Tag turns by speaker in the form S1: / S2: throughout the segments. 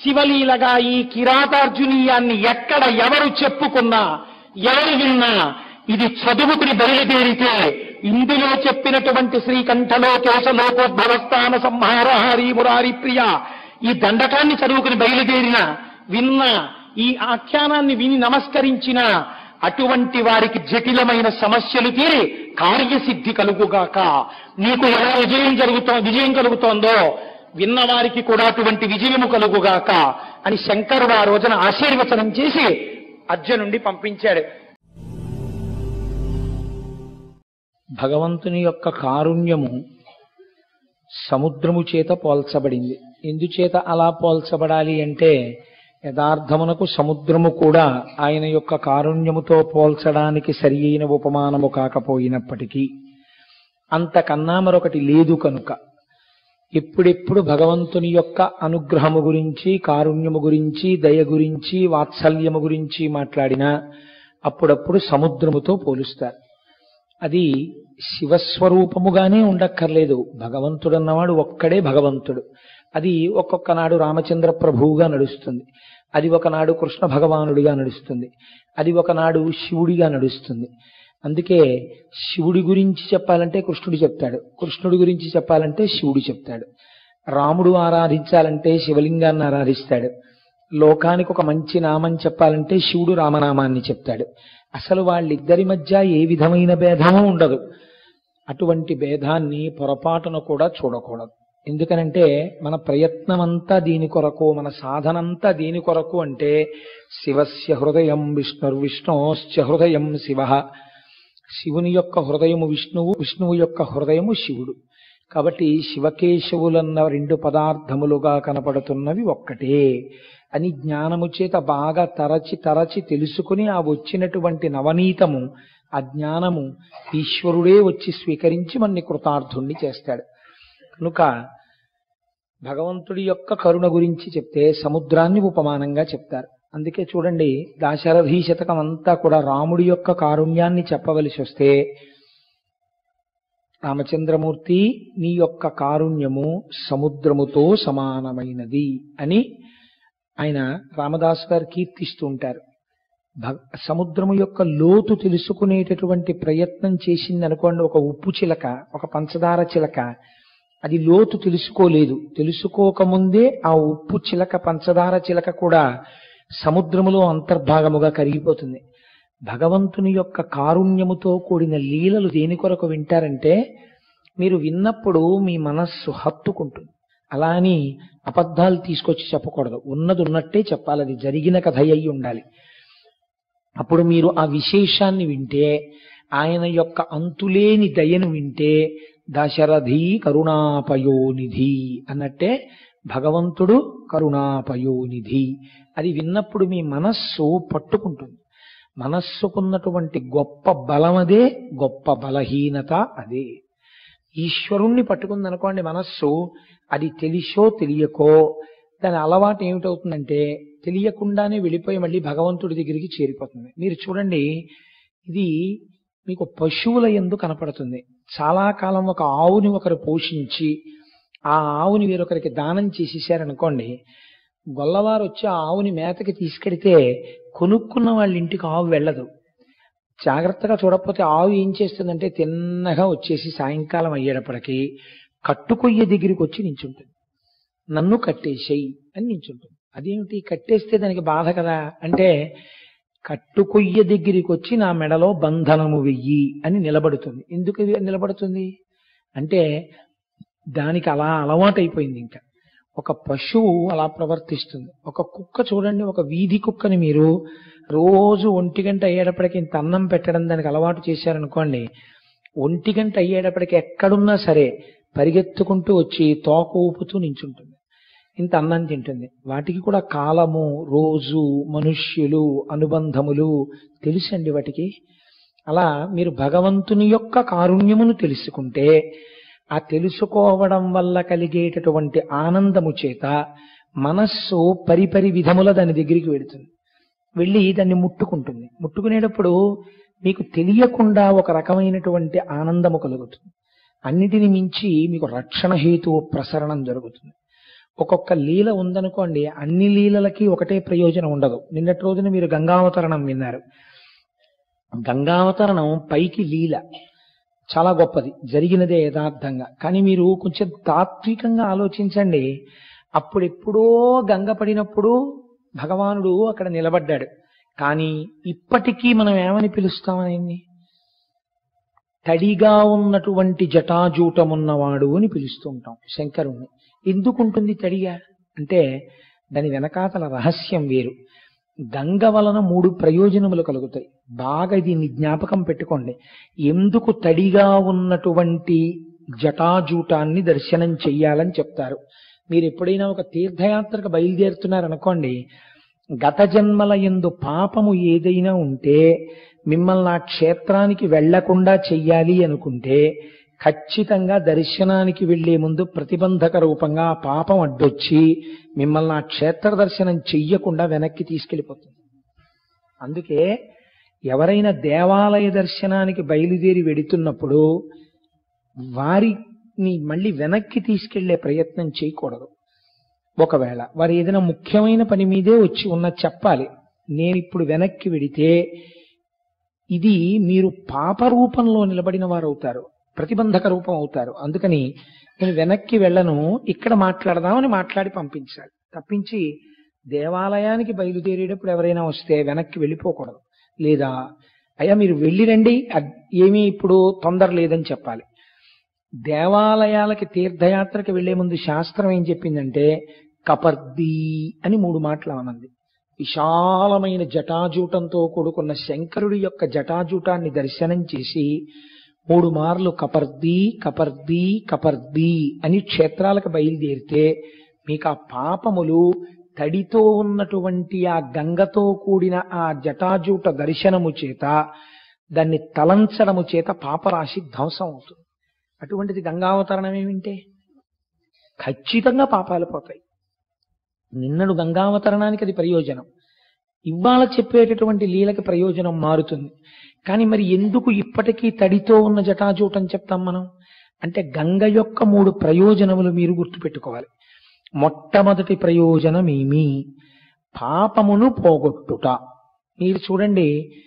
S1: శివలీలగా ఈ కిరాతార్జునీయాన్ని ఎక్కడ ఎవరు చెప్పుకున్నా ఎవరు విన్నా ఇది చదువుకుని బయలుదేరితే ఇందులో చెప్పినటువంటి శ్రీకంఠలో కేశలోకోద్భవస్థాన సంహార హరి మురారి ప్రియ ఈ దండకాన్ని చదువుకుని బయలుదేరిన విన్న ఈ ఆఖ్యానాన్ని విని నమస్కరించిన అటువంటి వారికి జటిలమైన సమస్యలు తీరి కార్యసిద్ధి కలుగుగాక నీకు ఎలా విజయం జరుగుతో విజయం కలుగుతోందో విన్నవారికి కూడా అటువంటి విజయము కలుగుగాక అని శంకరుడు ఆ రోజున ఆశీర్వచనం చేసి అర్జునుండి పంపించాడు భగవంతుని యొక్క కారుణ్యము సముద్రము చేత పోల్చబడింది ఎందుచేత అలా పోల్చబడాలి అంటే యథార్థమునకు సముద్రము కూడా ఆయన యొక్క కారుణ్యముతో పోల్చడానికి సరి అయిన ఉపమానము కాకపోయినప్పటికీ అంతకన్నా మరొకటి లేదు కనుక ఎప్పుడెప్పుడు భగవంతుని యొక్క అనుగ్రహము గురించి కారుణ్యము గురించి దయ గురించి వాత్సల్యము గురించి మాట్లాడినా అప్పుడప్పుడు సముద్రముతో పోలుస్తారు అది శివస్వరూపముగానే ఉండక్కర్లేదు భగవంతుడు అన్నవాడు ఒక్కడే భగవంతుడు అది ఒక్కొక్క నాడు రామచంద్ర ప్రభువుగా నడుస్తుంది అది ఒకనాడు కృష్ణ భగవానుడిగా నడుస్తుంది అది ఒకనాడు శివుడిగా నడుస్తుంది అందుకే శివుడి గురించి చెప్పాలంటే కృష్ణుడు చెప్తాడు కృష్ణుడి గురించి చెప్పాలంటే శివుడు చెప్తాడు రాముడు ఆరాధించాలంటే శివలింగాన్ని ఆరాధిస్తాడు లోకానికి ఒక మంచి నామం చెప్పాలంటే శివుడు రామనామాన్ని చెప్తాడు అసలు వాళ్ళిద్దరి మధ్య ఏ విధమైన భేదము ఉండదు అటువంటి భేదాన్ని పొరపాటున కూడా చూడకూడదు ఎందుకనంటే మన ప్రయత్నమంతా దీని కొరకు మన సాధనంతా దీని కొరకు అంటే శివస్య హృదయం విష్ణుర్విష్ణోశ్చ హృదయం శివ శివుని యొక్క హృదయము విష్ణువు విష్ణువు యొక్క హృదయము శివుడు కాబట్టి శివకేశవులన్న రెండు పదార్థములుగా కనపడుతున్నవి ఒక్కటే అని జ్ఞానము చేత బాగా తరచి తరచి తెలుసుకుని ఆ వచ్చినటువంటి నవనీతము ఆ జ్ఞానము ఈశ్వరుడే వచ్చి స్వీకరించి మన్ని కృతార్థుణ్ణి చేస్తాడు కనుక భగవంతుడి యొక్క కరుణ గురించి చెప్తే సముద్రాన్ని ఉపమానంగా చెప్తారు అందుకే చూడండి దాశరథీ శతకం అంతా కూడా రాముడి యొక్క కారుణ్యాన్ని చెప్పవలసి వస్తే రామచంద్రమూర్తి నీ యొక్క కారుణ్యము సముద్రముతో సమానమైనది అని ఆయన రామదాస్ గారు కీర్తిస్తూ ఉంటారు భగ- సముద్రము యొక్క లోతు తెలుసుకునేటటువంటి ప్రయత్నం చేసింది అనుకోండి ఒక ఉప్పు చిలక ఒక పంచదార చిలక అది లోతు తెలుసుకోలేదు తెలుసుకోకముందే ఆ ఉప్పు చిలక పంచదార చిలక కూడా సముద్రములో అంతర్భాగముగా కరిగిపోతుంది భగవంతుని యొక్క కారుణ్యముతో కూడిన లీలలు దేని కొరకు వింటారంటే మీరు విన్నప్పుడు మీ మనస్సు హత్తుకుంటుంది అలా అని అబద్ధాలు తీసుకొచ్చి చెప్పకూడదు ఉన్నది ఉన్నట్టే చెప్పాలి అది జరిగిన కథ అయి ఉండాలి అప్పుడు మీరు ఆ విశేషాన్ని వింటే ఆయన యొక్క అంతులేని దయను వింటే దశరథి కరుణాపయోనిధి అన్నట్టే భగవంతుడు కరుణాపయోనిధి అది విన్నప్పుడు మీ మనస్సు పట్టుకుంటుంది మనస్సుకున్నటువంటి గొప్ప బలమదే గొప్ప బలహీనత అదే ఈశ్వరుణ్ణి పట్టుకుందనుకోండి మనస్సు అది తెలిసో తెలియకో దాని అలవాటు ఏమిటవుతుందంటే తెలియకుండానే వెళ్ళిపోయి మళ్ళీ భగవంతుడి దగ్గరికి చేరిపోతుంది మీరు చూడండి ఇది మీకు పశువుల ఎందు కనపడుతుంది చాలా కాలం ఒక ఆవుని ఒకరు పోషించి ఆ ఆవుని వేరొకరికి దానం చేసేసారనుకోండి గొల్లవారు వచ్చి ఆ ఆవుని మేతకి తీసుకెడితే కొనుక్కున్న వాళ్ళ ఇంటికి ఆవు వెళ్ళదు జాగ్రత్తగా చూడకపోతే ఆవు ఏం చేస్తుందంటే తిన్నగా వచ్చేసి సాయంకాలం అయ్యేటప్పటికి కట్టుకొయ్య దగ్గరికి వచ్చి నించుంటుంది నన్ను కట్టేసేయి అని నించుంటుంది అదేమిటి కట్టేస్తే దానికి బాధ కదా అంటే కట్టుకొయ్య దగ్గరికి వచ్చి నా మెడలో బంధనము వెయ్యి అని నిలబడుతుంది ఎందుకు ఇది నిలబడుతుంది అంటే దానికి అలా అలవాటైపోయింది ఇంకా ఒక పశువు అలా ప్రవర్తిస్తుంది ఒక కుక్క చూడండి ఒక వీధి కుక్కని మీరు రోజు ఒంటి గంట అయ్యేటప్పటికి ఇంత అన్నం పెట్టడం దానికి అలవాటు చేశారనుకోండి ఒంటి గంట అయ్యేటప్పటికి ఎక్కడున్నా సరే పరిగెత్తుకుంటూ వచ్చి తోక ఊపుతూ నించుంటుంది ఇంత అన్నం తింటుంది వాటికి కూడా కాలము రోజు మనుష్యులు అనుబంధములు తెలుసండి వాటికి అలా మీరు భగవంతుని యొక్క కారుణ్యమును తెలుసుకుంటే ఆ తెలుసుకోవడం వల్ల కలిగేటటువంటి ఆనందము చేత మనస్సు పరిపరి విధముల దాని దగ్గరికి వెడుతుంది వెళ్ళి దాన్ని ముట్టుకుంటుంది ముట్టుకునేటప్పుడు మీకు తెలియకుండా ఒక రకమైనటువంటి ఆనందము కలుగుతుంది అన్నిటిని మించి మీకు రక్షణ హేతు ప్రసరణం జరుగుతుంది ఒక్కొక్క లీల ఉందనుకోండి అన్ని లీలలకి ఒకటే ప్రయోజనం ఉండదు నిన్నటి రోజున మీరు గంగావతరణం విన్నారు గంగావతరణం పైకి లీల చాలా గొప్పది జరిగినదే యథార్థంగా కానీ మీరు కొంచెం తాత్వికంగా ఆలోచించండి అప్పుడెప్పుడో గంగ పడినప్పుడు భగవానుడు అక్కడ నిలబడ్డాడు కానీ ఇప్పటికీ మనం ఏమని పిలుస్తామని తడిగా ఉన్నటువంటి జటాజూటమున్నవాడు అని పిలుస్తూ ఉంటాం శంకరుణ్ణి ఎందుకుంటుంది తడిగా అంటే దాని వెనకాతల రహస్యం వేరు గంగ వలన మూడు ప్రయోజనములు కలుగుతాయి బాగా దీన్ని జ్ఞాపకం పెట్టుకోండి ఎందుకు తడిగా ఉన్నటువంటి జటాజూటాన్ని దర్శనం చెయ్యాలని చెప్తారు మీరు ఎప్పుడైనా ఒక తీర్థయాత్రకు బయలుదేరుతున్నారనుకోండి గత జన్మల ఎందు పాపము ఏదైనా ఉంటే మిమ్మల్ని ఆ క్షేత్రానికి వెళ్లకుండా చెయ్యాలి అనుకుంటే ఖచ్చితంగా దర్శనానికి వెళ్లే ముందు ప్రతిబంధక రూపంగా ఆ పాపం అడ్డొచ్చి మిమ్మల్ని ఆ క్షేత్ర దర్శనం చెయ్యకుండా వెనక్కి తీసుకెళ్లిపోతుంది అందుకే ఎవరైనా దేవాలయ దర్శనానికి బయలుదేరి వెడుతున్నప్పుడు వారిని మళ్ళీ వెనక్కి తీసుకెళ్లే ప్రయత్నం చేయకూడదు ఒకవేళ వారు ఏదైనా ముఖ్యమైన పని మీదే వచ్చి ఉన్న చెప్పాలి నేను ఇప్పుడు వెనక్కి వెడితే ఇది మీరు పాప రూపంలో నిలబడిన వారు అవుతారు ప్రతిబంధక రూపం అవుతారు అందుకని నేను వెనక్కి వెళ్ళను ఇక్కడ మాట్లాడదామని మాట్లాడి పంపించాలి తప్పించి దేవాలయానికి బయలుదేరేటప్పుడు ఎవరైనా వస్తే వెనక్కి వెళ్ళిపోకూడదు లేదా అయ్యా మీరు వెళ్ళి రండి అద్- ఏమీ ఇప్పుడు తొందర లేదని చెప్పాలి దేవాలయాలకి తీర్థయాత్రకి వెళ్లే ముందు శాస్త్రం ఏం చెప్పిందంటే కపర్ది అని మూడు మాటలు అన్నది విశాలమైన జటాజూటంతో కూడుకున్న శంకరుడి యొక్క జటాజూటాన్ని దర్శనం చేసి మూడు మార్లు కపర్ది కపర్ది కపర్ది అని క్షేత్రాలకు బయలుదేరితే మీకు ఆ పాపములు తడితో ఉన్నటువంటి ఆ గంగతో కూడిన ఆ జటాజూట దర్శనము చేత దాన్ని తలంచడము చేత పాపరాశి ధ్వంసం అవుతుంది అటువంటిది గంగావతరణం ఏమింటే ఖచ్చితంగా పాపాలు పోతాయి నిన్నడు గంగావతరణానికి అది ప్రయోజనం ఇవాళ చెప్పేటటువంటి లీలకి ప్రయోజనం మారుతుంది కానీ మరి ఎందుకు ఇప్పటికీ తడితో ఉన్న జటాజూటం చెప్తాం మనం అంటే గంగ యొక్క మూడు ప్రయోజనములు మీరు గుర్తుపెట్టుకోవాలి మొట్టమొదటి ప్రయోజనం ఏమి పాపమును పోగొట్టుట మీరు చూడండి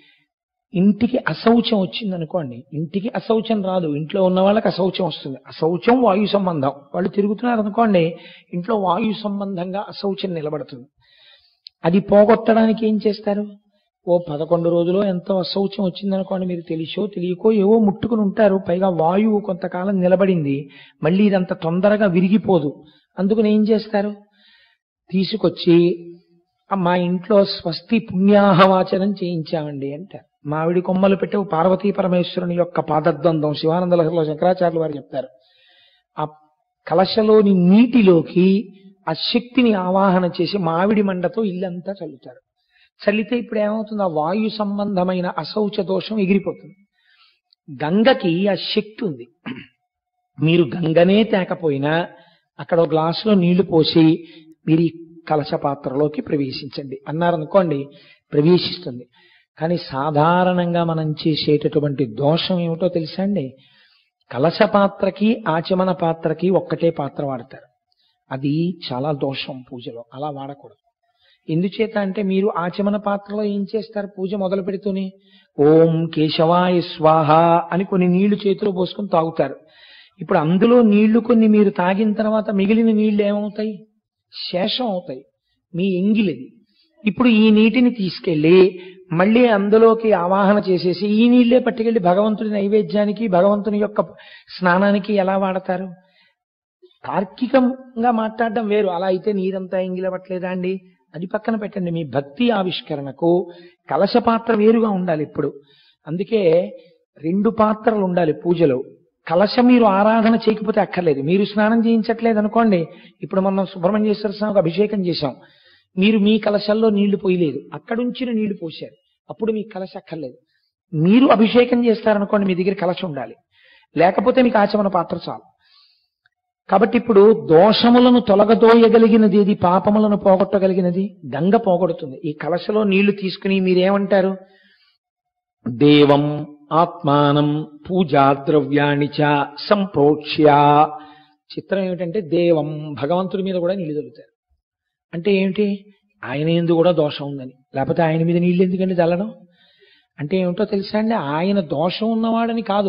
S1: ఇంటికి అశౌచం వచ్చింది అనుకోండి ఇంటికి అశౌచం రాదు ఇంట్లో ఉన్న వాళ్ళకి అశౌచం వస్తుంది అశౌచం వాయు సంబంధం వాళ్ళు తిరుగుతున్నారు అనుకోండి ఇంట్లో వాయు సంబంధంగా అశౌచం నిలబడుతుంది అది పోగొట్టడానికి ఏం చేస్తారు ఓ పదకొండు రోజులో ఎంతో అశౌచం వచ్చిందనుకోండి మీరు తెలిసో తెలియకో ఏవో ముట్టుకుని ఉంటారు పైగా వాయువు కొంతకాలం నిలబడింది మళ్ళీ ఇదంత తొందరగా విరిగిపోదు అందుకని ఏం చేస్తారు తీసుకొచ్చి "ఆ, మా ఇంట్లో స్వస్తి పుణ్యాహవాచనం చేయించామండి అంటారు మామిడి కొమ్మలు పెట్టే ఓ పార్వతీ పరమేశ్వరుని యొక్క పాదద్వందం శివానంద లహరిలో శంకరాచార్యులు వారు చెప్తారు ఆ కలశలోని నీటిలోకి ఆ శక్తిని ఆవాహన చేసి మామిడి మండతో ఇల్లంతా చల్లుతారు చల్లితే ఇప్పుడు ఏమవుతుంది ఆ వాయు సంబంధమైన అశౌచ దోషం ఎగిరిపోతుంది గంగకి ఆ శక్తి ఉంది మీరు గంగనే తేకపోయినా అక్కడ ఒక గ్లాసులో నీళ్లు పోసి మీరు ఈ కలశ పాత్రలోకి ప్రవేశించండి అన్నారనుకోండి ప్రవేశిస్తుంది కానీ సాధారణంగా మనం చేసేటటువంటి దోషం ఏమిటో తెలుసా అండి కలశ పాత్రకి ఆచమన పాత్రకి ఒక్కటే పాత్ర వాడతారు అది చాలా దోషం పూజలో అలా వాడకూడదు ఎందుచేత అంటే మీరు ఆచమన పాత్రలో ఏం చేస్తారు పూజ మొదలు పెడుతూనే ఓం కేశవాయ స్వాహ అని కొన్ని నీళ్లు చేతిలో పోసుకొని తాగుతారు ఇప్పుడు అందులో నీళ్లు కొన్ని మీరు తాగిన తర్వాత మిగిలిన నీళ్లు ఏమవుతాయి శేషం అవుతాయి మీ ఎంగిలిది ఇప్పుడు ఈ నీటిని తీసుకెళ్లి మళ్ళీ అందులోకి ఆవాహన చేసేసి ఈ నీళ్లే పట్టుకెళ్లి భగవంతుడి నైవేద్యానికి భగవంతుని యొక్క స్నానానికి ఎలా వాడతారు తార్కికంగా మాట్లాడడం వేరు అలా అయితే నీరంతా ఎంగిలవట్లేదా అండి అది పక్కన పెట్టండి మీ భక్తి ఆవిష్కరణకు కలశ పాత్ర వేరుగా ఉండాలి ఇప్పుడు అందుకే రెండు పాత్రలు ఉండాలి పూజలో కలశ మీరు ఆరాధన చేయకపోతే అక్కర్లేదు మీరు స్నానం చేయించట్లేదు అనుకోండి ఇప్పుడు మనం సుబ్రహ్మణ్యేశ్వర స్వామికి అభిషేకం చేశాం మీరు మీ కలశల్లో నీళ్లు పోయలేదు అక్కడుంచిన నీళ్లు పోశారు అప్పుడు మీకు కలశ అక్కర్లేదు మీరు అభిషేకం చేస్తారనుకోండి మీ దగ్గర కలశ ఉండాలి లేకపోతే మీకు ఆచమన పాత్ర చాలు కాబట్టి ఇప్పుడు దోషములను తొలగదోయగలిగినది ఏది పాపములను పోగొట్టగలిగినది గంగ పోగొడుతుంది ఈ కలశలో నీళ్లు తీసుకుని మీరేమంటారు దేవం ఆత్మానం పూజా ద్రవ్యాణి చ సంప్రోక్ష్య చిత్రం ఏమిటంటే దేవం భగవంతుడి మీద కూడా నీళ్లు చల్లుతారు అంటే ఏమిటి ఆయన ఎందు కూడా దోషం ఉందని లేకపోతే ఆయన మీద నీళ్ళు ఎందుకండి చల్లడం అంటే ఏమిటో తెలుసా అండి ఆయన దోషం ఉన్నవాడని కాదు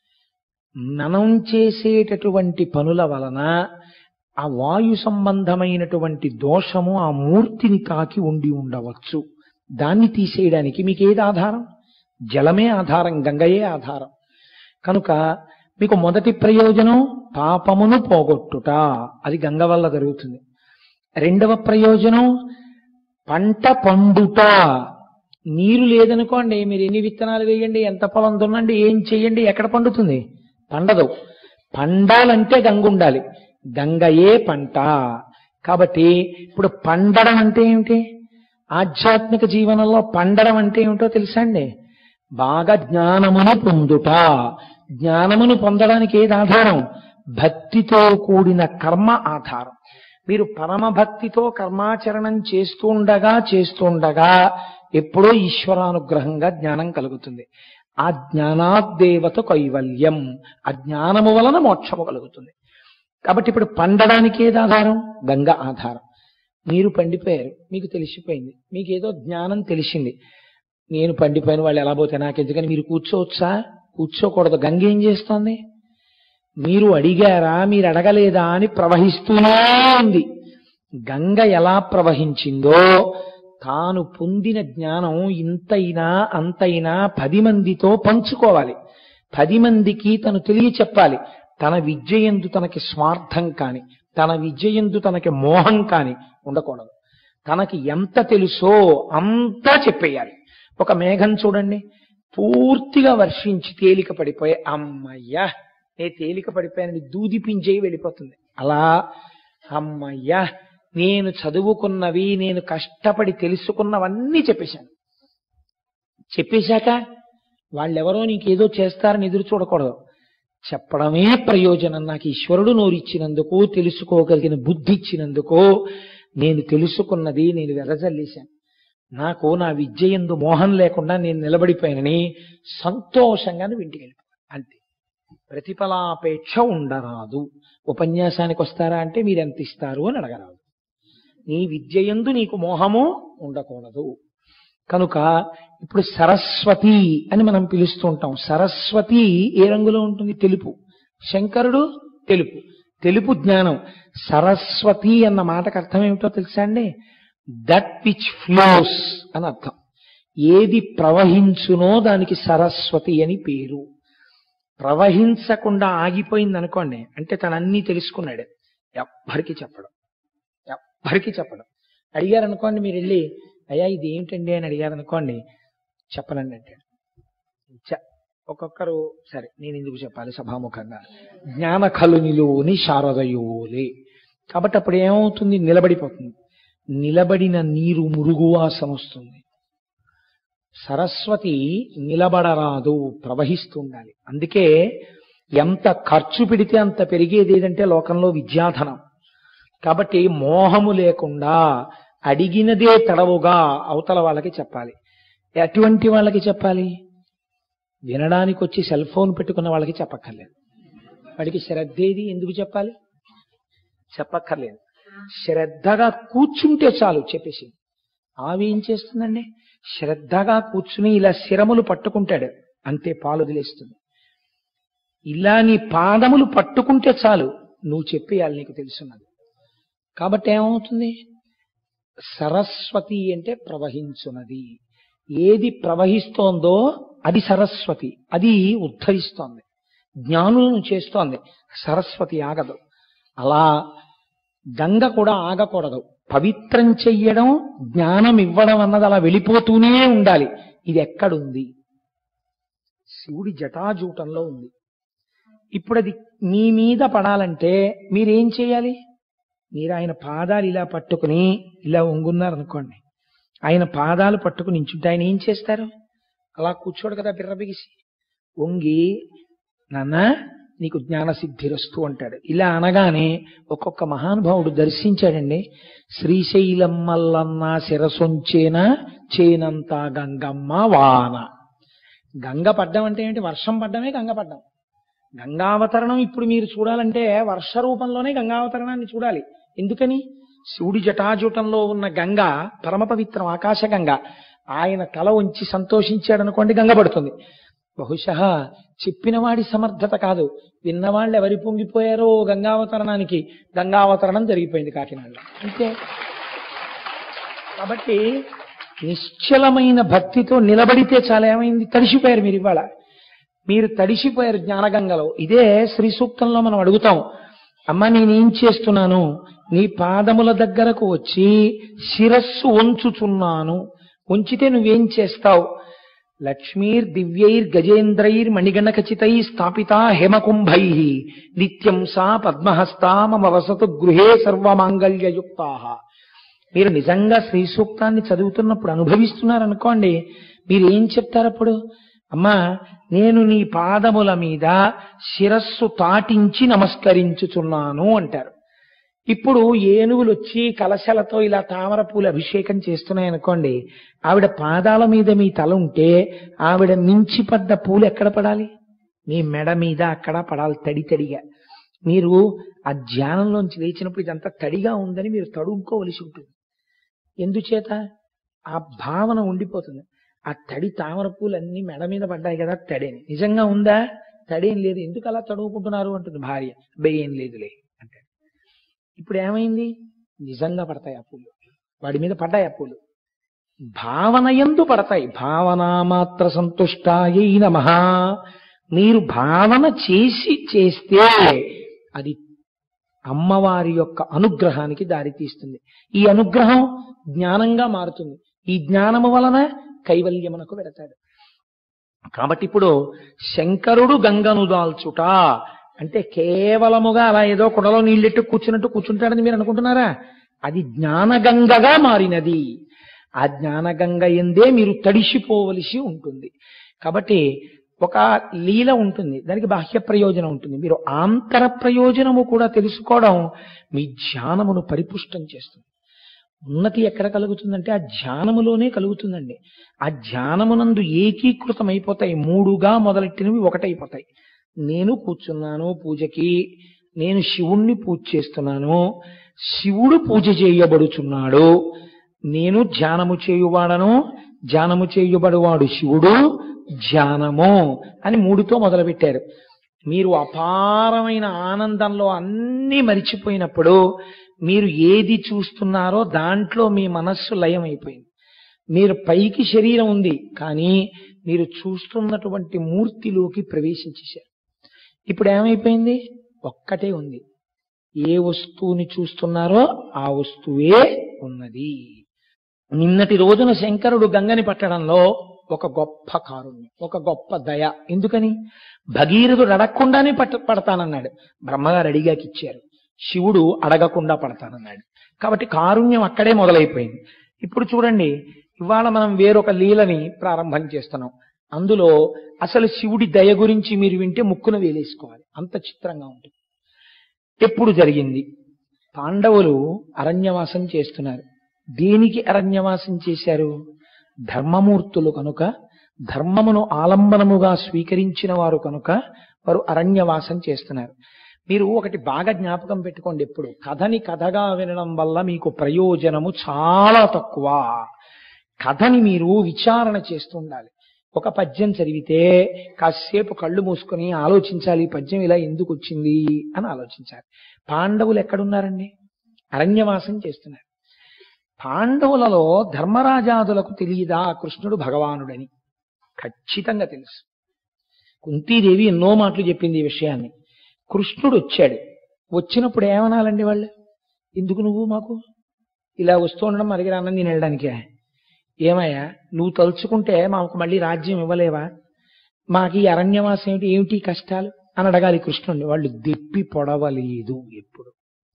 S1: మనం చేసేటటువంటి పనుల వలన ఆ వాయు సంబంధమైనటువంటి దోషము ఆ మూర్తిని తాకి ఉండి ఉండవచ్చు దాన్ని తీసేయడానికి మీకు ఏది ఆధారం జలమే ఆధారం గంగయే ఆధారం కనుక మీకు మొదటి ప్రయోజనం పాపమును పోగొట్టుట అది గంగ వల్ల జరుగుతుంది రెండవ ప్రయోజనం పంట పండుట నీరు లేదనుకోండి మీరు ఎన్ని విత్తనాలు వేయండి ఎంత పొలం దున్నండి ఏం చెయ్యండి ఎక్కడ పండుతుంది పండదు పండాలంటే గంగ ఉండాలి గంగయే పంట కాబట్టి ఇప్పుడు పండడం అంటే ఏమిటి ఆధ్యాత్మిక జీవనంలో పండడం అంటే ఏమిటో తెలుసా అండి బాగా జ్ఞానమును పొందుట జ్ఞానమును పొందడానికి ఏది ఆధారం భక్తితో కూడిన కర్మ ఆధారం మీరు పరమ భక్తితో కర్మాచరణం చేస్తుండగా చేస్తుండగా ఎప్పుడో ఈశ్వరానుగ్రహంగా జ్ఞానం కలుగుతుంది ఆ జ్ఞానాదేవత కైవల్యం ఆ జ్ఞానము వలన మోక్షము కలుగుతుంది కాబట్టి ఇప్పుడు పండడానికి ఏది ఆధారం గంగ ఆధారం మీరు పండిపోయారు మీకు తెలిసిపోయింది మీకు ఏదో జ్ఞానం తెలిసింది నేను పండిపోయిన వాళ్ళు ఎలా పోతే నాకు ఎందుకని మీరు కూర్చోవచ్చా కూర్చోకూడదు గంగ ఏం చేస్తోంది మీరు అడిగారా మీరు అడగలేదా అని ప్రవహిస్తూనే ఉంది గంగ ఎలా ప్రవహించిందో తాను పొందిన జ్ఞానం ఇంతైనా అంతైనా పది మందితో పంచుకోవాలి పది మందికి తను తెలియ చెప్పాలి తన విద్య ఎందు తనకి స్వార్థం కాని తన విద్య ఎందు తనకి మోహం కాని ఉండకూడదు తనకి ఎంత తెలుసో అంతా చెప్పేయాలి ఒక మేఘం చూడండి పూర్తిగా వర్షించి తేలిక పడిపోయి అమ్మయ్యా నే తేలిక పడిపోయానని దూది పింజేయి వెళ్ళిపోతుంది అలా అమ్మయ్యా నేను చదువుకున్నవి నేను కష్టపడి తెలుసుకున్నవన్నీ చెప్పేశాను చెప్పేశాక వాళ్ళెవరో నీకేదో చేస్తారని ఎదురు చూడకూడదు చెప్పడమే ప్రయోజనం నాకు ఈశ్వరుడు నోరిచ్చినందుకు తెలుసుకోగలిగిన బుద్ధి ఇచ్చినందుకు నేను తెలుసుకున్నది నేను వెదజల్లేశాను నాకు నా విద్య ఎందు మోహం లేకుండా నేను నిలబడిపోయానని సంతోషంగా నువ్వు ఇంటికి వెళ్ళిపో అంతే ప్రతిఫలాపేక్ష ఉండరాదు ఉపన్యాసానికి వస్తారా అంటే మీరు ఎంత ఇస్తారు అని అడగరాదు నీ విద్య ఎందు నీకు మోహము ఉండకూడదు కనుక ఇప్పుడు సరస్వతి అని మనం పిలుస్తూ ఉంటాం సరస్వతి ఏ రంగులో ఉంటుంది తెలుపు శంకరుడు తెలుపు తెలుపు జ్ఞానం సరస్వతి అన్న మాటకు అర్థం ఏమిటో తెలుసా అండి దట్ విచ్ ఫ్లోస్ అని అర్థం ఏది ప్రవహించునో దానికి సరస్వతి అని పేరు ప్రవహించకుండా ఆగిపోయింది అనుకోండి అంటే తను అన్నీ తెలుసుకున్నాడు ఎవ్వరికి చెప్పడం ఎవ్వరికి చెప్పడం అడిగారు అనుకోండి మీరు వెళ్ళి అయ్యా ఇది ఏమిటండి అని అడిగారు అనుకోండి చెప్పనండి అంటే చ- ఒక్కొక్కరు సరే నేను ఎందుకు చెప్పాలి సభాముఖంగా జ్ఞాన కలునిలోని శారదయోలే కాబట్టి అప్పుడు ఏమవుతుంది నిలబడిపోతుంది నిలబడిన నీరు మురుగు వాసన వస్తుంది సరస్వతి నిలబడరాదు ప్రవహిస్తుండాలి అందుకే ఎంత ఖర్చు పెడితే అంత పెరిగేది ఏదంటే లోకంలో విద్యాధనం కాబట్టి మోహము లేకుండా అడిగినదే తడవుగా అవతల వాళ్ళకి చెప్పాలి ఎటువంటి వాళ్ళకి చెప్పాలి వినడానికి వచ్చి సెల్ ఫోన్ పెట్టుకున్న వాళ్ళకి చెప్పక్కర్లేదు వాడికి శ్రద్ధ ఏది ఎందుకు చెప్పాలి చెప్పక్కర్లేదు శ్రద్ధగా కూర్చుంటే చాలు చెప్పేసి ఆవి ఏం చేస్తుందండి శ్రద్ధగా కూర్చుని ఇలా శిరములు పట్టుకుంటాడు అంతే పాలు వదిలేస్తుంది ఇలా నీ పాదములు పట్టుకుంటే చాలు నువ్వు చెప్పేయాలి నీకు తెలుసున్నది కాబట్టి ఏమవుతుంది సరస్వతి అంటే ప్రవహించున్నది ఏది ప్రవహిస్తోందో అది సరస్వతి అది ఉద్ధరిస్తోంది జ్ఞానులను చేస్తోంది సరస్వతి ఆగదు అలా గంగ కూడా ఆగకూడదు పవిత్రం చెయ్యడం జ్ఞానం ఇవ్వడం అన్నది అలా వెళ్ళిపోతూనే ఉండాలి ఇది ఎక్కడుంది శివుడి జటాజూటంలో ఉంది ఇప్పుడు అది మీ మీద పడాలంటే మీరేం చేయాలి మీరు ఆయన పాదాలు ఇలా పట్టుకుని ఇలా వంగున్నారు అనుకోండి ఆయన పాదాలు పట్టుకుని నించుంటే ఆయన ఏం చేస్తారు అలా కూర్చోడు కదా బిర్రబిగిసి వంగి నాన్న నీకు జ్ఞాన సిద్ధిరస్తు అంటాడు ఇలా అనగానే ఒక్కొక్క మహానుభావుడు దర్శించాడండి శ్రీశైలం మల్లన్న శిరసొంచేన చేనంత గంగమ్మ వాన గంగ పడ్డం అంటే ఏంటి వర్షం పడ్డమే గంగ పడ్డం గంగావతరణం ఇప్పుడు మీరు చూడాలంటే వర్ష రూపంలోనే గంగావతరణాన్ని చూడాలి ఎందుకని శివుడి జటాజూటంలో ఉన్న గంగ పరమ పవిత్రం ఆకాశ గంగ ఆయన తల ఉంచి సంతోషించాడనుకోండి గంగ పడుతుంది బహుశా చెప్పినవాడి సమర్థత కాదు విన్నవాళ్ళు ఎవరి పొంగిపోయారో గంగావతరణానికి గంగావతరణం జరిగిపోయింది కాకినాడలో అంతే కాబట్టి నిశ్చలమైన భక్తితో నిలబడితే చాలా ఏమైంది తడిసిపోయారు మీరు ఇవాళ మీరు తడిసిపోయారు జ్ఞానగంగలో ఇదే శ్రీ సూక్తంలో మనం అడుగుతాం అమ్మ నేనేం చేస్తున్నాను నీ పాదముల దగ్గరకు వచ్చి శిరస్సు వంచుచున్నాను ఉంచితే నువ్వేం చేస్తావు లక్ష్మీర్ దివ్యైర్ గజేంద్రైర్ మణిగణఖచితై స్థాపితా హేమకుంభై నిత్యం సా పద్మహస్తా మమ వసతు గృహే సర్వమాంగళ్యయుక్తా మీరు నిజంగా శ్రీ సూక్తాన్ని చదువుతున్నప్పుడు అనుభవిస్తున్నారనుకోండి మీరు ఏం చెప్తారు అప్పుడు అమ్మా నేను నీ పాదముల మీద శిరస్సు తాటించి నమస్కరించుచున్నాను అంటారు ఇప్పుడు ఏనుగులు వచ్చి కలశలతో ఇలా తామర పూలు అభిషేకం చేస్తున్నాయి అనుకోండి ఆవిడ పాదాల మీద మీ తల ఉంటే ఆవిడ మించి పడ్డ పూలు ఎక్కడ పడాలి మీ మెడ మీద అక్కడ పడాలి తడి తడిగా మీరు ఆ ధ్యానంలోంచి లేచినప్పుడు ఇదంతా తడిగా ఉందని మీరు తడుముకోవలసి ఉంటుంది ఎందుచేత ఆ భావన ఉండిపోతుంది ఆ తడి తామర పూలన్నీ మెడ మీద పడ్డాయి కదా తడేని నిజంగా ఉందా తడేం లేదు ఎందుకు అలా తడువుకుంటున్నారు అంటుంది భార్య అబ్బాయి ఏం లేదులే అంటే ఇప్పుడు ఏమైంది నిజంగా పడతాయి ఆ పూలు వాడి మీద పడ్డాయి ఆ పూలు భావన ఎందు పడతాయి భావన మాత్ర సంతుష్టాయై నమ మీరు భావన చేసి చేస్తే అది అమ్మవారి యొక్క అనుగ్రహానికి దారితీస్తుంది ఈ అనుగ్రహం జ్ఞానంగా మారుతుంది ఈ జ్ఞానము వలన కైవల్యమునకు వెడతాడు కాబట్టి ఇప్పుడు శంకరుడు గంగను దాల్చుట అంటే కేవలముగా అలా ఏదో కుడలో నీళ్ళెట్టు కూర్చున్నట్టు కూర్చుంటాడని మీరు అనుకుంటున్నారా అది జ్ఞానగంగగా మారినది ఆ జ్ఞానగంగ ఎందే మీరు తడిసిపోవలసి ఉంటుంది కాబట్టి ఒక లీల ఉంటుంది దానికి బాహ్య ప్రయోజనం ఉంటుంది మీరు ఆంతర ప్రయోజనము కూడా తెలుసుకోవడం మీ ధ్యానమును పరిపుష్టం చేస్తుంది ఉన్నతి ఎక్కడ కలుగుతుందంటే ఆ ధ్యానములోనే కలుగుతుందండి ఆ ధ్యానమునందు ఏకీకృతమైపోతాయి మూడుగా మొదలెట్టినవి ఒకటైపోతాయి నేను కూర్చున్నాను పూజకి నేను శివుణ్ణి పూజ చేస్తున్నాను శివుడు పూజ చేయబడుచున్నాడు నేను ధ్యానము చేయువాడను ధ్యానము చేయుబడువాడు శివుడు ధ్యానము అని మూడుతో మొదలుపెట్టారు మీరు అపారమైన ఆనందంలో అన్నీ మరిచిపోయినప్పుడు మీరు ఏది చూస్తున్నారో దాంట్లో మీ మనస్సు లయం అయిపోయింది మీరు పైకి శరీరం ఉంది కానీ మీరు చూస్తున్నటువంటి మూర్తిలోకి ప్రవేశించేశారు ఇప్పుడు ఏమైపోయింది ఒక్కటే ఉంది ఏ వస్తువుని చూస్తున్నారో ఆ వస్తువే ఉన్నది నిన్నటి రోజున శంకరుడు గంగని పట్టడంలో ఒక గొప్ప కారుణ్యం ఒక గొప్ప దయ ఎందుకని భగీరథుడు అడగకుండానే పట్ట పడతానన్నాడు బ్రహ్మగారు అడిగాకి ఇచ్చారు శివుడు అడగకుండా పడతానన్నాడు కాబట్టి కారుణ్యం అక్కడే మొదలైపోయింది ఇప్పుడు చూడండి ఇవాళ మనం వేరొక లీలని ప్రారంభం చేస్తున్నాం అందులో అసలు శివుడి దయ గురించి మీరు వింటే ముక్కున వేలేసుకోవాలి అంత చిత్రంగా ఉంటుంది ఎప్పుడు జరిగింది పాండవులు అరణ్యవాసం చేస్తున్నారు దేనికి అరణ్యవాసం చేశారు ధర్మమూర్తులు కనుక ధర్మమును ఆలంబనముగా స్వీకరించిన వారు కనుక వారు అరణ్యవాసం చేస్తున్నారు మీరు ఒకటి బాగా జ్ఞాపకం పెట్టుకోండి ఎప్పుడు కథని కథగా వినడం వల్ల మీకు ప్రయోజనము చాలా తక్కువ కథని మీరు విచారణ చేస్తుండాలి ఒక పద్యం చదివితే కాసేపు కళ్ళు మూసుకొని ఆలోచించాలి ఈ పద్యం ఇలా ఎందుకు వచ్చింది అని ఆలోచించాలి పాండవులు ఎక్కడున్నారండి అరణ్యవాసం చేస్తున్నారు పాండవులలో ధర్మరాజాదులకు తెలియదా కృష్ణుడు భగవానుడని ఖచ్చితంగా తెలుసు కుంతీదేవి ఎన్నో మాటలు చెప్పింది ఈ విషయాన్ని కృష్ణుడు వచ్చాడు వచ్చినప్పుడు ఏమనాలండి వాళ్ళు ఎందుకు నువ్వు మాకు ఇలా వస్తూ ఉండడం మా దగ్గర అన్నం నేను వెళ్ళడానికే ఏమయ్యా నువ్వు తలుచుకుంటే మాకు మళ్ళీ రాజ్యం ఇవ్వలేవా మాకు ఈ అరణ్యవాసం ఏమిటి ఏమిటి కష్టాలు అని అడగాలి కృష్ణుడిని వాళ్ళు దెప్పి పొడవలేదు ఎప్పుడు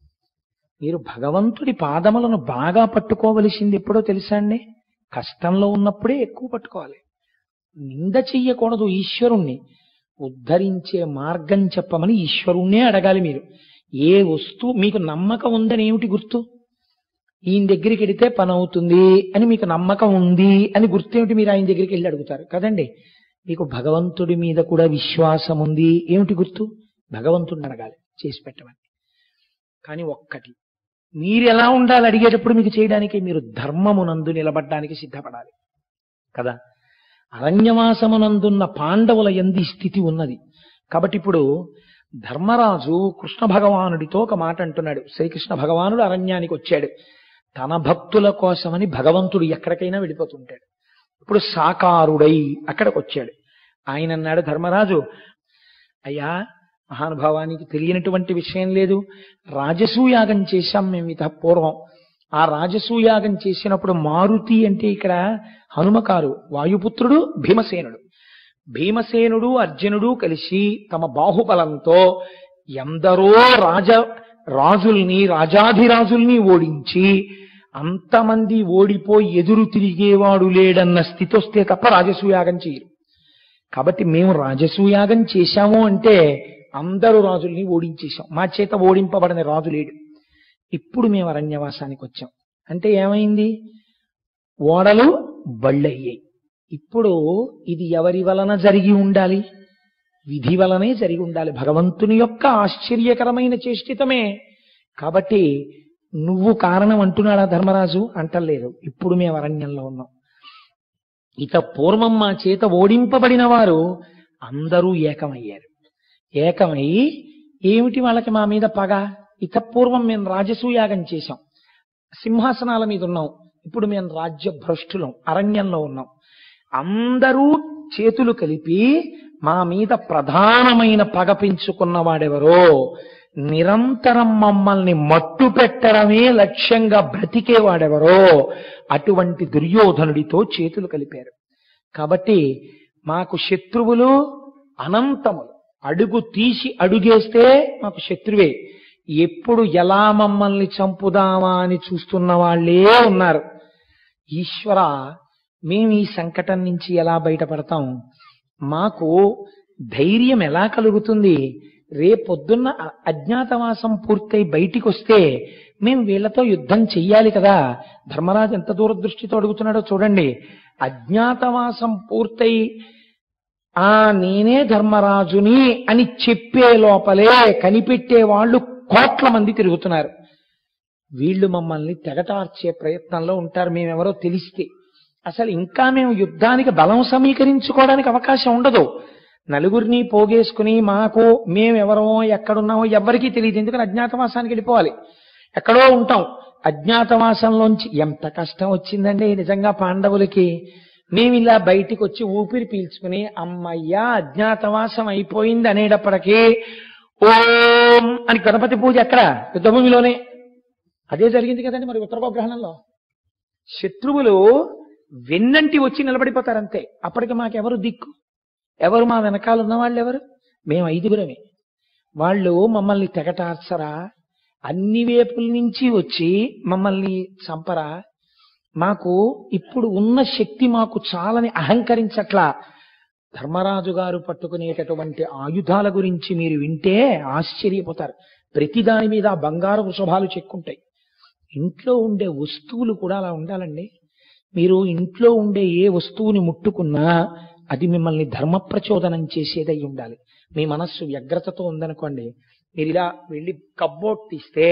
S1: మీరు భగవంతుడి పాదములను బాగా పట్టుకోవలసింది ఎప్పుడో తెలుసా అండి కష్టంలో ఉన్నప్పుడే ఎక్కువ పట్టుకోవాలి నింద చెయ్యకూడదు ఈశ్వరుణ్ణి ఉద్ధరించే మార్గం చెప్పమని ఈశ్వరుణ్ణే అడగాలి మీరు ఏ వస్తువు మీకు నమ్మకం ఉందని ఏమిటి గుర్తు ఈయన దగ్గరికి వెడితే పని అవుతుంది అని మీకు నమ్మకం ఉంది అని గుర్తేమిటి మీరు ఆయన దగ్గరికి వెళ్ళి అడుగుతారు కదండి మీకు భగవంతుడి మీద కూడా విశ్వాసం ఉంది ఏమిటి గుర్తు భగవంతుడిని అడగాలి చేసి పెట్టమని కానీ ఒక్కటి మీరు ఎలా ఉండాలి అడిగేటప్పుడు మీకు చేయడానికి మీరు ధర్మమునందు నిలబడ్డానికి సిద్ధపడాలి కదా అరణ్యవాసమునందున్న పాండవుల ఎందు ఈ స్థితి ఉన్నది కాబట్టి ఇప్పుడు ధర్మరాజు కృష్ణ భగవానుడితో ఒక మాట అంటున్నాడు శ్రీకృష్ణ భగవానుడు అరణ్యానికి వచ్చాడు తన భక్తుల కోసమని భగవంతుడు ఎక్కడికైనా వెళ్ళిపోతుంటాడు ఇప్పుడు సాకారుడై అక్కడికి వచ్చాడు ఆయన అన్నాడు ధర్మరాజు అయ్యా మహానుభావానికి తెలియనటువంటి విషయం లేదు రాజసూయాగం చేశాం మేము ఇత పూర్వం ఆ రాజసూయాగం చేసినప్పుడు మారుతి అంటే ఇక్కడ హనుమకారు వాయుపుత్రుడు భీమసేనుడు భీమసేనుడు అర్జునుడు కలిసి తమ బాహుబలంతో ఎందరో రాజ రాజుల్ని రాజాధిరాజుల్ని ఓడించి అంతమంది ఓడిపోయి ఎదురు తిరిగేవాడు లేడన్న స్థితి వస్తే తప్ప రాజసూయాగం చేయరు కాబట్టి మేము రాజసూయాగం చేశాము అంటే అందరూ రాజుల్ని ఓడించేశాం మా చేత ఓడింపబడిన రాజు లేడు ఇప్పుడు మేము అరణ్యవాసానికి వచ్చాం అంటే ఏమైంది ఓడలు బళ్ళయ్యాయి ఇప్పుడు ఇది ఎవరి వలన జరిగి ఉండాలి విధి వలనే జరిగి ఉండాలి భగవంతుని యొక్క ఆశ్చర్యకరమైన చేష్టితమే కాబట్టి నువ్వు కారణం అంటున్నాడా ధర్మరాజు అంటలేదు ఇప్పుడు మేము అరణ్యంలో ఉన్నాం ఇక పూర్వం మా చేత ఓడింపబడిన వారు అందరూ ఏకమయ్యారు ఏకమై ఏమిటి వాళ్ళకి మా మీద పగ ఇక పూర్వం మేము రాజసూయాగం చేశాం సింహాసనాల మీద ఉన్నాం ఇప్పుడు మేము రాజ్య భ్రష్టులం అరణ్యంలో ఉన్నాం అందరూ చేతులు కలిపి మా మీద ప్రధానమైన పగ పెంచుకున్న వాడెవరో నిరంతరం మమ్మల్ని మట్టు పెట్టడమే లక్ష్యంగా బ్రతికేవాడెవరో అటువంటి దుర్యోధనుడితో చేతులు కలిపారు కాబట్టి మాకు శత్రువులు అనంతములు అడుగు తీసి అడుగేస్తే మాకు శత్రువే ఎప్పుడు ఎలా మమ్మల్ని చంపుదామా అని చూస్తున్న వాళ్ళే ఉన్నారు ఈశ్వర మేము ఈ సంకటం నుంచి ఎలా బయటపడతాం మాకు ధైర్యం ఎలా కలుగుతుంది రేపొద్దున్న అ- అజ్ఞాతవాసం పూర్తయి బయటికి వస్తే మేము వీళ్ళతో యుద్ధం చెయ్యాలి కదా ధర్మరాజు ఎంత దూరదృష్టితో అడుగుతున్నాడో చూడండి అజ్ఞాతవాసం పూర్తయి ఆ నేనే ధర్మరాజుని అని చెప్పే లోపలే కనిపెట్టే వాళ్ళు కోట్ల మంది తిరుగుతున్నారు వీళ్ళు మమ్మల్ని తెగటార్చే ప్రయత్నంలో ఉంటారు మేమెవరో తెలిస్తే అసలు ఇంకా మేము యుద్ధానికి బలం సమీకరించుకోవడానికి అవకాశం ఉండదు నలుగురిని పోగేసుకుని మాకు మేమెవరమో ఎక్కడున్నామో ఎవ్వరికీ తెలియదు ఎందుకని అజ్ఞాతవాసానికి వెళ్ళిపోవాలి ఎక్కడో ఉంటాం అజ్ఞాతవాసంలోంచి ఎంత కష్టం వచ్చిందండి నిజంగా పాండవులకి మేము ఇలా బయటికి వచ్చి ఊపిరి పీల్చుకుని అమ్మయ్యా అజ్ఞాతవాసం అయిపోయింది అనేటప్పటికీ ఓం అని గణపతి పూజ ఎక్కడ యుద్ధభూమిలోనే అదే జరిగింది కదండి మరి ఉత్తరగోగ్రహణంలో శత్రువులు వెన్నంటి వచ్చి నిలబడిపోతారంతే అప్పటికి మాకెవరు దిక్కు ఎవరు మా వెనకాల ఉన్న వాళ్ళు ఎవరు మేము ఐదుగురమే వాళ్ళు మమ్మల్ని తెగటార్చరా అన్ని వేపుల నుంచి వచ్చి మమ్మల్ని చంపరా మాకు ఇప్పుడు ఉన్న శక్తి మాకు చాలని అహంకరించట్లా ధర్మరాజు గారు పట్టుకునేటటువంటి ఆయుధాల గురించి మీరు వింటే ఆశ్చర్యపోతారు ప్రతి దాని మీద ఆ బంగారు వృషభాలు చెక్కుంటాయి ఇంట్లో ఉండే వస్తువులు కూడా అలా ఉండాలండి మీరు ఇంట్లో ఉండే ఏ వస్తువుని ముట్టుకున్నా అది మిమ్మల్ని ధర్మ ప్రచోదనం చేసేదై ఉండాలి మీ మనస్సు వ్యగ్రతతో ఉందనుకోండి మీరు ఇలా వెళ్ళి కబ్బోర్డ్ తీస్తే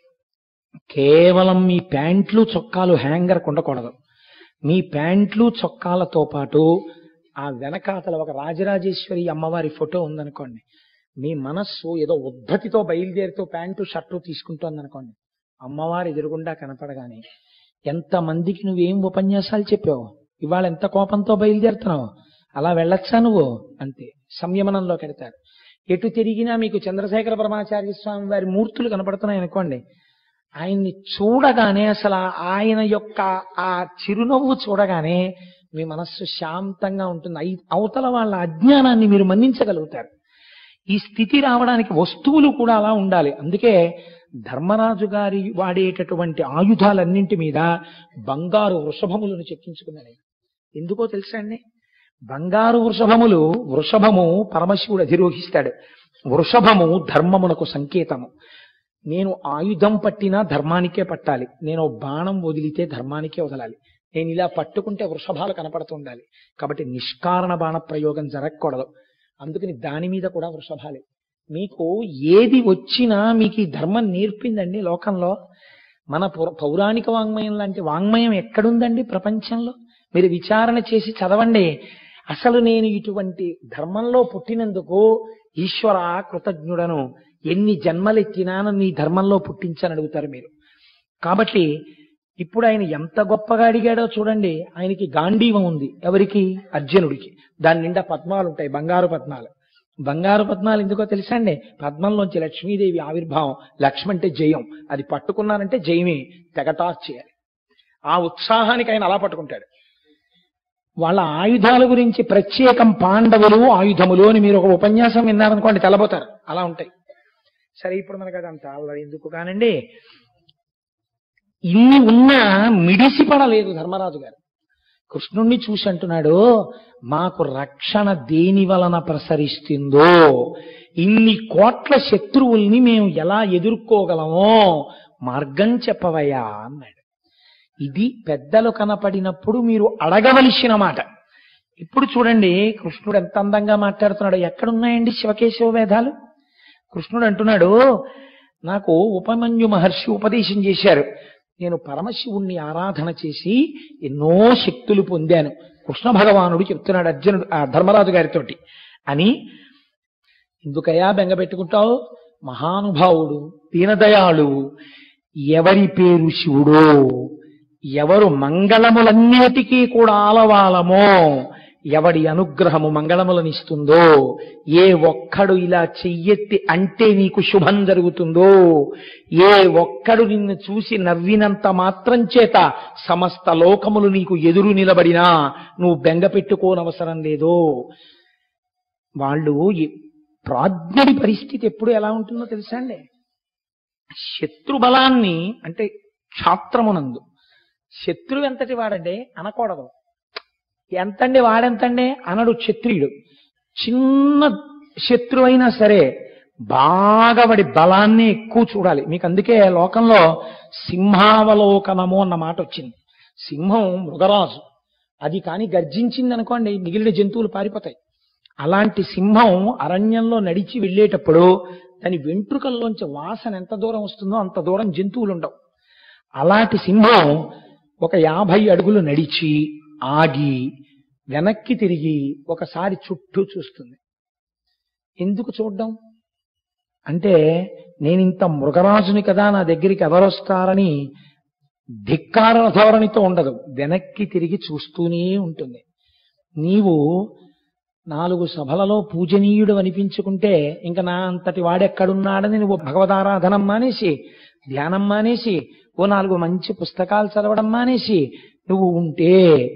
S1: కేవలం మీ ప్యాంట్లు చొక్కాలు హ్యాంగర్ ఉండకూడదు మీ ప్యాంట్లు చొక్కాలతో పాటు ఆ వెనకాతల ఒక రాజరాజేశ్వరి అమ్మవారి ఫోటో ఉందనుకోండి మీ మనస్సు ఏదో ఉద్ధతితో బయలుదేరుతూ ప్యాంటు షర్టు తీసుకుంటోంది అనుకోండి అమ్మవారి ఎదురుగుండా కనపడగానే ఎంతమందికి నువ్వేం ఉపన్యాసాలు చెప్పావు ఇవాళ ఎంత కోపంతో బయలుదేరుతున్నావు అలా వెళ్ళొచ్చా నువ్వు అంతే సంయమనంలో కడతారు ఎటు తిరిగినా మీకు చంద్రశేఖర పరమాచార్య స్వామి వారి మూర్తులు కనపడుతున్నాయి అనుకోండి ఆయన్ని చూడగానే అసలు ఆ- ఆయన యొక్క ఆ చిరునవ్వు చూడగానే మీ మనస్సు శాంతంగా ఉంటుంది ఐ- అవతల వాళ్ళ అజ్ఞానాన్ని మీరు మన్నించగలుగుతారు ఈ స్థితి రావడానికి వస్తువులు కూడా అలా ఉండాలి అందుకే ధర్మరాజు గారి వాడేటటువంటి ఆయుధాలన్నింటి మీద బంగారు వృషభములను చెక్కించుకున్నాడు ఆయన. ఎందుకో తెలుసా అండి బంగారు వృషభములు వృషభము పరమశివుడు అధిరోహిస్తాడు వృషభము ధర్మమునకు సంకేతము నేను ఆయుధం పట్టినా ధర్మానికే పట్టాలి నేను ఓ బాణం వదిలితే ధర్మానికే వదలాలి నేను ఇలా పట్టుకుంటే వృషభాలు కనపడుతుండాలి కాబట్టి నిష్కారణ బాణ ప్రయోగం జరగకూడదు అందుకని దాని మీద కూడా వృషభాలే మీకు ఏది వచ్చినా మీకు ఈ ధర్మం నేర్పిందండి లోకంలో మన పుర- పౌరాణిక వాంగ్మయం లాంటి వాంగ్మయం ఎక్కడుందండి ప్రపంచంలో మీరు విచారణ చేసి చదవండి అసలు నేను ఇటువంటి ధర్మంలో పుట్టినందుకు ఈశ్వర కృతజ్ఞుడను ఎన్ని జన్మలెత్తినా నన్ను ఈ ధర్మంలో పుట్టించని అడుగుతారు మీరు కాబట్టి ఇప్పుడు ఆయన ఎంత గొప్పగా అడిగాడో చూడండి ఆయనకి గాంధీవం ఉంది ఎవరికి అర్జునుడికి దాని నిండా పద్మాలు ఉంటాయి బంగారు పద్మాలు బంగారు పద్మాలు ఎందుకో తెలుసా అండి పద్మంలోంచి లక్ష్మీదేవి ఆవిర్భావం లక్ష్మి అంటే జయం అది పట్టుకున్నానంటే జయమే తెగటార్ చేయాలి ఆ ఉత్సాహానికి ఆయన అలా పట్టుకుంటాడు వాళ్ళ ఆయుధాల గురించి ప్రత్యేకం పాండవులు ఆయుధములు అని మీరు ఒక ఉపన్యాసం విన్నారనుకోండి తెల్లబోతారు అలా ఉంటాయి సరే ఇప్పుడు మనకు అదంతా అలా ఎందుకు కానండి ఇన్ని ఉన్నా మిడిసిపడలేదు ధర్మరాజు గారు కృష్ణుణ్ణి చూసి అంటున్నాడు మాకు రక్షణ దేని వలన ప్రసరిస్తుందో ఇన్ని కోట్ల శత్రువుల్ని మేము ఎలా ఎదుర్కోగలమో మార్గం చెప్పవయ్యా అన్నాడు ఇది పెద్దలు కనపడినప్పుడు మీరు అడగవలసిన మాట ఇప్పుడు చూడండి కృష్ణుడు ఎంత అందంగా మాట్లాడుతున్నాడు ఎక్కడున్నాయండి శివకేశవ వేదాలు కృష్ణుడు అంటున్నాడు నాకు ఉపమన్యు మహర్షి ఉపదేశం చేశారు నేను పరమశివుణ్ణి ఆరాధన చేసి ఎన్నో శక్తులు పొందాను కృష్ణ భగవానుడు చెప్తున్నాడు అర్జునుడు ఆ ధర్మరాజు గారితోటి అని ఎందుకయ్యా బెంగ పెట్టుకుంటావు మహానుభావుడు దీనదయాళువు ఎవరి పేరు శివుడో ఎవరు మంగళములన్నిటికీ కూడా ఆలవాలమో ఎవడి అనుగ్రహము మంగళములనిస్తుందో ఏ ఒక్కడు ఇలా చెయ్యెత్తి అంటే నీకు శుభం జరుగుతుందో ఏ ఒక్కడు నిన్ను చూసి నవ్వినంత మాత్రం చేత సమస్త లోకములు నీకు ఎదురు నిలబడినా నువ్వు బెంగ పెట్టుకోనవసరం లేదో వాళ్ళు ఈ ప్రాజ్ఞుడి పరిస్థితి ఎప్పుడు ఎలా ఉంటుందో తెలుసా అండి శత్రుబలాన్ని అంటే క్షాత్రమునందు శత్రువు ఎంతటి వాడంటే అనకూడదు ఎంతండి వాడెంతండి అనడు క్షత్రియుడు చిన్న శత్రువు అయినా సరే బాగా వాడి బలాన్ని ఎక్కువ చూడాలి మీకు అందుకే లోకంలో సింహావలోకనము అన్న మాట వచ్చింది సింహం మృగరాజు అది కానీ గర్జించింది అనుకోండి మిగిలిన జంతువులు పారిపోతాయి అలాంటి సింహం అరణ్యంలో నడిచి వెళ్ళేటప్పుడు దాని వెంట్రుకల్లోంచి వాసన ఎంత దూరం వస్తుందో అంత దూరం జంతువులు ఉండవు అలాంటి సింహం ఒక యాభై అడుగులు నడిచి ఆగి వెనక్కి తిరిగి ఒకసారి చుట్టూ చూస్తుంది ఎందుకు చూడ్డం అంటే నేను ఇంత మృగరాజుని కదా నా దగ్గరికి ఎవరొస్తారని ధిక్కార ధోరణితో ఉండదు వెనక్కి తిరిగి చూస్తూనే ఉంటుంది నీవు నాలుగు సభలలో పూజనీయుడు అనిపించుకుంటే ఇంకా నా అంతటి వాడెక్కడున్నాడని నువ్వు భగవదారాధనం మానేసి ధ్యానం మానేసి ఓ నాలుగు మంచి పుస్తకాలు చదవడం మానేసి నువ్వు ఉంటే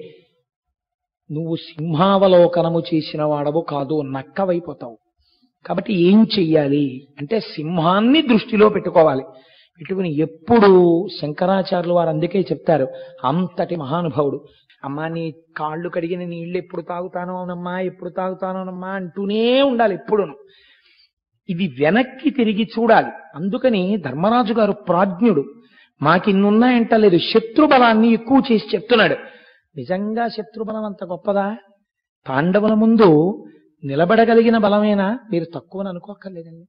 S1: నువ్వు సింహావలోకనము చేసిన వాడవు కాదు నక్కవైపోతావు కాబట్టి ఏం చెయ్యాలి అంటే సింహాన్ని దృష్టిలో పెట్టుకోవాలి పెట్టుకుని ఎప్పుడు శంకరాచార్యులు వారు అందుకే చెప్తారు అంతటి మహానుభావుడు అమ్మా నీ కాళ్ళు కడిగిన నీళ్లు ఎప్పుడు తాగుతానోనమ్మా ఎప్పుడు తాగుతానోనమ్మా అంటూనే ఉండాలి ఎప్పుడును ఇది వెనక్కి తిరిగి చూడాలి అందుకని ధర్మరాజు గారు ప్రాజ్ఞుడు మాకిన్నున్నాయంట లేదు శత్రుబలాన్ని ఎక్కువ చేసి చెప్తున్నాడు నిజంగా శత్రుబలం అంత గొప్పదా పాండవుల ముందు నిలబడగలిగిన బలమేనా మీరు తక్కువని అనుకోక్కర్లేదండి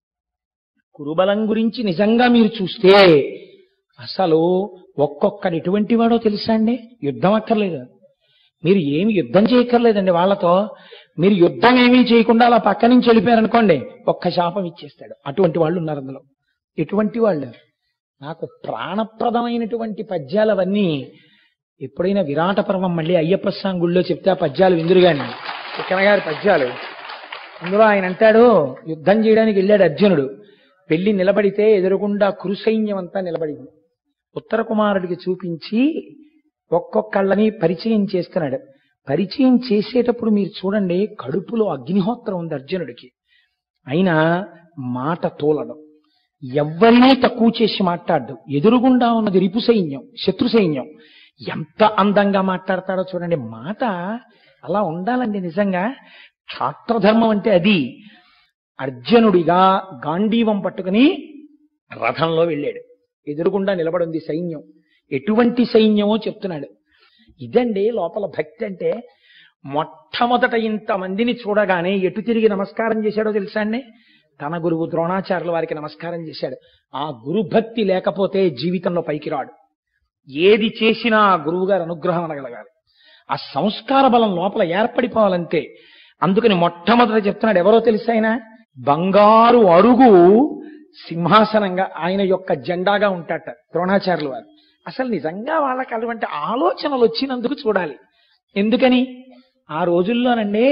S1: కురుబలం గురించి నిజంగా మీరు చూస్తే అసలు ఒక్కొక్కడు ఎటువంటి వాడో తెలుసా అండి యుద్ధం అక్కర్లేదు మీరు ఏమి యుద్ధం చేయక్కర్లేదండి వాళ్ళతో మీరు యుద్ధం ఏమీ చేయకుండా అలా పక్క నుంచి వెళ్ళిపోయారనుకోండి ఒక్క శాపం ఇచ్చేస్తాడు అటువంటి వాళ్ళు ఉన్నారు అందులో ఎటువంటి వాళ్ళు నాకు ప్రాణప్రదమైనటువంటి పద్యాలు అవన్నీ ఎప్పుడైనా విరాట పర్వం మళ్ళీ అయ్యప్ప స్వామి గుళ్ళో చెప్తే ఆ పద్యాలు విందురుగాని ఇక్కడ గారి పద్యాలు అందులో ఆయన అంటాడు యుద్ధం చేయడానికి వెళ్ళాడు అర్జునుడు వెళ్ళి నిలబడితే ఎదురుగుండా కురుసైన్యం అంతా నిలబడింది ఉత్తర కుమారుడికి చూపించి ఒక్కొక్కళ్ళని పరిచయం చేస్తున్నాడు పరిచయం చేసేటప్పుడు మీరు చూడండి కడుపులో అగ్నిహోత్రం ఉంది అర్జునుడికి అయినా మాట తోలడం ఎవ్వరినీ తక్కువ చేసి మాట్లాడడు ఎదురుగుండా ఉన్నది రిపు సైన్యం శత్రు సైన్యం ఎంత అందంగా మాట్లాడతాడో చూడండి మాట అలా ఉండాలండి నిజంగా క్షాత్రధర్మం అంటే అది అర్జునుడిగా గాంధీవం పట్టుకుని రథంలో వెళ్ళాడు ఎదురుగుండా నిలబడింది సైన్యం ఎటువంటి సైన్యమో చెప్తున్నాడు ఇదండి లోపల భక్తి అంటే మొట్టమొదట ఇంతమందిని చూడగానే ఎటు తిరిగి నమస్కారం చేశాడో తెలుసా అండి తన గురువు ద్రోణాచార్యుల వారికి నమస్కారం చేశాడు ఆ గురుభక్తి లేకపోతే జీవితంలో పైకి రాడు ఏది చేసినా ఆ గురువు గారి అనుగ్రహం అనగలగాలి ఆ సంస్కార బలం లోపల ఏర్పడిపోవాలంతే అందుకని మొట్టమొదట చెప్తున్నాడు ఎవరో తెలుసా ఆయన బంగారు అరుగు సింహాసనంగా ఆయన యొక్క జెండాగా ఉంటాట ద్రోణాచార్యుల వారు అసలు నిజంగా వాళ్ళకి అటువంటి ఆలోచనలు వచ్చినందుకు చూడాలి ఎందుకని ఆ రోజుల్లోనండి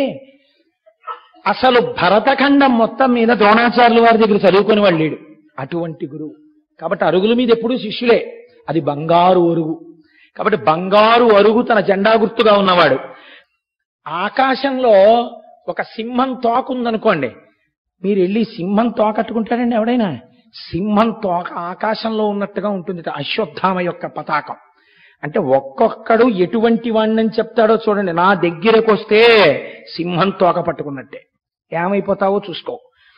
S1: అసలు భరతఖండం మొత్తం మీద ద్రోణాచార్యుల వారి దగ్గర చదువుకుని వాళ్ళు లేడు అటువంటి గురువు కాబట్టి అరుగుల మీద ఎప్పుడూ శిష్యులే అది బంగారు అరుగు కాబట్టి బంగారు అరుగు తన జెండా గుర్తుగా ఉన్నవాడు ఆకాశంలో ఒక సింహం తోక ఉందనుకోండి మీరు వెళ్ళి సింహం తోక కట్టుకుంటారండి ఎవడైనా సింహం తోక ఆకాశంలో ఉన్నట్టుగా ఉంటుంది అశ్వత్థామ యొక్క పతాకం అంటే ఒక్కొక్కడు ఎటువంటి వాణ్ణని చెప్తాడో చూడండి నా దగ్గరకు వస్తే సింహం తోక పట్టుకున్నట్టే ఏమైపోతావో చూసుకో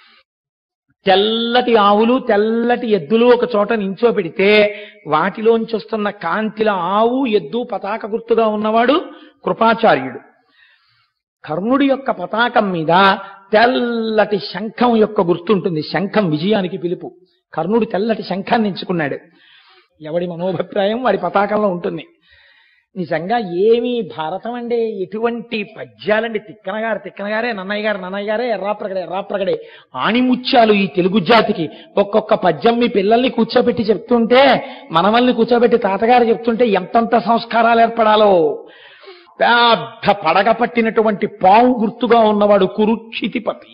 S1: తెల్లటి ఆవులు తెల్లటి ఎద్దులు ఒక చోట నించో పెడితే వాటిలోంచి వస్తున్న కాంతిల ఆవు ఎద్దు పతాక గుర్తుగా ఉన్నవాడు కృపాచార్యుడు కర్ణుడి యొక్క పతాకం మీద తెల్లటి శంఖం యొక్క గుర్తుంటుంది శంఖం విజయానికి పిలుపు కర్ణుడు తెల్లటి శంఖాన్ని ఎంచుకున్నాడు ఎవడి మనోభిప్రాయం వాడి పతాకంలో ఉంటుంది నిజంగా ఏమి భారతం అండి ఎటువంటి పద్యాలండి తిక్కనగారు తిక్కనగారే నన్నయ్య గారు నన్నయ్య గారే ఎర్రాప్రగడే ఎర్రాప్రగడే ఆణిముత్యాలు ఈ తెలుగు జాతికి ఒక్కొక్క పద్యం మీ పిల్లల్ని కూర్చోబెట్టి చెప్తుంటే మనవల్ని కూర్చోబెట్టి తాతగారు చెప్తుంటే ఎంతంత సంస్కారాలు ఏర్పడాలో పెద్ద పడగ పట్టినటువంటి పావు గుర్తుగా ఉన్నవాడు కురుక్షితిపతి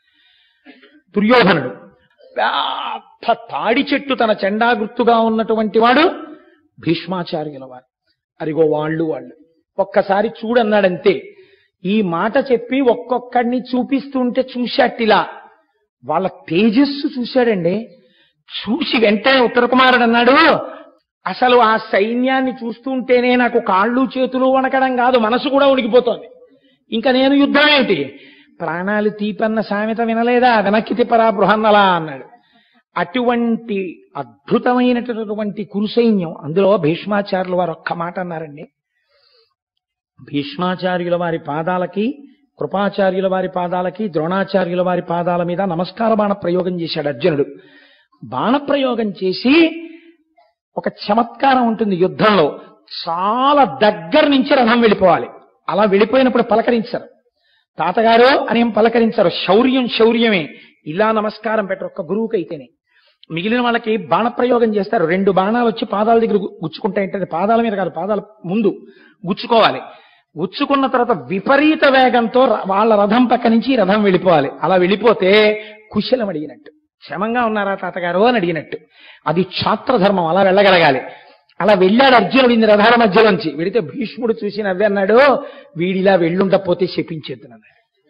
S1: దుర్యోధనుడు పెద్ద తాడి చెట్టు తన చెండా గుర్తుగా ఉన్నటువంటి వాడు భీష్మాచార్యుల వారు అరిగో వాళ్ళు వాళ్ళు ఒక్కసారి చూడన్నాడంతే ఈ మాట చెప్పి ఒక్కొక్కడిని చూపిస్తుంటే చూశాటిలా వాళ్ళ తేజస్సు చూశాడండి చూసి వెంటనే ఉత్తర కుమారుడు అన్నాడు అసలు ఆ సైన్యాన్ని చూస్తుంటేనే నాకు కాళ్ళు చేతులు వణకడం కాదు మనసు కూడా ఉడికిపోతోంది ఇంకా నేను యుద్ధం ఏమిటి ప్రాణాలు తీపన్న సామెత వినలేదా వెనక్కి తిప్పరా బృహన్నలా అన్నాడు అటువంటి అద్భుతమైనటువంటి కురుసైన్యం అందులో భీష్మాచార్యుల వారు ఒక్క మాట అన్నారండి భీష్మాచార్యుల వారి పాదాలకి కృపాచార్యుల వారి పాదాలకి ద్రోణాచార్యుల వారి పాదాల మీద నమస్కార బాణ ప్రయోగం చేశాడు అర్జునుడు బాణప్రయోగం చేసి ఒక చమత్కారం ఉంటుంది యుద్ధంలో చాలా దగ్గర నుంచి రథం వెళ్ళిపోవాలి అలా వెళ్ళిపోయినప్పుడు పలకరించరు తాతగారు అని ఏం పలకరించరు శౌర్యం శౌర్యమే ఇలా నమస్కారం పెట్టరు ఒక్క గురువుకి అయితేనే మిగిలిన వాళ్ళకి బాణప్రయోగం చేస్తారు రెండు బాణాలు వచ్చి పాదాల దగ్గర గు- గుచ్చుకుంటాయంటే పాదాల మీద కాదు పాదాల ముందు గుచ్చుకోవాలి గుచ్చుకున్న తర్వాత విపరీత వేగంతో ర- వాళ్ళ రథం పక్క నుంచి రథం వెళ్ళిపోవాలి అలా వెళ్ళిపోతే కుశలం అడిగినట్టు క్షమంగా ఉన్నారా తాతగారు అని అడిగినట్టు అది క్షాత్రధర్మం అలా వెళ్ళగలగాలి అలా వెళ్ళాడు అర్జునుడు ఇన్ని రథాల మధ్యలోంచి వెడితే భీష్ముడు చూసి నవ్వి అన్నాడు వీడిలా వెళ్ళుండపోతే శపించేద్దునన్నాడు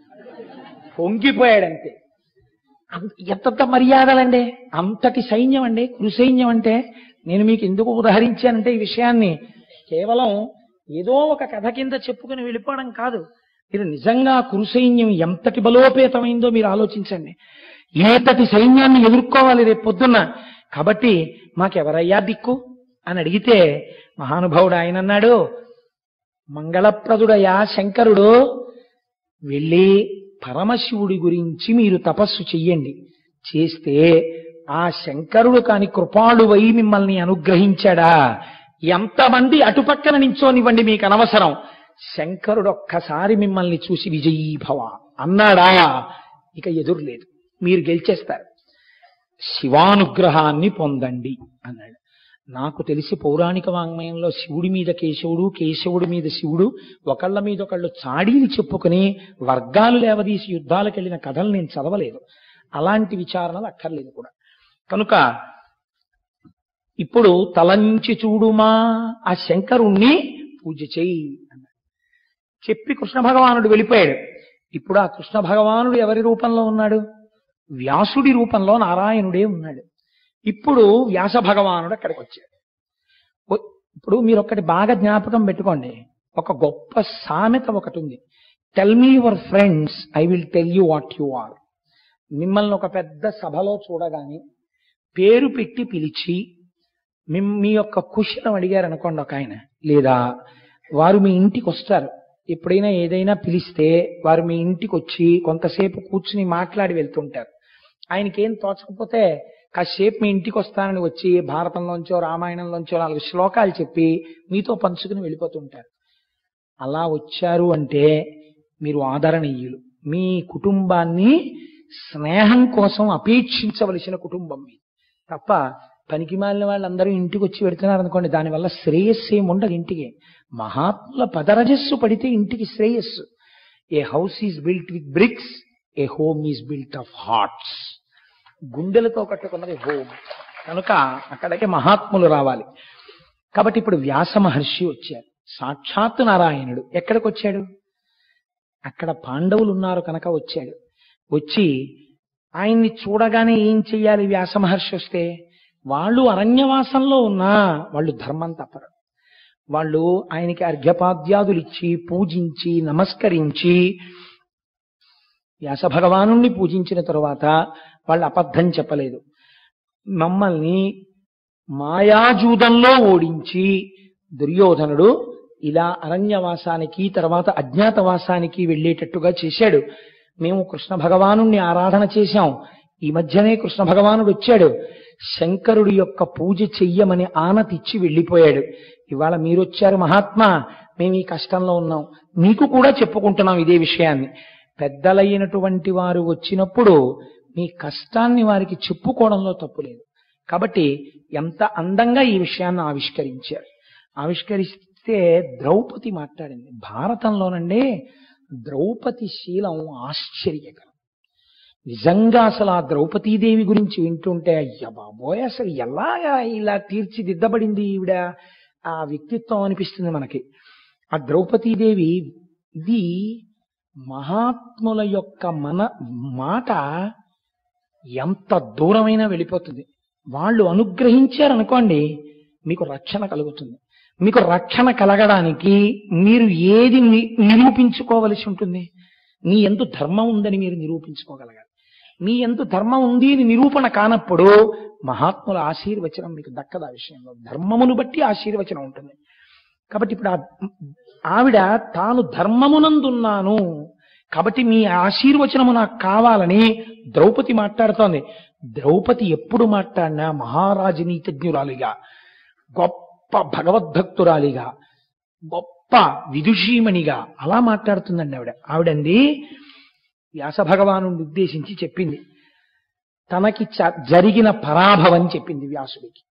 S1: పొంగిపోయాడంతే అంత- ఎంతంత మర్యాదలండి అంతటి సైన్యం అండి కురు సైన్యం అంటే నేను మీకు ఎందుకు ఉదహరించానంటే ఈ విషయాన్ని కేవలం ఏదో ఒక కథ కింద చెప్పుకుని వెళ్ళిపోవడం కాదు మీరు నిజంగా కురు సైన్యం ఎంతటి బలోపేతమైందో మీరు ఆలోచించండి ఏతటి సైన్యాన్ని ఎదుర్కోవాలి రేపు పొద్దున్న కాబట్టి మాకెవరయ్యా దిక్కు అని అడిగితే మహానుభావుడు ఆయన అన్నాడు మంగళప్రదుడయా శంకరుడు వెళ్ళి పరమశివుడి గురించి మీరు తపస్సు చెయ్యండి చేస్తే ఆ శంకరుడు కాని కృపాళువై మిమ్మల్ని అనుగ్రహించాడా ఎంతమంది అటుపక్కన నించోనివ్వండి మీకు అనవసరం శంకరుడు ఒక్కసారి మిమ్మల్ని చూసి విజయీభవ అన్నాడా ఇక ఎదురు లేదు మీరు గెలిచేస్తారు శివానుగ్రహాన్ని పొందండి అన్నాడు నాకు తెలిసి పౌరాణిక వాంగ్మయంలో శివుడి మీద కేశవుడు కేశవుడి మీద శివుడు ఒకళ్ళ మీద ఒకళ్ళు చాడీలు చెప్పుకుని వర్గాలు లేవదీసి యుద్ధాలకు వెళ్ళిన కథలు నేను చదవలేదు అలాంటి విచారణలు అక్కర్లేదు కూడా కనుక ఇప్పుడు తలంచి చూడుమా ఆ శంకరుణ్ణి పూజ చెయ్యి అన్నాడు చెప్పి కృష్ణ భగవానుడు వెళ్ళిపోయాడు ఇప్పుడు ఆ కృష్ణ భగవానుడు ఎవరి రూపంలో ఉన్నాడు వ్యాసుడి రూపంలో నారాయణుడే ఉన్నాడు ఇప్పుడు వ్యాస భగవానుడు అక్కడికి వచ్చాడు ఓ- ఇప్పుడు మీరు ఒక్కటి బాగా జ్ఞాపకం పెట్టుకోండి ఒక గొప్ప సామెత ఒకటి ఉంది tell me your friends I will tell you what you are మిమ్మల్ని ఒక పెద్ద సభలో చూడగాని పేరు పెట్టి పిలిచి మిమ్- మీ యొక్క కుశలం అడిగారు అనుకోండి ఒక ఆయన లేదా వారు మీ ఇంటికి వస్తారు ఎప్పుడైనా ఏదైనా పిలిస్తే వారు మీ ఇంటికి వచ్చి కొంతసేపు కూర్చుని మాట్లాడి వెళ్తుంటారు ఆయనకేం తోచకపోతే కాసేపు మీ ఇంటికి వస్తానని వచ్చి భారతంలోంచో రామాయణంలోంచో నాలుగు శ్లోకాలు చెప్పి మీతో పంచుకుని వెళ్ళిపోతుంటారు అలా వచ్చారు అంటే మీరు ఆదరణీయులు మీ కుటుంబాన్ని స్నేహం కోసం అపేక్షించవలసిన కుటుంబం మీది తప్ప పనికి మాలిన వాళ్ళందరూ ఇంటికి వచ్చి పెడుతున్నారు అనుకోండి దానివల్ల శ్రేయస్సు ఏమి ఉండదు ఇంటికి మహాత్ముల పదరజస్సు పడితే ఇంటికి శ్రేయస్సు a house is built with bricks a home is built of hearts గుండెలతో కట్టుకున్నది హోమ్ కనుక అక్కడికి మహాత్ములు రావాలి కాబట్టి ఇప్పుడు వ్యాస మహర్షి వచ్చారు సాక్షాత్తు నారాయణుడు ఎక్కడికి వచ్చాడు అక్కడ పాండవులు ఉన్నారు కనుక వచ్చాడు వచ్చి ఆయన్ని చూడగానే ఏం చెయ్యాలి వ్యాస మహర్షి వస్తే వాళ్ళు అరణ్యవాసంలో ఉన్నా వాళ్ళు ధర్మం తప్పరు వాళ్ళు ఆయనకి అర్ఘ్యపాద్యాదులు ఇచ్చి పూజించి నమస్కరించి వ్యాస భగవాను పూజించిన తరువాత వాళ్ళు అబద్ధం చెప్పలేదు మమ్మల్ని మాయాజూదంలో ఓడించి దుర్యోధనుడు ఇలా అరణ్యవాసానికి తర్వాత అజ్ఞాతవాసానికి వెళ్ళేటట్టుగా చేశాడు మేము కృష్ణ భగవాను ఆరాధన చేశాం ఈ మధ్యనే కృష్ణ భగవానుడు వచ్చాడు శంకరుడి యొక్క పూజ చెయ్యమని ఆనతిచ్చి వెళ్ళిపోయాడు ఇవాళ మీరొచ్చారు మహాత్మా మేము ఈ కష్టంలో ఉన్నాం మీకు కూడా చెప్పుకుంటున్నాం ఇదే విషయాన్ని పెద్దలైనటువంటి వారు వచ్చినప్పుడు మీ కష్టాన్ని వారికి చెప్పుకోవడంలో తప్పు లేదు కాబట్టి ఎంత అందంగా ఈ విషయాన్ని ఆవిష్కరించారు ఆవిష్కరిస్తే ద్రౌపది మాట్లాడింది భారతంలోనండి ద్రౌపది శీలం ఆశ్చర్యకరం నిజంగా అసలు ఆ ద్రౌపదీదేవి గురించి వింటుంటే అయ్య బాబోయ్ అసలు ఎలాగా ఇలా తీర్చిదిద్దబడింది ఈవిడ ఆ వ్యక్తిత్వం అనిపిస్తుంది మనకి ఆ ద్రౌపదీదేవి ఇది మహాత్ముల యొక్క మన మాట ఎంత దూరమైనా వెళ్ళిపోతుంది వాళ్ళు అనుగ్రహించారనుకోండి మీకు రక్షణ కలుగుతుంది మీకు రక్షణ కలగడానికి మీరు ఏది ని- నిరూపించుకోవలసి ఉంటుంది మీ ఎందు ధర్మం ఉందని మీరు నిరూపించుకోగలగాలి మీ ఎందు ధర్మం ఉంది అని నిరూపణ కానప్పుడు మహాత్ముల ఆశీర్వచనం మీకు దక్కదు ఆ విషయంలో ధర్మమును బట్టి ఆశీర్వచనం ఉంటుంది కాబట్టి ఇప్పుడు ఆ- ఆవిడ తాను ధర్మమునందున్నాను కాబట్టి మీ ఆశీర్వచనము నాకు కావాలని ద్రౌపది మాట్లాడుతోంది ద్రౌపది ఎప్పుడు మాట్లాడినా మహారాజనీతజ్ఞురాలిగా గొప్ప భగవద్భక్తురాలిగా గొప్ప విదుషీమణిగా అలా మాట్లాడుతుందండి ఆవిడ ఆవిడంది వ్యాస భగవాను ఉద్దేశించి చెప్పింది తనకి చ- జరిగిన పరాభవం చెప్పింది వ్యాసుడికి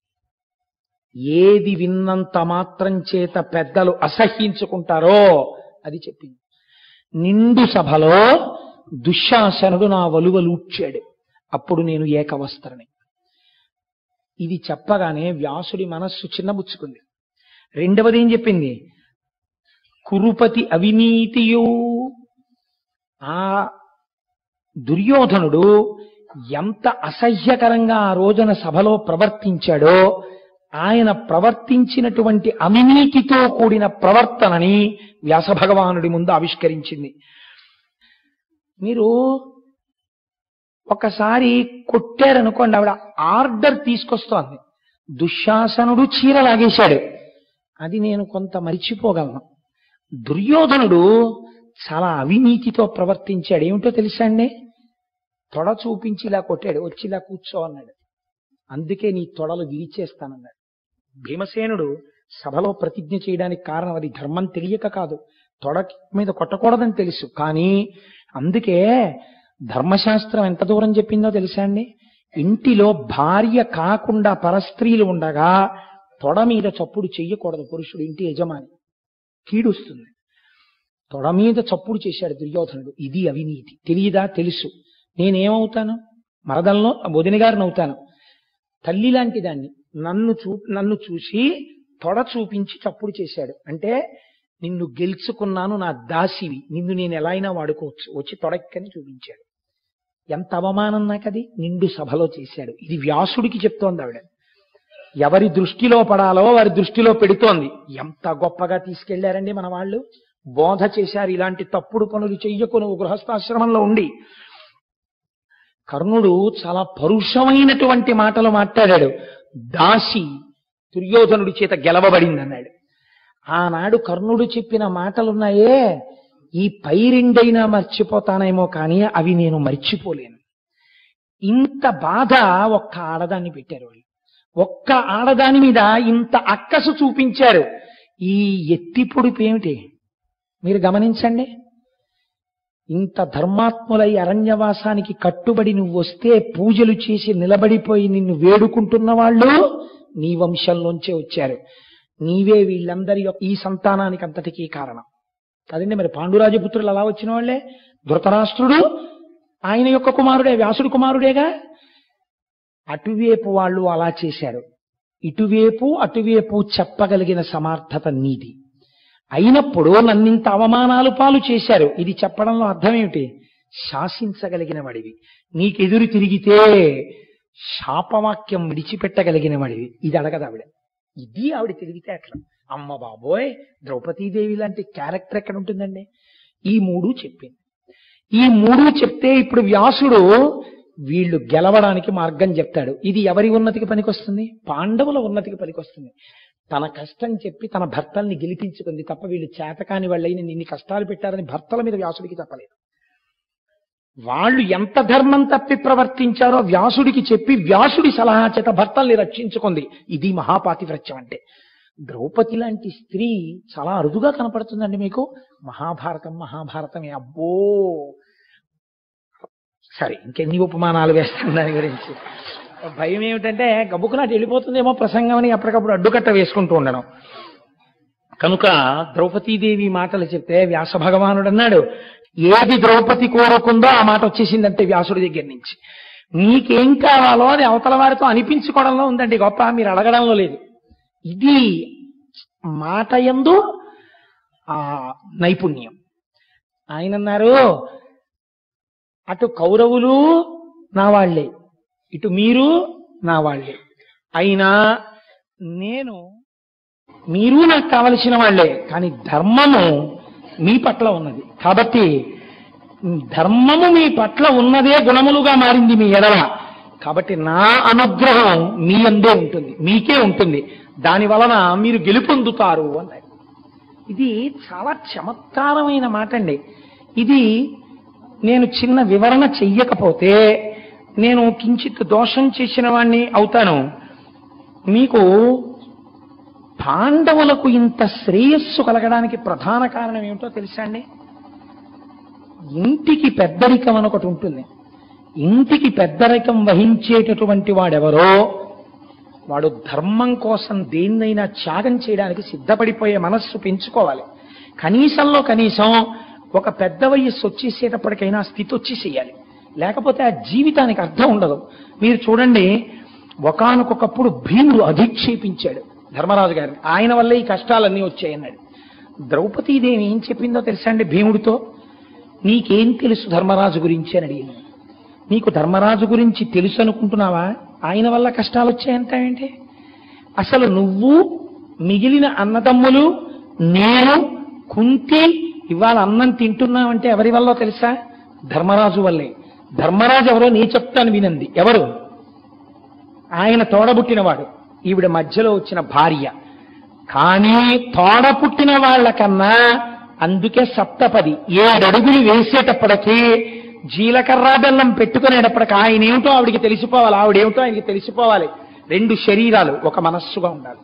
S1: ఏది విన్నంత మాత్రం చేత పెద్దలు అసహ్యించుకుంటారో అది చెప్పింది నిండు సభలో దుశ్శాసనుడు నా వలువలూడ్చాడు అప్పుడు నేను ఏకవస్త్రని ఇది చెప్పగానే వ్యాసుడి మనస్సు చిన్నబుచ్చుకుంది రెండవది ఏం చెప్పింది కురుపతి అవినీతియు ఆ దుర్యోధనుడు ఎంత అసహ్యకరంగా ఆ రోజున సభలో ప్రవర్తించాడో ఆయన ప్రవర్తించినటువంటి అవినీతితో కూడిన ప్రవర్తనని వ్యాస భగవానుడి ముందు ఆవిష్కరించింది మీరు ఒకసారి కొట్టారనుకోండి ఆవిడ ఆర్డర్ తీసుకొస్తోంది దుశ్శాసనుడు చీర లాగేశాడు అది నేను కొంత మరిచిపోగలను దుర్యోధనుడు చాలా అవినీతితో ప్రవర్తించాడు ఏమిటో తెలుసా అండి తొడ చూపించి ఇలా కొట్టాడు వచ్చి ఇలా కూర్చో అన్నాడు అందుకే నీ తొడలు విరిచేస్తానన్నాడు భీమసేనుడు సభలో ప్రతిజ్ఞ చేయడానికి కారణం అది ధర్మం తెలియక కాదు తొడ మీద కొట్టకూడదని తెలుసు కానీ అందుకే ధర్మశాస్త్రం ఎంత దూరం చెప్పిందో తెలుసా అండి ఇంటిలో భార్య కాకుండా పరస్త్రీలు ఉండగా తొడ మీద చప్పుడు చెయ్యకూడదు పురుషుడు ఇంటి యజమాని కీడుస్తుంది తొడ మీద చప్పుడు చేశాడు దుర్యోధనుడు ఇది అవినీతి తెలియదా తెలుసు నేనేమవుతాను మరదల్లో వదిన గారిని అవుతాను తల్లి లాంటి దాన్ని నన్ను చూ నన్ను చూసి తొడ చూపించి చప్పుడు చేశాడు అంటే నిన్ను గెలుచుకున్నాను నా దాసివి నిన్ను నేను ఎలా అయినా వాడుకోవచ్చు వచ్చి తొడక్కని చూపించాడు ఎంత అవమానం నాకది నిండు సభలో చేశాడు ఇది వ్యాసుడికి చెప్తోంది ఆవిడ ఎవరి దృష్టిలో పడాలో వారి దృష్టిలో పెడుతోంది ఎంత గొప్పగా తీసుకెళ్లారండి మన వాళ్ళు బోధ చేశారు ఇలాంటి తప్పుడు పనులు చెయ్యకు నువ్వు గృహస్థాశ్రమంలో ఉండి కర్ణుడు చాలా పరుషమైనటువంటి మాటలు మాట్లాడాడు దాసి దుర్యోధనుడి చేత గెలవబడింది అన్నాడు ఆనాడు కర్ణుడు చెప్పిన మాటలున్నాయే ఈ పై రెండైనా మర్చిపోతానేమో కానీ అవి నేను మర్చిపోలేను ఇంత బాధ ఒక్క ఆడదాన్ని పెట్టారు వాళ్ళు ఒక్క ఆడదాని మీద ఇంత అక్కసు చూపించారు ఈ ఎత్తి పొడుపు ఏమిటి మీరు గమనించండి ఇంత ధర్మాత్ములై అరణ్యవాసానికి కట్టుబడి నువ్వు వస్తే పూజలు చేసి నిలబడిపోయి నిన్ను వేడుకుంటున్న వాళ్ళు నీ వంశంలోంచే వచ్చారు నీవే వీళ్ళందరి యొక్క ఈ సంతానానికి అంతటికీ కారణం కదండి మరి పాండురాజపుత్రులు అలా వచ్చిన వాళ్ళే ధృతరాష్ట్రుడు ఆయన యొక్క కుమారుడే వ్యాసుడు కుమారుడేగా అటువైపు వాళ్ళు అలా చేశారు ఇటువైపు అటువైపు చెప్పగలిగిన సమర్థత నీది అయినప్పుడు నన్నింత అవమానాలు పాలు చేశారు ఇది చెప్పడంలో అర్థం ఏమిటి శాసించగలిగిన వాడివి నీకెదురు తిరిగితే శాపవాక్యం విడిచిపెట్టగలిగిన వాడివి ఇది అడగదు ఆవిడ ఇది ఆవిడ తిరిగితే అట్లా అమ్మ బాబోయ్ ద్రౌపదీదేవి లాంటి క్యారెక్టర్ ఎక్కడ ఉంటుందండి ఈ మూడు చెప్పింది ఈ మూడు చెప్తే ఇప్పుడు వ్యాసుడు వీళ్ళు గెలవడానికి మార్గం చెప్తాడు ఇది ఎవరి ఉన్నతికి పనికొస్తుంది పాండవుల ఉన్నతికి పనికొస్తుంది తన కష్టం చెప్పి తన భర్తల్ని గెలిపించుకుంది తప్ప వీళ్ళు చేతకాని వాళ్ళైన నిన్ని కష్టాలు పెట్టారని భర్తల మీద వ్యాసుడికి చెప్పలేదు వాళ్ళు ఎంత ధర్మం తప్పి ప్రవర్తించారో వ్యాసుడికి చెప్పి వ్యాసుడి సలహా చేత భర్తల్ని రక్షించుకుంది ఇది మహాపాతివ్రత్యం అంటే ద్రౌపది లాంటి స్త్రీ చాలా అరుదుగా కనపడుతుందండి మీకు మహాభారతం మహాభారతమే అబ్బో సరే ఇంకెన్ని ఉపమానాలు వేస్తాను దాని గురించి భయం ఏమిటంటే గబుకునాటి వెళ్ళిపోతుందేమో ప్రసంగం అని అప్పటికప్పుడు అడ్డుకట్ట వేసుకుంటూ ఉండడం కనుక ద్రౌపదీదేవి మాటలు చెప్తే వ్యాస భగవానుడు అన్నాడు ఏది ద్రౌపది కోరుకుందో ఆ మాట వచ్చేసిందంటే వ్యాసుడి దగ్గర నుంచి మీకేం కావాలో అది అవతల వారితో అనిపించుకోవడంలో ఉందండి గొప్ప మీరు అడగడంలో లేదు ఇది మాట ఎందు ఆ నైపుణ్యం ఆయన అన్నారు అటు కౌరవులు నా వాళ్లే ఇటు మీరు నా వాళ్లే అయినా నేను మీరు నాకు కావలసిన వాళ్లే కానీ ధర్మము మీ పట్ల ఉన్నది కాబట్టి ధర్మము మీ పట్ల ఉన్నదే గుణములుగా మారింది మీ ఎడల కాబట్టి నా అనుగ్రహం మీ అందే ఉంటుంది మీకే ఉంటుంది దాని వలన మీరు గెలుపొందుతారు అన్నాడు ఇది చాలా చమత్కారమైన మాట అండి ఇది నేను చిన్న వివరణ చెయ్యకపోతే నేను కించిత్ దోషం చేసిన వాణ్ణి అవుతాను మీకు పాండవులకు ఇంత శ్రేయస్సు కలగడానికి ప్రధాన కారణం ఏమిటో తెలుసా అండి ఇంటికి పెద్దరికం అని ఒకటి ఉంటుంది ఇంటికి పెద్దరికం వహించేటటువంటి వాడెవరో వాడు ధర్మం కోసం దేన్నైనా త్యాగం చేయడానికి సిద్ధపడిపోయే మనస్సు పెంచుకోవాలి కనీసంలో కనీసం ఒక పెద్ద వయస్సు వచ్చేసేటప్పటికైనా స్థితి వచ్చేసేయాలి లేకపోతే ఆ జీవితానికి అర్థం ఉండదు మీరు చూడండి ఒకానొకప్పుడు భీముడు అధిక్షేపించాడు ధర్మరాజు గారిని ఆయన వల్ల ఈ కష్టాలన్నీ వచ్చాయన్నాడు ద్రౌపదీదేవి ఏం చెప్పిందో తెలుసా అండి భీముడితో నీకేం తెలుసు ధర్మరాజు గురించి అని అడిగింది నీకు ధర్మరాజు గురించి తెలుసు అనుకుంటున్నావా ఆయన వల్ల కష్టాలు వచ్చాయంటావేంటి అసలు నువ్వు మిగిలిన అన్నదమ్ములు నేను కుంతి ఇవాళ అన్నం తింటున్నావంటే ఎవరి వల్ల తెలుసా ధర్మరాజు వల్లే ధర్మరాజు ఎవరో నీ చెప్తాను వినంది ఎవరు ఆయన తోడబుట్టినవాడు ఈవిడ మధ్యలో వచ్చిన భార్య కానీ తోడ పుట్టిన వాళ్ళకన్నా అందుకే సప్తపది ఏడడుగులు వేసేటప్పటికి జీలకర్ర బెల్లం పెట్టుకునేటప్పటికి ఆయన ఏమిటో ఆవిడికి తెలిసిపోవాలి ఆవిడేమిటో ఆయనకి తెలిసిపోవాలి రెండు శరీరాలు ఒక మనస్సుగా ఉండాలి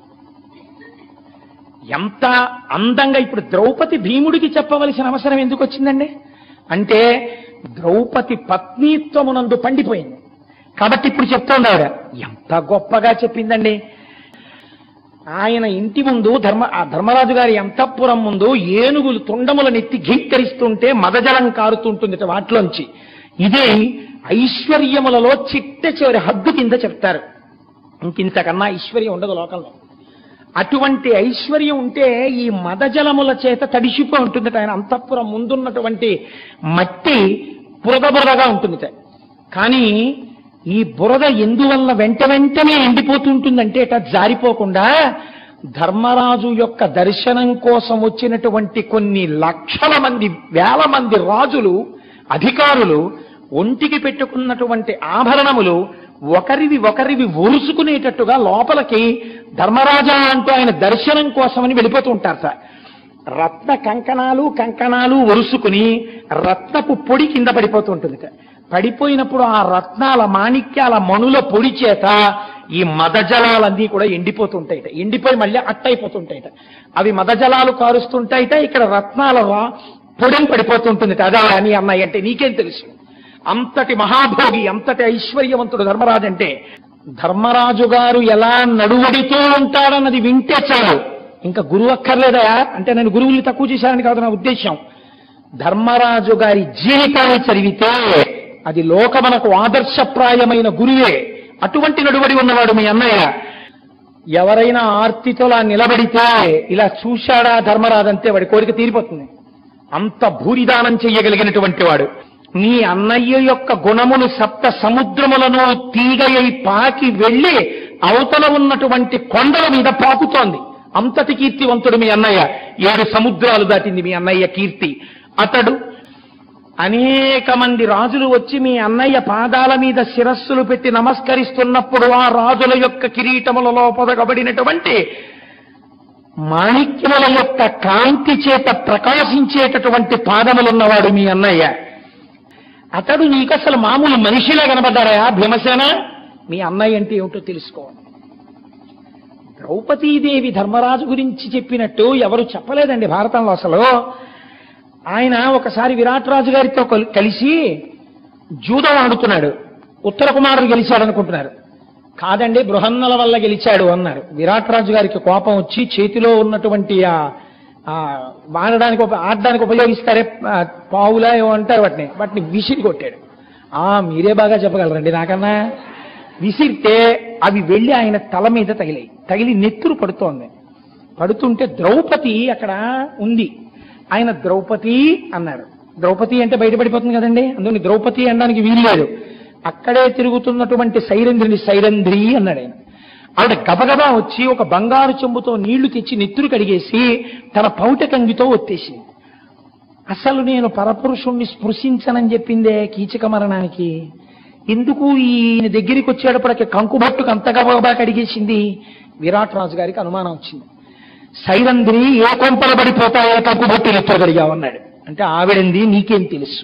S1: ఎంత అందంగా ఇప్పుడు ద్రౌపది భీముడికి చెప్పవలసిన అవసరం ఎందుకు వచ్చిందండి అంటే ద్రౌపది పత్నీత్వమునందు పండిపోయింది కాబట్టి ఇప్పుడు చెప్తోంది ఆవిడ ఎంత గొప్పగా చెప్పిందండి ఆయన ఇంటి ముందు ధర్మ ఆ ధర్మరాజు గారి అంతఃపురం ముందు ఏనుగులు తుండములను ఎత్తి ఘీంకరిస్తుంటే మదజలం కారుతుంటుంది వాటిలోంచి ఇదే ఐశ్వర్యములలో చిట్ట చివరి హద్దు కింద చెప్తారు ఇంకింతకన్నా ఐశ్వర్యం ఉండదు లోకంలో అటువంటి ఐశ్వర్యం ఉంటే ఈ మదజలముల చేత తడిసిపో ఉంటుంది ఆయన అంతఃపురం ముందున్నటువంటి మట్టి బురద బురదగా ఉంటుంది కానీ ఈ బురద ఎందువల్ల వెంట వెంటనే ఎండిపోతుంటుందంటే ఇట జారిపోకుండా ధర్మరాజు యొక్క దర్శనం కోసం వచ్చినటువంటి కొన్ని లక్షల మంది వేల మంది రాజులు అధికారులు ఒంటికి పెట్టుకున్నటువంటి ఆభరణములు ఒకరివి ఒకరివి ఒరుసుకునేటట్టుగా లోపలికి ధర్మరాజా అంటూ ఆయన దర్శనం కోసమని వెళ్ళిపోతూ ఉంటారు సార్ రత్న కంకణాలు కంకణాలు ఒరుసుకుని రత్నపు పొడి కింద పడిపోతూ ఉంటుంది పడిపోయినప్పుడు ఆ రత్నాల మాణిక్యాల మణుల పొడి చేత ఈ మదజలాలన్నీ కూడా ఎండిపోతుంటాయిట ఎండిపోయి మళ్ళీ అట్టయిపోతుంటాయిట అవి మదజలాలు కారుస్తుంటాయిట ఇక్కడ రత్నాల వా- పొడిని పడిపోతుంటుంది అదా అని అన్నయ్య అంటే నీకేం తెలుసు అంతటి మహాభోగి అంతటి ఐశ్వర్యవంతుడు ధర్మరాజు అంటే ధర్మరాజు గారు ఎలా నడువడితూ ఉంటాడన్నది వింటే చాలు ఇంకా గురువు అక్కర్లేదా అంటే నేను గురువుల్ని తక్కువ చేశానని కాదు నా ఉద్దేశం ధర్మరాజు గారి జీవితాన్ని చదివితే అది లోకమనకు ఆదర్శప్రాయమైన గురువే అటువంటి నడువడి ఉన్నవాడు మీ అన్నయ్య ఎవరైనా ఆర్తితోలా నిలబడితే ఇలా చూశాడా ధర్మరాజు అంతే వాడి కోరిక తీరిపోతుంది అంత భూరిదానం చెయ్యగలిగినటువంటి వాడు నీ అన్నయ్య యొక్క గుణములు సప్త సముద్రములను తీగయై పాకి వెళ్ళి అవతల ఉన్నటువంటి కొండల మీద పాకుతోంది అంతటి కీర్తివంతుడు మీ అన్నయ్య ఏడు సముద్రాలు దాటింది మీ అన్నయ్య కీర్తి అతడు అనేక మంది రాజులు వచ్చి మీ అన్నయ్య పాదాల మీద శిరస్సులు పెట్టి నమస్కరిస్తున్నప్పుడు ఆ రాజుల యొక్క కిరీటములలో పొదగబడినటువంటి మాణిక్యముల యొక్క కాంతి చేత ప్రకాశించేటటువంటి పాదములున్నవాడు మీ అన్నయ్య అతడు నీకు అసలు మామూలు మనిషిలా కనబడ్డారా భీమసేన మీ అన్నయ్య అంటే ఏమిటో తెలుసుకోవాలి ద్రౌపదీదేవి ధర్మరాజు గురించి చెప్పినట్టు ఎవరు చెప్పలేదండి భారతంలో అసలు ఆయన ఒకసారి విరాట్ రాజు గారితో కల్- కలిసి జూదం ఆడుతున్నాడు ఉత్తర కుమారుడు గెలిచాడు అనుకుంటున్నారు కాదండి బృహన్నల వల్ల గెలిచాడు అన్నారు విరాట్ రాజు గారికి కోపం వచ్చి చేతిలో ఉన్నటువంటి ఆ ఆ వాడడానికి ఉప- ఆడడానికి ఉపయోగిస్తారే ఆ, పావులా ఏమో అంటారు వాటిని వాటిని విసిరి కొట్టాడు ఆ మీరే బాగా చెప్పగలరండి నాకన్నా విసిరితే అవి వెళ్ళి ఆయన తల మీద తగిలాయి తగిలి నెత్తురు పడుతోంది పడుతుంటే ద్రౌపది అక్కడ ఉంది ఆయన ద్రౌపది అన్నారు ద్రౌపది అంటే బయటపడిపోతుంది కదండి అందుకని ద్రౌపది అనడానికి వీలు లేదు అక్కడే తిరుగుతున్నటువంటి సైరంధ్రిని సైరంధ్రి అన్నాడు ఆయన ఆవిడ గబగబా వచ్చి ఒక బంగారు చెంబుతో నీళ్లు తెచ్చి నెత్తురు కడిగేసి తన పౌట కంగితో ఒత్తేసింది అసలు నేను పరపురుషుణ్ణి స్పృశించనని చెప్పిందే కీచక మరణానికి ఎందుకు ఈయన దగ్గరికి వచ్చేటప్పటికి కంకుబట్టుకు అంత గబగబా కడిగేసింది విరాట్ రాజు గారికి అనుమానం వచ్చింది సైరంధ్రి ఏ కొంపల పడిపోతాయో కంకుబట్టు నెత్తురు కడిగామన్నాడు అంటే ఆవిడంది నీకేం తెలుసు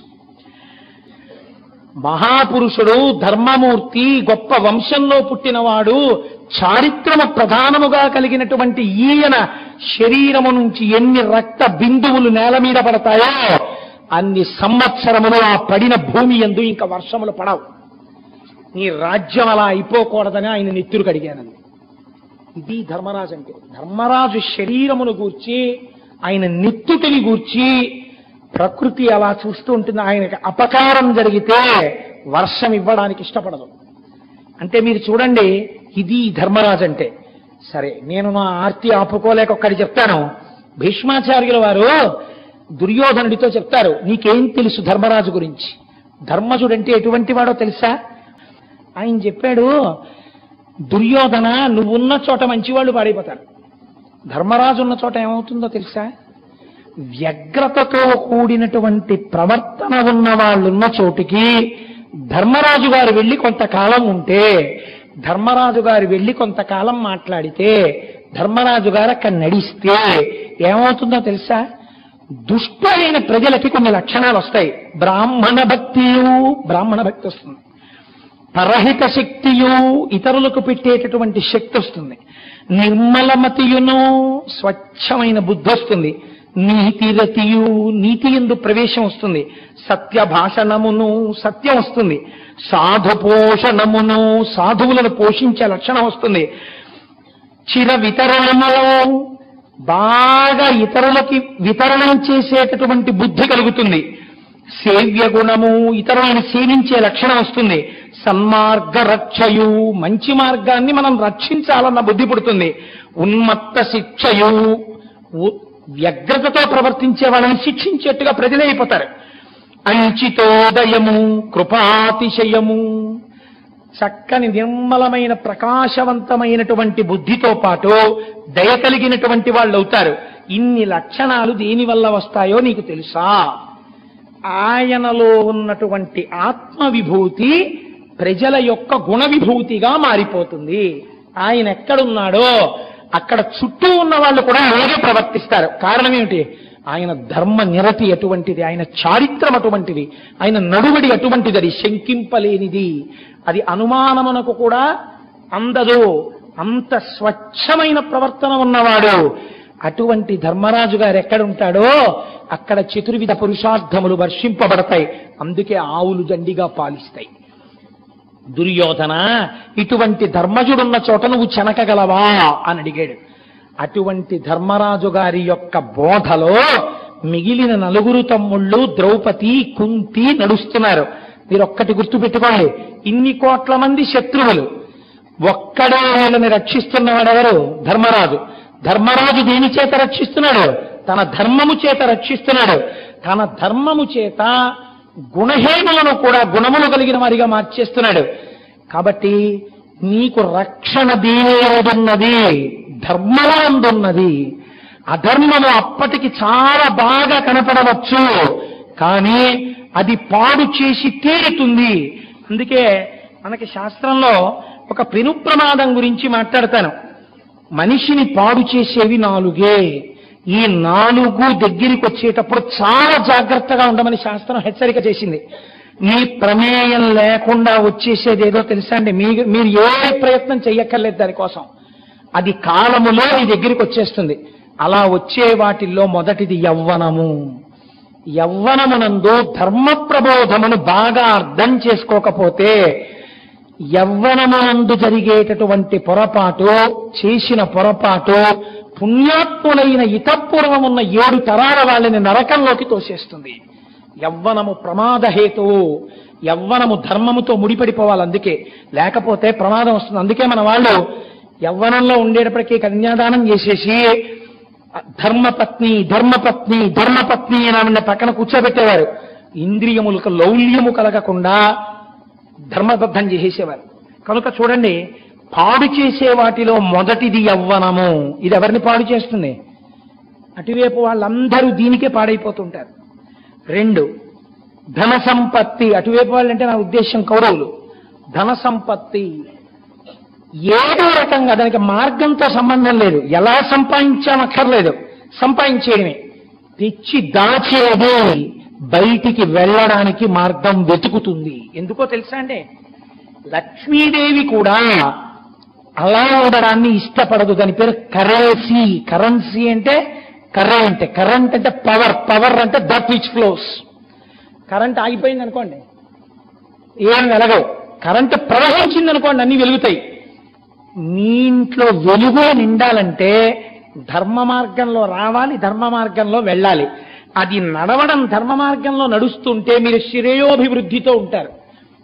S1: మహాపురుషుడు ధర్మమూర్తి గొప్ప వంశంలో పుట్టినవాడు చారిత్రమ ప్రధానముగా కలిగినటువంటి ఈయన శరీరము నుంచి ఎన్ని రక్త బిందువులు నేల మీద పడతాయో అన్ని సంవత్సరములు ఆ పడిన భూమి ఎందు ఇంకా వర్షములు పడవు నీ రాజ్యం అలా అయిపోకూడదని ఆయన నెత్తురు కడిగానంది ఇది ధర్మరాజు అంటే ధర్మరాజు శరీరమును గూర్చి ఆయన నెత్తుటిని గూర్చి ప్రకృతి అలా చూస్తూ ఉంటుంది ఆయనకి అపకారం జరిగితే వర్షం ఇవ్వడానికి ఇష్టపడదు అంటే మీరు చూడండి ఇది ధర్మరాజు అంటే సరే నేను నా ఆర్తి ఆపుకోలేక ఒక్కటి చెప్తాను భీష్మాచార్యుల వారు దుర్యోధనుడితో చెప్తారు నీకేం తెలుసు ధర్మరాజు గురించి ధర్మజుడంటే ఎటువంటి వాడో తెలుసా ఆయన చెప్పాడు దుర్యోధన నువ్వున్న చోట మంచివాళ్ళు పాడైపోతారు ధర్మరాజు ఉన్న చోట ఏమవుతుందో తెలుసా వ్యగ్రతతో కూడినటువంటి ప్రవర్తన ఉన్న వాళ్ళున్న చోటికి ధర్మరాజు గారు వెళ్ళి కొంతకాలం ఉంటే ధర్మరాజు గారు వెళ్ళి కొంతకాలం మాట్లాడితే ధర్మరాజు గారు అక్కడ నడిస్తే ఏమవుతుందో తెలుసా దుష్టమైన ప్రజలకి కొన్ని లక్షణాలు వస్తాయి బ్రాహ్మణ భక్తియు బ్రాహ్మణ భక్తి వస్తుంది పరహిత శక్తియు ఇతరులకు పెట్టేటటువంటి శక్తి వస్తుంది నిర్మలమతియును స్వచ్ఛమైన బుద్ధి వస్తుంది నీతిరతియు నీతి ఎందు ప్రవేశం వస్తుంది సత్య భాషణమును సత్యం వస్తుంది సాధు పోషణమును సాధువులను పోషించే లక్షణం వస్తుంది చిర వితరణములో బాగా ఇతరులకి వితరణం చేసేటటువంటి బుద్ధి కలుగుతుంది సేవ్య గుణము ఇతరులను సేవించే లక్షణం వస్తుంది సన్మార్గ రక్షయు మంచి మార్గాన్ని మనం రక్షించాలన్న బుద్ధి పుడుతుంది ఉన్మత్త శిక్షయు ఉ- వ్యగ్రతతో ప్రవర్తించే వాళ్ళని శిక్షించేట్టుగా ప్రజలే అయిపోతారు అంచితోదయము కృపాతిశయము చక్కని నిర్మలమైన ప్రకాశవంతమైనటువంటి బుద్ధితో పాటు దయ కలిగినటువంటి వాళ్ళు అవుతారు ఇన్ని లక్షణాలు దేని వల్ల వస్తాయో నీకు తెలుసా ఆయనలో ఉన్నటువంటి ఆత్మ విభూతి ప్రజల యొక్క గుణ విభూతిగా మారిపోతుంది ఆయన ఎక్కడున్నాడో అక్కడ చుట్టూ ఉన్న వాళ్ళు కూడా అలాగే ప్రవర్తిస్తారు కారణం ఏమిటి ఆయన ధర్మ నిరతి అటువంటిది ఆయన చారిత్రం అటువంటిది ఆయన నడువడి అటువంటిది అది శంకింపలేనిది అది అనుమానమునకు కూడా అందదు అంత స్వచ్ఛమైన ప్రవర్తన ఉన్నవాడు అటువంటి ధర్మరాజు గారు ఎక్కడుంటాడో అక్కడ చతుర్విధ పురుషార్థములు వర్షింపబడతాయి అందుకే ఆవులు దండిగా పాలిస్తాయి దుర్యోధన ఇటువంటి ధర్మజుడున్న చోట నువ్వు చెనకగలవా అని అడిగాడు అటువంటి ధర్మరాజు గారి యొక్క బోధలో మిగిలిన నలుగురు తమ్ముళ్ళు ద్రౌపది కుంతి నడుస్తున్నారు మీరు ఒక్కటి గుర్తుపెట్టుకోండి ఇన్ని కోట్ల మంది శత్రువులు ఒక్కడే వాళ్ళని రక్షిస్తున్నవాడెవరు ధర్మరాజు ధర్మరాజు దేని చేత రక్షిస్తున్నాడు తన ధర్మము చేత రక్షిస్తున్నాడు తన ధర్మము చేత గుణహీనులను కూడా గుణములు కలిగిన వారిగా మార్చేస్తున్నాడు కాబట్టి నీకు రక్షణ దేనిన్నది ధర్మలందున్నది అధర్మము అప్పటికి చాలా బాగా కనపడవచ్చు కానీ అది పాడు చేసి తీరుతుంది అందుకే మనకి శాస్త్రంలో ఒక పెను ప్రమాదం గురించి మాట్లాడతాను మనిషిని పాడు చేసేవి నాలుగే ఈ నాలుగు దగ్గరికి వచ్చేటప్పుడు చాలా జాగ్రత్తగా ఉండమని శాస్త్రం హెచ్చరిక చేసింది మీ ప్రమేయం లేకుండా వచ్చేసేది ఏదో తెలుసా అండి మీ- మీరు ఏ ప్రయత్నం చెయ్యక్కర్లేదు దానికోసం అది కాలములో మీ దగ్గరికి వచ్చేస్తుంది అలా వచ్చే వాటిల్లో మొదటిది యవ్వనము యవ్వనమునందు ధర్మ ప్రబోధమును బాగా అర్థం చేసుకోకపోతే యవ్వనమునందు జరిగేటటువంటి పొరపాటు చేసిన పొరపాటు పుణ్యాత్ములైన ఇతపూర్వమున్న ఏడు తరాల వాళ్ళని నరకంలోకి తోసేస్తుంది యవ్వనము ప్రమాదహేతువు యవ్వనము ధర్మముతో ముడిపడిపోవాలి అందుకే లేకపోతే ప్రమాదం వస్తుంది అందుకే మన వాళ్ళు యవ్వనంలో ఉండేటప్పటికీ కన్యాదానం చేసేసి ధర్మపత్ని ధర్మపత్ని ధర్మపత్ని అని ఆమెను పక్కన కూర్చోబెట్టేవారు ఇంద్రియములకు లౌల్యము కలగకుండా ధర్మబద్ధం చేసేసేవారు కనుక చూడండి పాడు చేసే వాటిలో మొదటిది యవ్వనము ఇది ఎవరిని పాడు చేస్తుంది అటువైపు వాళ్ళందరూ దీనికే పాడైపోతుంటారు రెండు ధన సంపత్తి అటువైపు వాళ్ళంటే నా ఉద్దేశం కౌరవులు ధన సంపత్తి ఏదో రకంగా దానికి మార్గంతో సంబంధం లేదు ఎలా సంపాదించామక్కర్లేదు సంపాదించేయడమే తెచ్చి దాచేది బయటికి వెళ్ళడానికి మార్గం వెతుకుతుంది ఎందుకో తెలుసా అండి లక్ష్మీదేవి కూడా అలా ఉండడాన్ని ఇష్టపడదు దాని పేరు కరెన్సీ కరెన్సీ అంటే కరెంట్ కరెంట్ అంటే పవర్ పవర్ అంటే దట్ విచ్ ఫ్లోస్ కరెంట్ ఆగిపోయింది అనుకోండి ఏం వెలగవు కరెంట్ ప్రవహించింది అనుకోండి అన్ని వెలుగుతాయి మీ ఇంట్లో వెలుగు నిండాలంటే ధర్మ మార్గంలో రావాలి ధర్మ మార్గంలో వెళ్ళాలి అది నడవడం ధర్మ మార్గంలో నడుస్తుంటే మీరు శ్రేయోభివృద్ధితో ఉంటారు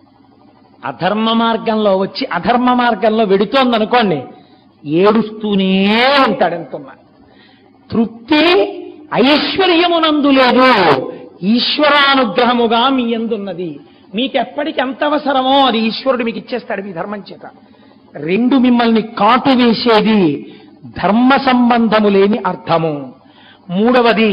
S1: అధర్మ మార్గంలో వచ్చి అధర్మ మార్గంలో వెడుతోందనుకోండి ఏడుస్తూనే ఉంటాడు ఎంతున్నా తృప్తి ఐశ్వర్యమునందు లేదు ఈశ్వరానుగ్రహముగా మీ ఎందున్నది మీకు ఎప్పటికి ఎంత అవసరమో అది ఈశ్వరుడు మీకు ఇచ్చేస్తాడు మీ ధర్మం చేత రెండు మిమ్మల్ని కాటు వేసేది ధర్మ సంబంధము లేని అర్థము మూడవది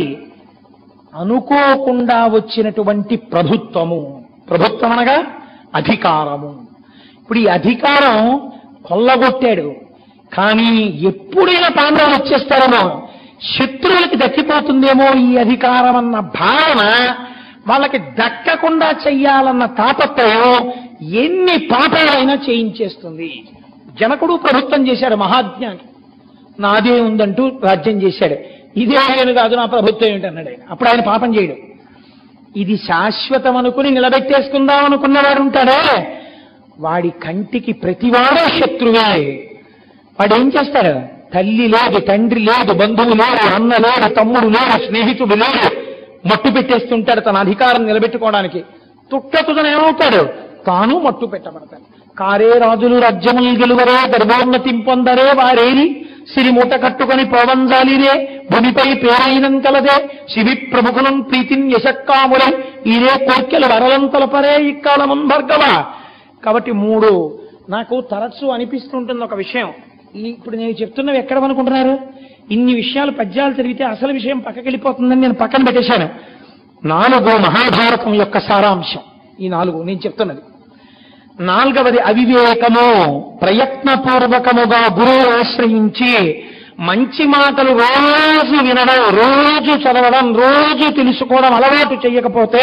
S1: అనుకోకుండా వచ్చినటువంటి ప్రభుత్వము ప్రభుత్వం అనగా అధికారము ఇప్పుడు ఈ అధికారం కొల్లగొట్టాడు కానీ ఎప్పుడైనా పాండవులు వచ్చేస్తారేమో శత్రువులకి దక్కిపోతుందేమో ఈ అధికారం అన్న భావన వాళ్ళకి దక్కకుండా చెయ్యాలన్న తాపత్రయం ఎన్ని పాపాలైనా చేయించేస్తుంది జనకుడు ప్రభుత్వం చేశాడు మహాజ్ఞాని నాదే ఉందంటూ రాజ్యం చేశాడు ఇదే నేను కాదు నా ప్రభుత్వం ఏంటన్నాడు ఆయన అప్పుడు ఆయన పాపం చేయడు ఇది శాశ్వతం అనుకుని నిలబెట్టేసుకుందాం అనుకున్నవాడు ఉంటాడే వాడి కంటికి ప్రతివాడే శత్రువే వాడు ఏం చేస్తాడు తల్లి లేదు తండ్రి లేదు బంధువు లేడు అన్న లేడు తమ్ముడు లేడు స్నేహితుడు లేడు మట్టు పెట్టేస్తుంటాడు తన అధికారం నిలబెట్టుకోవడానికి తుట్టతుదన ఏమవుతాడు తాను మట్టు పెట్టబడతాడు కారే రాజులు రాజ్యములు గెలువరే గర్భోన్నతిం పొందరే వారేరి సిరి మూట కట్టుకొని పోవంజాలిరే భూమిపై పేరైనం కలదే శివి ప్రముఖులం ప్రీతిన్ యశక్కాములం ఇదే కోర్కెలు వరలంతలపరే ఇక్కాలమున్ భర్గవ కాబట్టి మూడు నాకు తరచు అనిపిస్తుంటుంది ఒక విషయం ఈ ఇప్పుడు నేను చెప్తున్నవి ఎక్కడ అనుకుంటున్నారు ఇన్ని విషయాలు పద్యాలు చదివితే అసలు విషయం పక్కకి వెళ్ళిపోతుందని నేను పక్కన పెట్టేశాను నాలుగు మహాభారతం యొక్క సారాంశం ఈ నాలుగు నేను చెప్తున్నది నాలుగవది అవివేకము ప్రయత్నపూర్వకముగా గురువు ఆశ్రయించి మంచి మాటలు రోజు వినడం రోజు చదవడం రోజు తెలుసుకోవడం అలవాటు చేయకపోతే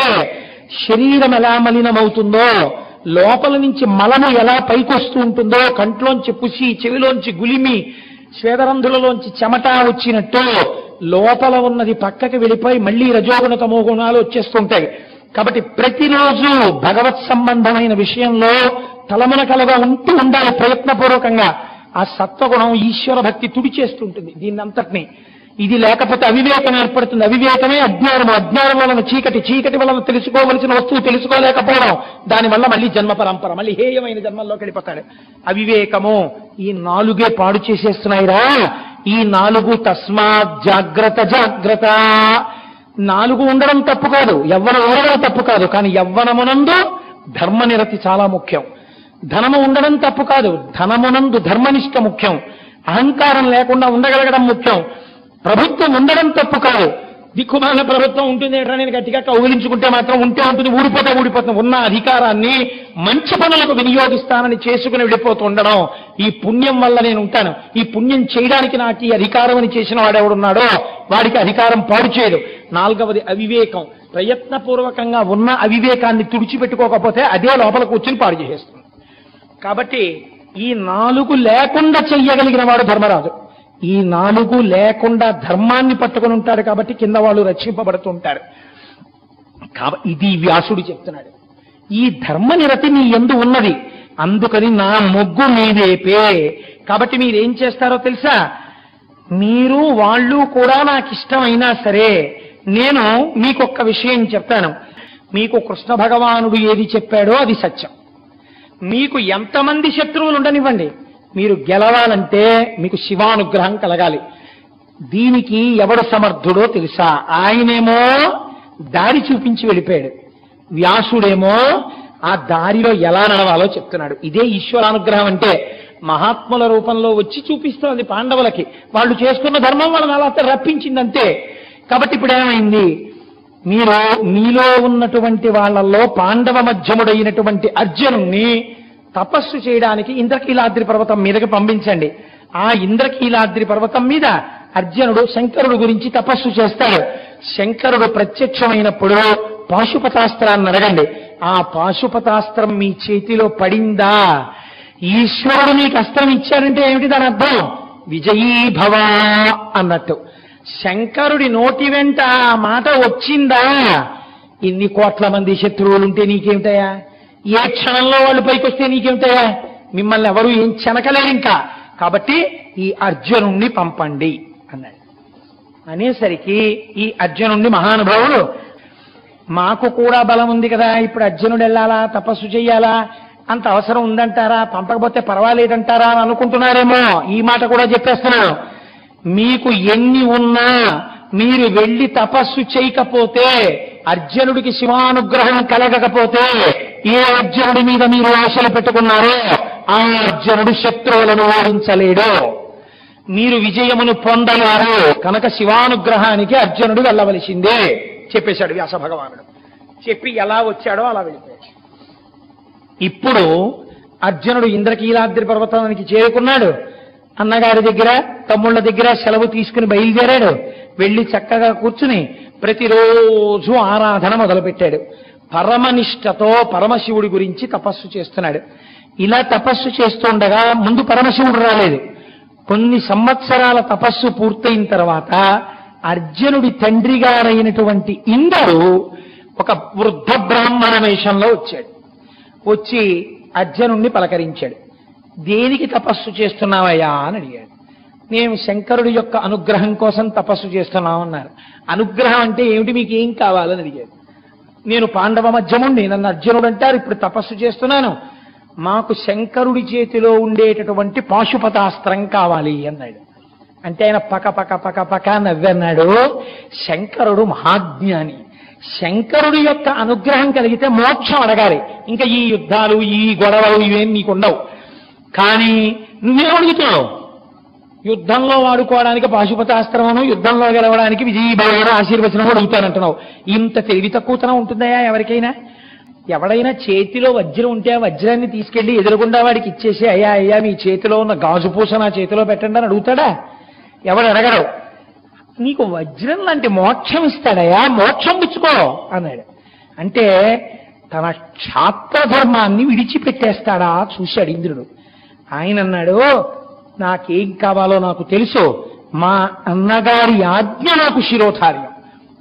S1: శరీరం ఎలా మలినమవుతుందో లోపల నుంచి మలము ఎలా పైకొస్తూ ఉంటుందో కంట్లోంచి పుసి చెవిలోంచి గులిమి స్వేదరంధ్రులలోంచి చెమట వచ్చినట్టు లోపల ఉన్నది పక్కకి వెళ్ళిపోయి మళ్ళీ రజోగుణ తమో గుణాలు వచ్చేస్తుంటాయి కాబట్టి ప్రతిరోజు భగవత్ సంబంధమైన విషయంలో తలమునకలుగా ఉంటూ ఉండాలి ప్రయత్నపూర్వకంగా ఆ సత్వగుణం ఈశ్వర భక్తి తుడిచేస్తుంటుంది దీన్నంతటినీ ఇది లేకపోతే అవివేకం ఏర్పడుతుంది అవివేకమే అజ్ఞానము అజ్ఞానం వలన చీకటి చీకటి వలన తెలుసుకోవలసిన వస్తువు తెలుసుకోలేకపోవడం దానివల్ల మళ్ళీ జన్మ పరంపర మళ్ళీ హేయమైన జన్మల్లోకి వెళ్ళిపోతాడు అవివేకము ఈ నాలుగే పాడు చేసేస్తున్నాయిరా ఈ నాలుగు తస్మాత్ జాగ్రత్త జాగ్రత్త నాలుగు ఉండడం తప్పు కాదు యవ్వనం ఉండడం తప్పు కాదు కానీ యవ్వనమునందు ధర్మనిరతి చాలా ముఖ్యం ధనము ఉండడం తప్పు కాదు ధనమునందు ధర్మనిష్ట ముఖ్యం అహంకారం లేకుండా ఉండగలగడం ముఖ్యం ప్రభుత్వం ఉండడం తప్పు కాదు దిక్కుమాల ప్రభుత్వం ఉంటుంది ఏంటో నేను గట్టిగా కౌగిలించుకుంటే మాత్రం ఉంటే ఉంటుంది ఊడిపోతే ఊడిపోతుంది ఉన్న అధికారాన్ని మంచి పనులకు వినియోగిస్తానని చేసుకుని వెళ్ళిపోతూ ఉండడం ఈ పుణ్యం వల్ల నేను ఉంటాను ఈ పుణ్యం చేయడానికి నాకు ఈ అధికారం అని చేసిన వాడెవడున్నాడో వాడికి అధికారం పాడు చేయదు నాలుగవది అవివేకం ప్రయత్నపూర్వకంగా ఉన్న అవివేకాన్ని తుడిచిపెట్టుకోకపోతే అదే లోపల కూర్చుని పాడు చేసేస్తుంది కాబట్టి ఈ నాలుగు లేకుండా చెయ్యగలిగిన వాడు ధర్మరాజు ఈ నాలుగు లేకుండా ధర్మాన్ని పట్టుకొని ఉంటాడు కాబట్టి కింద వాళ్ళు రక్షింపబడుతుంటారు కాబ ఇది వ్యాసుడు చెప్తున్నాడు ఈ ధర్మనిరతి నీ ఎందు ఉన్నది అందుకని నా మొగ్గు మీదేపే కాబట్టి మీరేం చేస్తారో తెలుసా మీరు వాళ్ళు కూడా నాకు ఇష్టమైనా సరే నేను మీకు ఒక్క విషయం చెప్తాను మీకు కృష్ణ భగవానుడు ఏది చెప్పాడో అది సత్యం మీకు ఎంతమంది శత్రువులు ఉండనివ్వండి మీరు గెలవాలంటే మీకు శివానుగ్రహం కలగాలి దీనికి ఎవడు సమర్థుడో తెలుసా ఆయనేమో దారి చూపించి వెళ్ళిపోయాడు వ్యాసుడేమో ఆ దారిలో ఎలా నడవాలో చెప్తున్నాడు ఇదే ఈశ్వరానుగ్రహం అంటే మహాత్ముల రూపంలో వచ్చి చూపిస్తోంది పాండవులకి వాళ్ళు చేసుకున్న ధర్మం వాళ్ళని అలా రప్పించిందంతే కాబట్టి ఇప్పుడు ఏమైంది మీరు మీలో ఉన్నటువంటి వాళ్ళల్లో పాండవ మధ్యముడైనటువంటి అర్జునుణ్ణి తపస్సు చేయడానికి ఇంద్రకీలాద్రి పర్వతం మీదకి పంపించండి ఆ ఇంద్రకీలాద్రి పర్వతం మీద అర్జునుడు శంకరుడు గురించి తపస్సు చేస్తాడు శంకరుడు ప్రత్యక్షమైనప్పుడు పాశుపతాస్త్రాన్ని అడగండి ఆ పాశుపతాస్త్రం మీ చేతిలో పడిందా ఈశ్వరుడు మీకు అస్త్రం ఇచ్చాడంటే ఏమిటి దాని అర్థం విజయీ భవ అన్నట్టు శంకరుడి నోటి వెంట ఆ మాట వచ్చిందా ఇన్ని కోట్ల మంది శత్రువులు ఉంటే నీకేమిటయా ఏ క్షణంలో వాళ్ళు పైకొస్తే నీకేమిటయా మిమ్మల్ని ఎవరు ఏం చెనకలేరు ఇంకా కాబట్టి ఈ అర్జునుణ్ణి పంపండి అన్నాడు అనేసరికి ఈ అర్జునుణ్ణి మహానుభావుడు మాకు కూడా బలం ఉంది కదా ఇప్పుడు అర్జునుడు వెళ్ళాలా తపస్సు చెయ్యాలా అంత అవసరం ఉందంటారా పంపకపోతే పర్వాలేదంటారా అని అనుకుంటున్నారేమో ఈ మాట కూడా చెప్పేస్తున్నాను మీకు ఎన్ని ఉన్నా మీరు వెళ్ళి తపస్సు చేయకపోతే అర్జునుడికి శివానుగ్రహం కలగకపోతే ఏ అర్జునుడి మీద మీరు ఆశలు పెట్టుకున్నారో ఆ అర్జునుడు శత్రువులను ఓడించలేడు మీరు విజయమును పొందలేరు కనుక శివానుగ్రహానికి అర్జునుడు వెళ్ళవలసిందే చెప్పేశాడు వ్యాస భగవానుడు చెప్పి ఎలా వచ్చాడో అలా వెళ్ళిపోయాడు ఇప్పుడు అర్జునుడు ఇంద్రకీలాద్రి పర్వతానికి చేరుకున్నాడు అన్నగారి దగ్గర తమ్ముళ్ళ దగ్గర సెలవు తీసుకుని బయలుదేరాడు వెళ్ళి చక్కగా కూర్చుని ప్రతిరోజు ఆరాధన మొదలుపెట్టాడు పరమనిష్టతో పరమశివుడి గురించి తపస్సు చేస్తున్నాడు ఇలా తపస్సు చేస్తుండగా ముందు పరమశివుడు రాలేదు కొన్ని సంవత్సరాల తపస్సు పూర్తయిన తర్వాత అర్జునుడి తండ్రి గారైనటువంటి ఇంద్రుడు ఒక వృద్ధ బ్రాహ్మణ వేషంలో వచ్చాడు వచ్చి అర్జునుణ్ణి పలకరించాడు దేనికి తపస్సు చేస్తున్నావయ్యా అని అడిగాడు నేను శంకరుడి యొక్క అనుగ్రహం కోసం తపస్సు చేస్తున్నామన్నారు అనుగ్రహం అంటే ఏమిటి మీకు ఏం కావాలని అడిగాడు నేను పాండవ మధ్యముండి నన్ను అర్జునుడు అంటారు ఇప్పుడు తపస్సు చేస్తున్నాను మాకు శంకరుడి చేతిలో ఉండేటటువంటి పాశుపతాస్త్రం కావాలి అన్నాడు అంటే ఆయన పక పక పక పక నవ్వన్నాడు శంకరుడు మహాజ్ఞాని శంకరుడి యొక్క అనుగ్రహం కలిగితే మోక్షం అడగాలి ఇంకా ఈ యుద్ధాలు ఈ గొడవలు ఇవేం నీకు ఉండవు కానీ నువ్వేం అడుగుతున్నావు యుద్ధంలో వాడుకోవడానికి పాశుపతాస్త్రమును యుద్ధంలో గెలవడానికి విజయీభావన ఆశీర్వచనం అడుగుతానంటున్నావు ఇంత తెలివి తక్కువతనం ఉంటుందయా ఎవరికైనా ఎవడైనా చేతిలో వజ్రం ఉంటే ఆ వజ్రాన్ని తీసుకెళ్లి ఎదురుగుండా వాడికి ఇచ్చేసి అయ్యా అయ్యా మీ చేతిలో ఉన్న గాజు పూస నా చేతిలో పెట్టండి అని అడుగుతాడా ఎవడు అడగడు నీకు వజ్రం లాంటి మోక్షం ఇస్తాడయ్యా మోక్షం పుచ్చుకో అన్నాడు అంటే తన క్షాత్రధర్మాన్ని విడిచిపెట్టేస్తాడా చూశాడు ఇంద్రుడు ఆయన అన్నాడు నాకేం కావాలో నాకు తెలుసు మా అన్నగారి ఆజ్ఞ నాకు శిరోధార్యం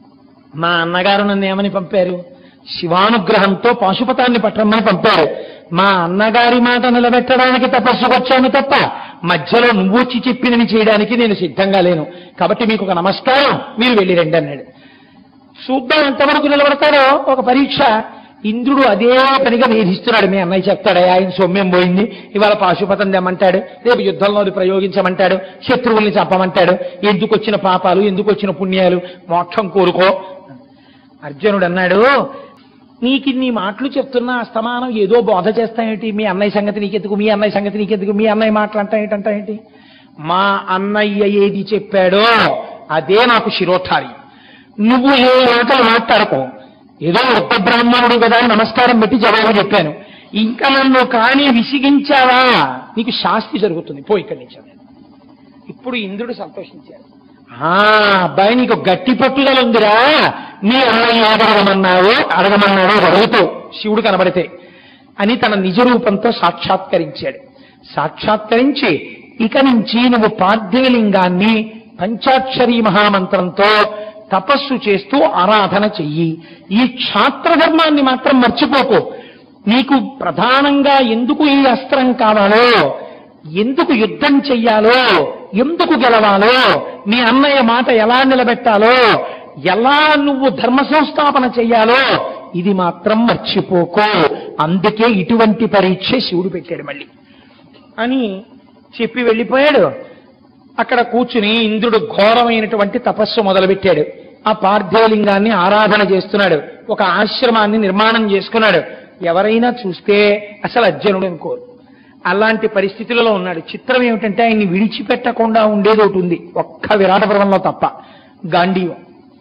S1: మా అన్నగారు నన్ను ఏమని పంపారు శివానుగ్రహంతో పాశుపతాన్ని పట్టమని పంపారు మా అన్నగారి మాట నిలబెట్టడానికి తపస్సుకు వచ్చాను తప్ప మధ్యలో నువ్వు వచ్చి చెప్పినని చేయడానికి నేను సిద్ధంగా లేను కాబట్టి మీకు ఒక నమస్కారం మీరు వెళ్ళి రండి అన్నాడు చూద్దాం ఎంతవరకు నిలబడతారో ఒక పరీక్ష ఇంద్రుడు అదే పనిగా వేధిస్తున్నాడు మీ అన్నయ్య చెప్తాడు ఆయన సౌమ్యం పోయింది ఇవాళ పాశుపతం తెమ్మంటాడు రేపు యుద్ధంలో అది ప్రయోగించమంటాడు శత్రువుల్ని చంపమంటాడు ఎందుకు వచ్చిన పాపాలు ఎందుకు వచ్చిన పుణ్యాలు మోక్షం కోరుకో అర్జునుడు అన్నాడు నీకు ఇన్ని మాటలు చెప్తున్నా అస్తమానం ఏదో బోధ చేస్తాయేంటి మీ అన్నయ్య సంగతి నీకెందుకు మీ అన్నయ్య సంగతి నీకెందుకు మీ అన్నయ్య మాటలు అంటా ఏంటి మా అన్నయ్య ఏది చెప్పాడో అదే నాకు శిరోధారి నువ్వు ఏ మాటలు మాట్లాడకు ఏదో ఒక్క బ్రాహ్మణుడు కదా అని నమస్కారం పెట్టి జవాబు చెప్పాను ఇంకా నన్ను కానీ విసిగించావా నీకు శాస్తి జరుగుతుంది పో ఇక్కడి నుంచి అన్నాడు. ఇప్పుడు ఇంద్రుడు సంతోషించాడు ఆ అబ్బాయి నీకు గట్టి పట్టుదల ఉందిరా నీ అన్నయ్య అడగమన్నావు అడగమన్నాడు అడుగుతావు శివుడు కనబడితే అని తన నిజ రూపంతో సాక్షాత్కరించాడు సాక్షాత్కరించి ఇక నుంచి నువ్వు పార్థివలింగాన్ని పంచాక్షరీ మహామంత్రంతో తపస్సు చేస్తూ ఆరాధన చెయ్యి ఈ క్షాత్రధర్మాన్ని మాత్రం మర్చిపోకు నీకు ప్రధానంగా ఎందుకు ఈ అస్త్రం కావాలో ఎందుకు యుద్ధం చెయ్యాలో ఎందుకు గెలవాలో మీ అన్నయ్య మాట ఎలా నిలబెట్టాలో ఎలా నువ్వు ధర్మ సంస్థాపన చెయ్యాలో ఇది మాత్రం మర్చిపోకో అందుకే ఇటువంటి పరీక్ష శివుడు పెట్టాడు మళ్ళీ అని చెప్పి వెళ్ళిపోయాడు అక్కడ కూర్చుని ఇంద్రుడు ఘోరమైనటువంటి తపస్సు మొదలుపెట్టాడు ఆ పార్థివలింగాన్ని ఆరాధన చేస్తున్నాడు ఒక ఆశ్రమాన్ని నిర్మాణం చేసుకున్నాడు ఎవరైనా చూస్తే అసలు అర్జునుడు అనుకోరు అలాంటి పరిస్థితులలో ఉన్నాడు చిత్రం ఏమిటంటే ఆయన్ని విడిచిపెట్టకుండా ఉండేది ఒకటి ఉంది ఒక్క విరాట పర్వంలో తప్ప గాంధీవం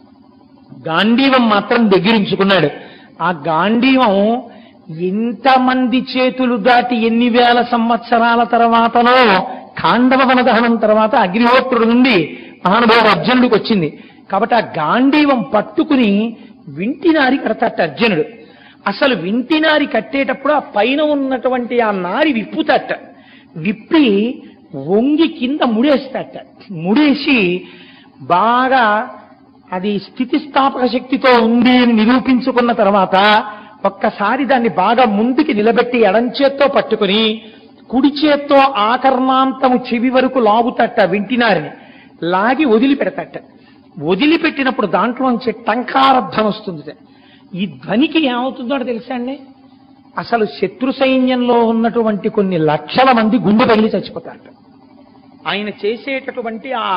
S1: గాంధీవం మాత్రం దగ్గరించుకున్నాడు ఆ గాంధీవం ఎంతమంది చేతులు దాటి ఎన్ని వేల సంవత్సరాల తర్వాతనో ఖాండవ వనదహనం తర్వాత అగ్నిహోత్రుడు నుండి మహానుభావుడు అర్జునుడికి వచ్చింది కాబట్టి ఆ గాంధీవం పట్టుకుని వింటినారి కడతట అర్జునుడు అసలు వింటినారి కట్టేటప్పుడు ఆ పైన ఉన్నటువంటి ఆ నారి విప్పుతట విప్పి వంగి కింద ముడేస్తట ముడేసి బాగా అది స్థితిస్థాపక శక్తితో ఉంది అని నిరూపించుకున్న తర్వాత ఒక్కసారి దాన్ని బాగా ముందుకి నిలబెట్టి ఎడంచేత్తో పట్టుకుని కుడి చేత్తో ఆకర్ణాంతము చెవి వరకు లాగుతట్ట వింటినారిని లాగి వదిలిపెడతట వదిలిపెట్టినప్పుడు దాంట్లోంచి టంకారధ్వని వస్తుంది ఈ ధ్వనికి ఏమవుతుందో తెలుసా అండి అసలు శత్రు సైన్యంలో ఉన్నటువంటి కొన్ని లక్షల మంది గుండె పగిలి చచ్చిపోతారట ఆయన చేసేటటువంటి ఆ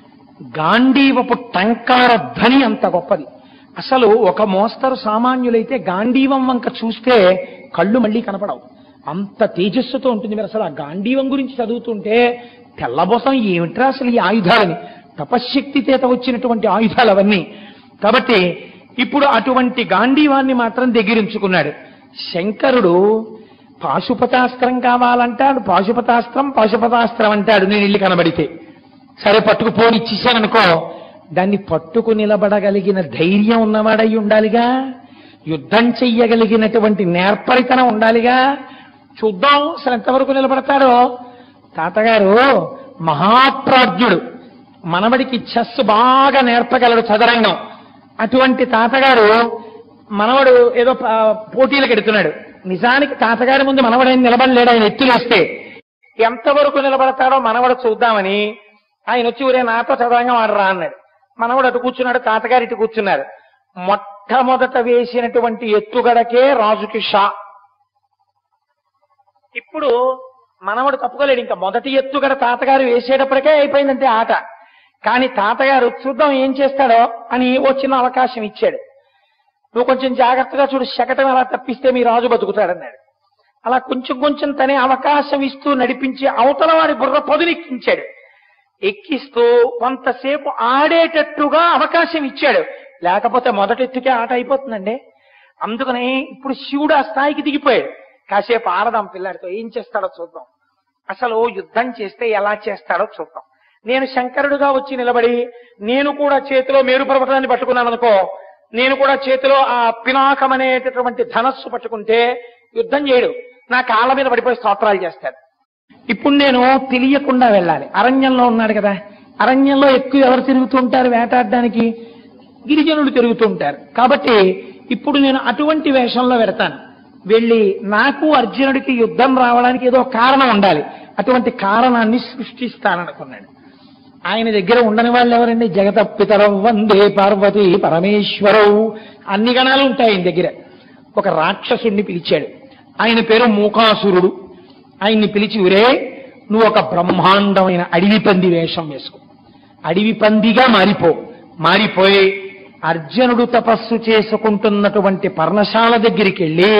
S1: గాంధీవపు టంకార ధ్వని అంత గొప్పది అసలు ఒక మోస్తరు సామాన్యులైతే గాంధీవం వంక చూస్తే కళ్ళు మళ్ళీ కనపడవు అంత తేజస్సుతో ఉంటుంది మీరు అసలు ఆ గాంధీవం గురించి చదువుతుంటే తెల్లబోసం ఏమిట్రా అసలు ఈ ఆయుధాలని తపశ్శక్తి చేత వచ్చినటువంటి ఆయుధాలు అవన్నీ కాబట్టి ఇప్పుడు అటువంటి గాంధీవాన్ని మాత్రం దగ్గరించుకున్నాడు శంకరుడు పాశుపతాస్త్రం కావాలంటాడు పాశుపతాస్త్రం పాశుపతాస్త్రం అంటాడు నేను ఇల్లు కనబడితే సరే పట్టుకు పోని ఇచ్చేసాననుకో దాన్ని పట్టుకు నిలబడగలిగిన ధైర్యం ఉన్నవాడై ఉండాలిగా యుద్ధం చెయ్యగలిగినటువంటి నేర్పరితనం ఉండాలిగా చూద్దాం అసలు ఎంతవరకు నిలబడతాడో తాతగారు మహాప్రాజ్ఞుడు మనవడికి చెస్ బాగా నేర్పగలడు చదరంగం అటువంటి తాతగారు మనవడు ఏదో ప- పోటీలకు ఎడుతున్నాడు నిజానికి తాతగారి ముందు మనవడైన నిలబడలేడు ఆయన ఎత్తులేస్తే ఎంతవరకు నిలబడతాడో మనవడు చూద్దామని ఆయన వచ్చి ఊరే నాతో చదరంగం ఆడరా అన్నాడు మనవడు అటు కూర్చున్నాడు తాతగారు ఇటు కూర్చున్నారు మొట్టమొదట వేసినటువంటి ఎత్తుగడకే రాజుకి షా ఇప్పుడు మనవడు తప్పుకోలేడు ఇంకా మొదటి ఎత్తుగడ తాతగారు వేసేటప్పటికే అయిపోయిందంటే ఆట కానీ తాతగారు చూద్దాం ఏం చేస్తాడో అని ఓ చిన్న అవకాశం ఇచ్చాడు నువ్వు కొంచెం జాగ్రత్తగా చూడు శకటం ఎలా తప్పిస్తే మీ రాజు బతుకుతాడన్నాడు అలా కొంచెం కొంచెం తనే అవకాశం ఇస్తూ నడిపించి అవతల వాడి బుర్ర పొదునెక్కించాడు ఎక్కిస్తూ కొంతసేపు ఆడేటట్టుగా అవకాశం ఇచ్చాడు లేకపోతే మొదటెత్తుకే ఆట అయిపోతుందండి అందుకని ఇప్పుడు శివుడు ఆ స్థాయికి దిగిపోయాడు కాసేపు ఆడదాం పిల్లాడితో ఏం చేస్తాడో చూద్దాం అసలు యుద్ధం చేస్తే ఎలా చేస్తాడో చూద్దాం నేను శంకరుడుగా వచ్చి నిలబడి నేను కూడా చేతిలో మేరు పర్వతాన్ని పట్టుకున్నాను అనుకో నేను కూడా చేతిలో ఆ పినాకం అనేటటువంటి ధనస్సు పట్టుకుంటే యుద్ధం చేయడు నా కాళ్ళ మీద పడిపోయి స్తోత్రాలు చేస్తాడు ఇప్పుడు నేను తెలియకుండా వెళ్ళాలి అరణ్యంలో ఉన్నాడు కదా అరణ్యంలో ఎక్కువ ఎవరు తిరుగుతుంటారు వేటాడడానికి గిరిజనులు తిరుగుతుంటారు కాబట్టి ఇప్పుడు నేను అటువంటి వేషంలో పెడతాను వెళ్ళి నాకు అర్జునుడికి యుద్ధం రావడానికి ఏదో కారణం ఉండాలి అటువంటి కారణాన్ని సృష్టిస్తాననుకున్నాడు ఆయన దగ్గర ఉండని వాళ్ళు ఎవరండి జగతపితరం వందే పార్వతి పరమేశ్వరవు అన్ని గణాలు ఉంటాయి ఆయన దగ్గర ఒక రాక్షసుడిని పిలిచాడు ఆయన పేరు మూకాసురుడు ఆయన్ని పిలిచి ఉరే నువ్వు ఒక బ్రహ్మాండమైన అడవి పంది వేషం వేసుకో అడవి పందిగా మారిపో మారిపోయి అర్జునుడు తపస్సు చేసుకుంటున్నటువంటి పర్ణశాల దగ్గరికి వెళ్ళి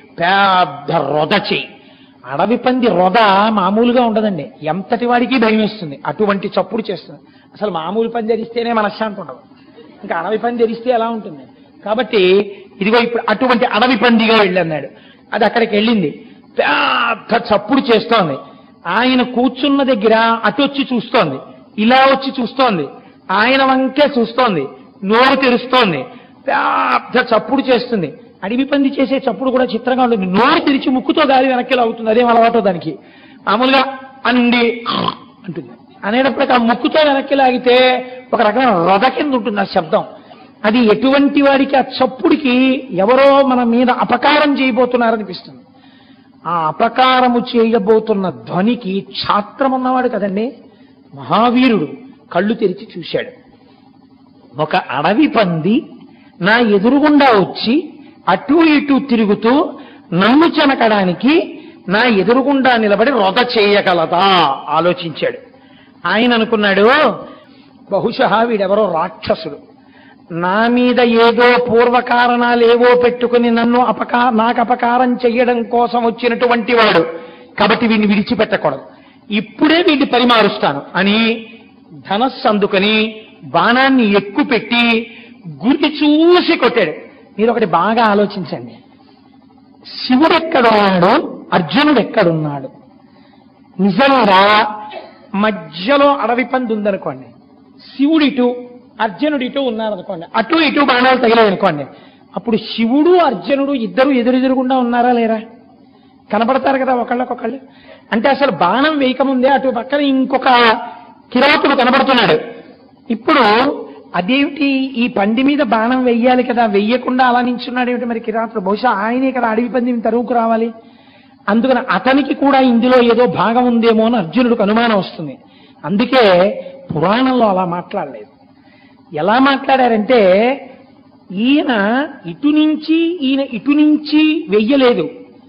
S1: పెద్ద రొద చెయ్యి అడవి పంది రొద మామూలుగా ఉండదండి ఎంతటి వాడికి భయం వేస్తుంది అటువంటి చప్పుడు చేస్తుంది అసలు మామూలు పంది అరిస్తేనే మనశ్శాంతి ఉండదు ఇంకా అడవి పంది అరిస్తే ఎలా ఉంటుంది కాబట్టి ఇదిగో ఇప్పుడు అటువంటి అడవి పందిగా వెళ్ళన్నాడు అది అక్కడికి వెళ్ళింది పెద్ద చప్పుడు చేస్తోంది ఆయన కూర్చున్న దగ్గర అటు వచ్చి చూస్తోంది ఇలా వచ్చి చూస్తోంది ఆయన వంకే చూస్తోంది నోరు తెరుస్తోంది పెద్ద చప్పుడు చేస్తుంది అడవి పంది చేసే చప్పుడు కూడా చిత్రంగా ఉంటుంది నోరు తెరిచి ముక్కుతో గాలి వెనక్కి లాగుతుంది అదేం అలవాటు దానికి మామూలుగా అండి అంటుంది అనేటప్పటికి ఆ ముక్కుతో వెనక్కి లాగితే ఒక రకమైన రథ కింద ఉంటుంది ఆ శబ్దం అది ఎటువంటి వాడికి ఆ చప్పుడికి ఎవరో మన మీద అపకారం చేయబోతున్నారనిపిస్తుంది ఆ అపకారము చేయబోతున్న ధ్వనికి ఛాత్రం ఉన్నవాడు కదండి మహావీరుడు కళ్ళు తెరిచి చూశాడు ఒక అడవి పంది నా ఎదురుగుండా వచ్చి అటు ఇటు తిరుగుతూ నన్ను చెనకడానికి నా ఎదురుగుండా నిలబడి రొద చేయగలదా ఆలోచించాడు ఆయన అనుకున్నాడు బహుశా వీడెవరో రాక్షసుడు నా మీద ఏదో పూర్వకారణాలేవో పెట్టుకుని నన్ను అపకా నాకు అపకారం చెయ్యడం కోసం వచ్చినటువంటి వాడు కాబట్టి వీడిని విడిచిపెట్టకూడదు ఇప్పుడే వీడిని పరిమారుస్తాను అని ధనస్సు అందుకని బాణాన్ని ఎక్కుపెట్టి గురి చూసి కొట్టాడు మీరు ఒకటి బాగా ఆలోచించండి శివుడు ఎక్కడున్నాడు అర్జునుడు ఎక్కడున్నాడు నిజంగా మధ్యలో అడవి పంది ఉందనుకోండి శివుడు ఇటు అర్జునుడు ఇటు ఉన్నారనుకోండి అటు ఇటు బాణాలు తగిలాయి అనుకోండి అప్పుడు శివుడు అర్జునుడు ఇద్దరు ఎదురెదురుగుండా ఉన్నారా లేరా కనపడతారు కదా ఒకళ్ళకొకళ్ళు అంటే అసలు బాణం వేయకముందే అటు పక్కన ఇంకొక కిరాతుడు కనబడుతున్నాడు ఇప్పుడు అదేమిటి ఈ పంది మీద బాణం వెయ్యాలి కదా వెయ్యకుండా అలా నించున్నాడు ఏమిటి మరి కిరాతుడు బహుశా ఆయనే కదా అడవి పంది తరువుకు రావాలి అందుకని అతనికి కూడా ఇందులో ఏదో భాగం ఉందేమో అని అర్జునుడికి అనుమానం వస్తుంది అందుకే పురాణంలో అలా మాట్లాడలేదు ఎలా మాట్లాడారంటే ఈయన ఇటు నుంచి ఈయన ఇటు నుంచి వెయ్యలేదు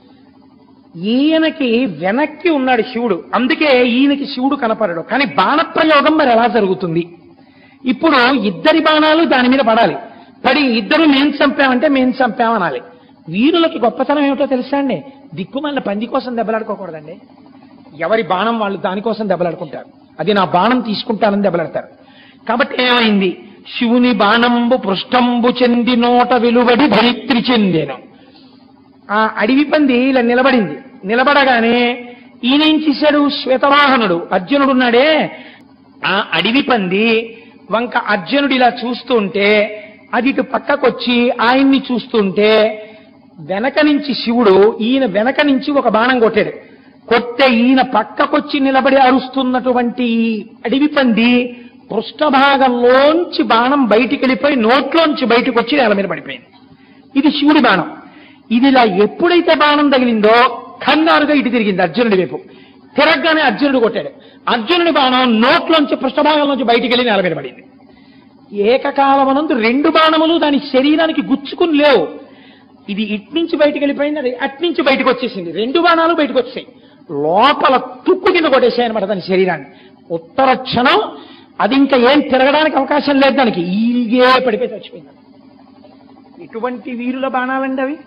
S1: ఈయనకి వెనక్కి ఉన్నాడు శివుడు అందుకే ఈయనకి శివుడు కనపడడు కానీ బాణప్రయోగం మరి ఎలా జరుగుతుంది ఇప్పుడు ఇద్దరి బాణాలు దాని మీద పడాలి పడి ఇద్దరు మేం చంపామంటే మేం చంపామనాలి వీరులకి గొప్పతనం ఏమిటో తెలుసా అండి దిక్కుమాలిన పంది కోసం దెబ్బలాడుకోకూడదండి ఎవరి బాణం వాళ్ళు దానికోసం దెబ్బలాడుకుంటారు అది నా బాణం తీసుకుంటానని దెబ్బలాడతారు కాబట్టి ఏమైంది శివుని బాణంబు పృష్టంబు చెంది నోట వెలువడి ధరిత్రి చెందెను ఆ అడవి పంది ఇలా నిలబడింది నిలబడగానే ఈయన ఏం చేశాడు శ్వేతవాహనుడు అర్జునుడు ఉన్నాడే ఆ అడవి పంది వంక అర్జునుడు ఇలా చూస్తుంటే అది ఇటు పక్కకొచ్చి ఆయన్ని చూస్తుంటే వెనక నుంచి శివుడు ఈయన వెనక నుంచి ఒక బాణం కొట్టాడు కొట్టే ఈయన పక్కకొచ్చి నిలబడి అరుస్తున్నటువంటి ఈ అడవి పంది పృష్ఠభాగంలోంచి బాణం బయటికి వెళ్ళిపోయి నోట్లోంచి బయటకు వచ్చి నేల మీద పడిపోయింది ఇది శివుడి బాణం ఇది ఇలా ఎప్పుడైతే బాణం తగిలిందో కంగారుగా ఇటు తిరిగింది అర్జునుడి వైపు తిరగగానే అర్జునుడు కొట్టాడు అర్జునుడి బాణం నోట్లోంచి పృష్ఠభాగంలోంచి బయటికి వెళ్ళి నేల మీద పడింది ఏకకాలమనందు రెండు బాణములు దాని శరీరానికి గుచ్చుకుని లేవు ఇది ఇట్నుంచి బయటికి వెళ్ళిపోయింది అది అట్నుంచి బయటకు వచ్చేసింది రెండు బాణాలు బయటకు వచ్చాయి లోపల తుక్కు కింద కొట్టేసాయి అనమాట దాని శరీరాన్ని ఉత్తర క్షణం అది ఇంకా ఏం తిరగడానికి అవకాశం లేదు దానికి ఈగే పడిపోయి చచ్చిపోయింది ఇటువంటి వీరుల బాణాలండి అవి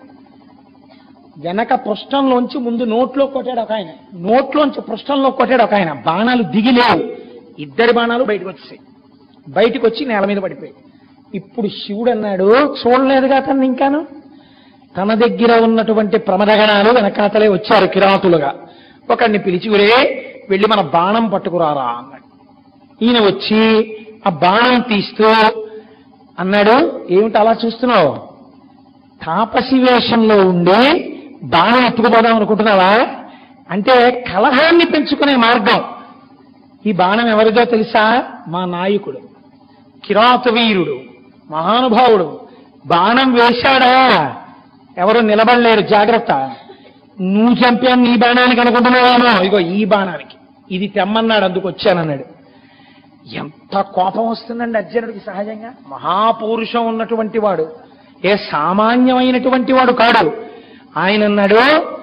S1: వెనక పృష్ఠంలోంచి ముందు నోట్లో కొట్టాడు ఒక ఆయన నోట్లోంచి పృష్ఠంలో కొట్టాడు ఒక ఆయన బాణాలు దిగిలేవు ఇద్దరి బాణాలు బయటకు వచ్చేసాయి బయటకు వచ్చి నేల మీద పడిపోయాయి ఇప్పుడు శివుడు అన్నాడు చూడలేదుగా తను ఇంకాను తన దగ్గర ఉన్నటువంటి ప్రమదగణాలు వెనకాతలే వచ్చారు కిరాతులుగా ఒకడిని పిలిచి ఒరే వెళ్ళి మన బాణం పట్టుకురారా అన్నాడు ఈయన వచ్చి ఆ బాణం తీస్తూ అన్నాడు ఏమిటి అలా చూస్తున్నావు తాపసి వేషంలో ఉండి బాణం ఎత్తుకుపోదాం అనుకుంటున్నావా అంటే కలహాన్ని పెంచుకునే మార్గం ఈ బాణం ఎవరిదో తెలుసా మా నాయకుడు కిరాత వీరుడు మహానుభావుడు బాణం వేశాడా ఎవరు నిలబడలేరు జాగ్రత్త నువ్వు చంపాను నీ బాణానికి అనుకుంటున్నావేమో ఇగో ఈ బాణానికి ఇది తెమ్మన్నాడు అందుకు వచ్చానన్నాడు ఎంత కోపం వస్తుందండి అర్జునుడికి సహజంగా మహాపౌరుషం ఉన్నటువంటి వాడు ఏ సామాన్యమైనటువంటి వాడు కాడు ఆయన అన్నాడు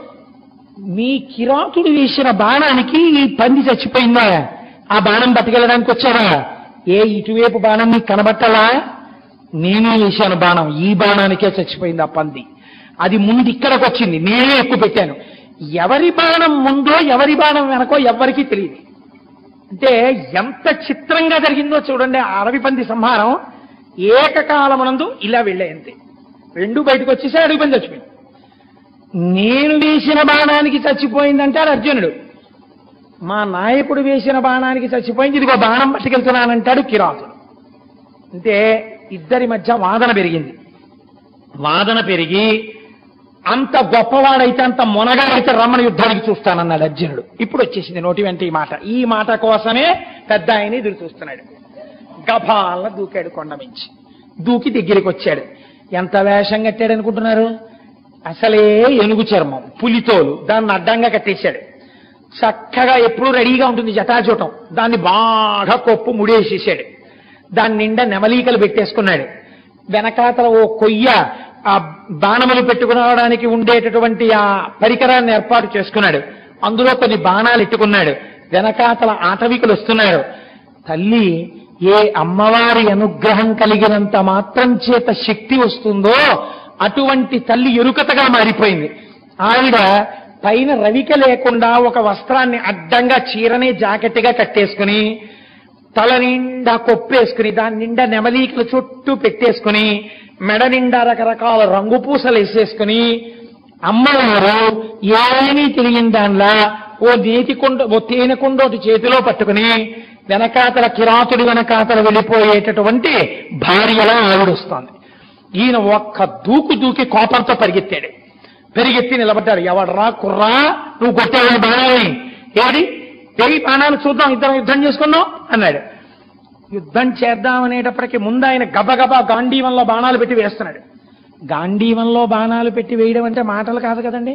S1: మీ కిరాతుడు వేసిన బాణానికి ఈ పంది చచ్చిపోయిందా ఆ బాణం బతికెళ్ళడానికి వచ్చారా ఏ ఇటువైపు బాణం నీకు కనబట్టాలా నేనే వేశాను బాణం ఈ బాణానికే చచ్చిపోయింది ఆ పంది అది ముందు ఇక్కడికి వచ్చింది నేనే ఎక్కువ పెట్టాను ఎవరి బాణం ముందో ఎవరి బాణం వెనకో ఎవరికీ తెలియదు అంటే ఎంత చిత్రంగా జరిగిందో చూడండి ఆ అరవి పంది సంహారం ఏకకాలమునందు ఇలా వెళ్ళాయి అంతే రెండు బయటకు వచ్చేసి అడవి పంది చచ్చిపోయింది నేను వేసిన బాణానికి చచ్చిపోయిందంటాడు అర్జునుడు మా నాయకుడు వేసిన బాణానికి చచ్చిపోయింది ఇదిగో బాణం పట్టుకెళ్తున్నానంటాడు కిరాతుడు అంటే ఇద్దరి మధ్య వాదన పెరిగింది వాదన పెరిగి అంత గొప్పవాడైతే అంత మొనగాడైతే రమ్మని యుద్ధానికి చూస్తానన్నాడు అర్జునుడు ఇప్పుడు వచ్చేసింది నోటి వెంట ఈ మాట ఈ మాట కోసమే పెద్ద ఆయన ఎదురు చూస్తున్నాడు గభాల దూకాడు కొండ మించి దూకి దగ్గరికి వచ్చాడు ఎంత వేషం కట్టాడు అనుకుంటున్నారు అసలే ఏనుగు చర్మం పులితోలు దాన్ని అడ్డంగా కట్టేశాడు చక్కగా ఎప్పుడూ రెడీగా ఉంటుంది జటాజూటం దాన్ని బాగా కొప్పు ముడేసేసాడు దాని నిండా నెమలీకలు పెట్టేసుకున్నాడు వెనకాతల ఓ కొయ్య ఆ బాణములు పెట్టుకునడానికి ఉండేటటువంటి ఆ పరికరాన్ని ఏర్పాటు చేసుకున్నాడు అందులో కొన్ని బాణాలు ఎట్టుకున్నాడు వెనకాతల ఆటవికులు వస్తున్నారు తల్లి ఏ అమ్మవారి అనుగ్రహం కలిగినంత మాత్రం చేత శక్తి వస్తుందో అటువంటి తల్లి ఎరుకతగా మారిపోయింది ఆవిడ పైన రవిక లేకుండా ఒక వస్త్రాన్ని అడ్డంగా చీరనే జాకెట్గా కట్టేసుకుని తల నిండా కొప్పేసుకుని దాని నిండా నెమలీకల చుట్టూ పెట్టేసుకుని మెడ నిండా రకరకాల రంగు పూసలు వేసేసుకుని అమ్మవారు ఏమీ తెలియని దానిలా ఓ నేతి కొండ ఓ తేనె కొండోటి చేతిలో పట్టుకుని వెనకాతల కిరాతుడి వెనకాతల వెళ్ళిపోయేటటువంటి భార్యలా ఆవిడొస్తోంది ఈయన ఒక్క దూకు దూకి కోపంతో పరిగెత్తాడు పెరిగెత్తి నిలబడ్డాడు ఎవడరా కుర్రా నువ్వు కొట్టావని బాణాలని ఏది ఏది బాణాలు చూద్దాం ఇద్దరం యుద్ధం చేసుకుందాం అన్నాడు యుద్ధం చేద్దామనేటప్పటికి ముందు ఆయన గబగబా గాంధీవంలో బాణాలు పెట్టి వేస్తున్నాడు గాంధీవంలో బాణాలు పెట్టి వేయడం అంటే మాటలు కాదు కదండి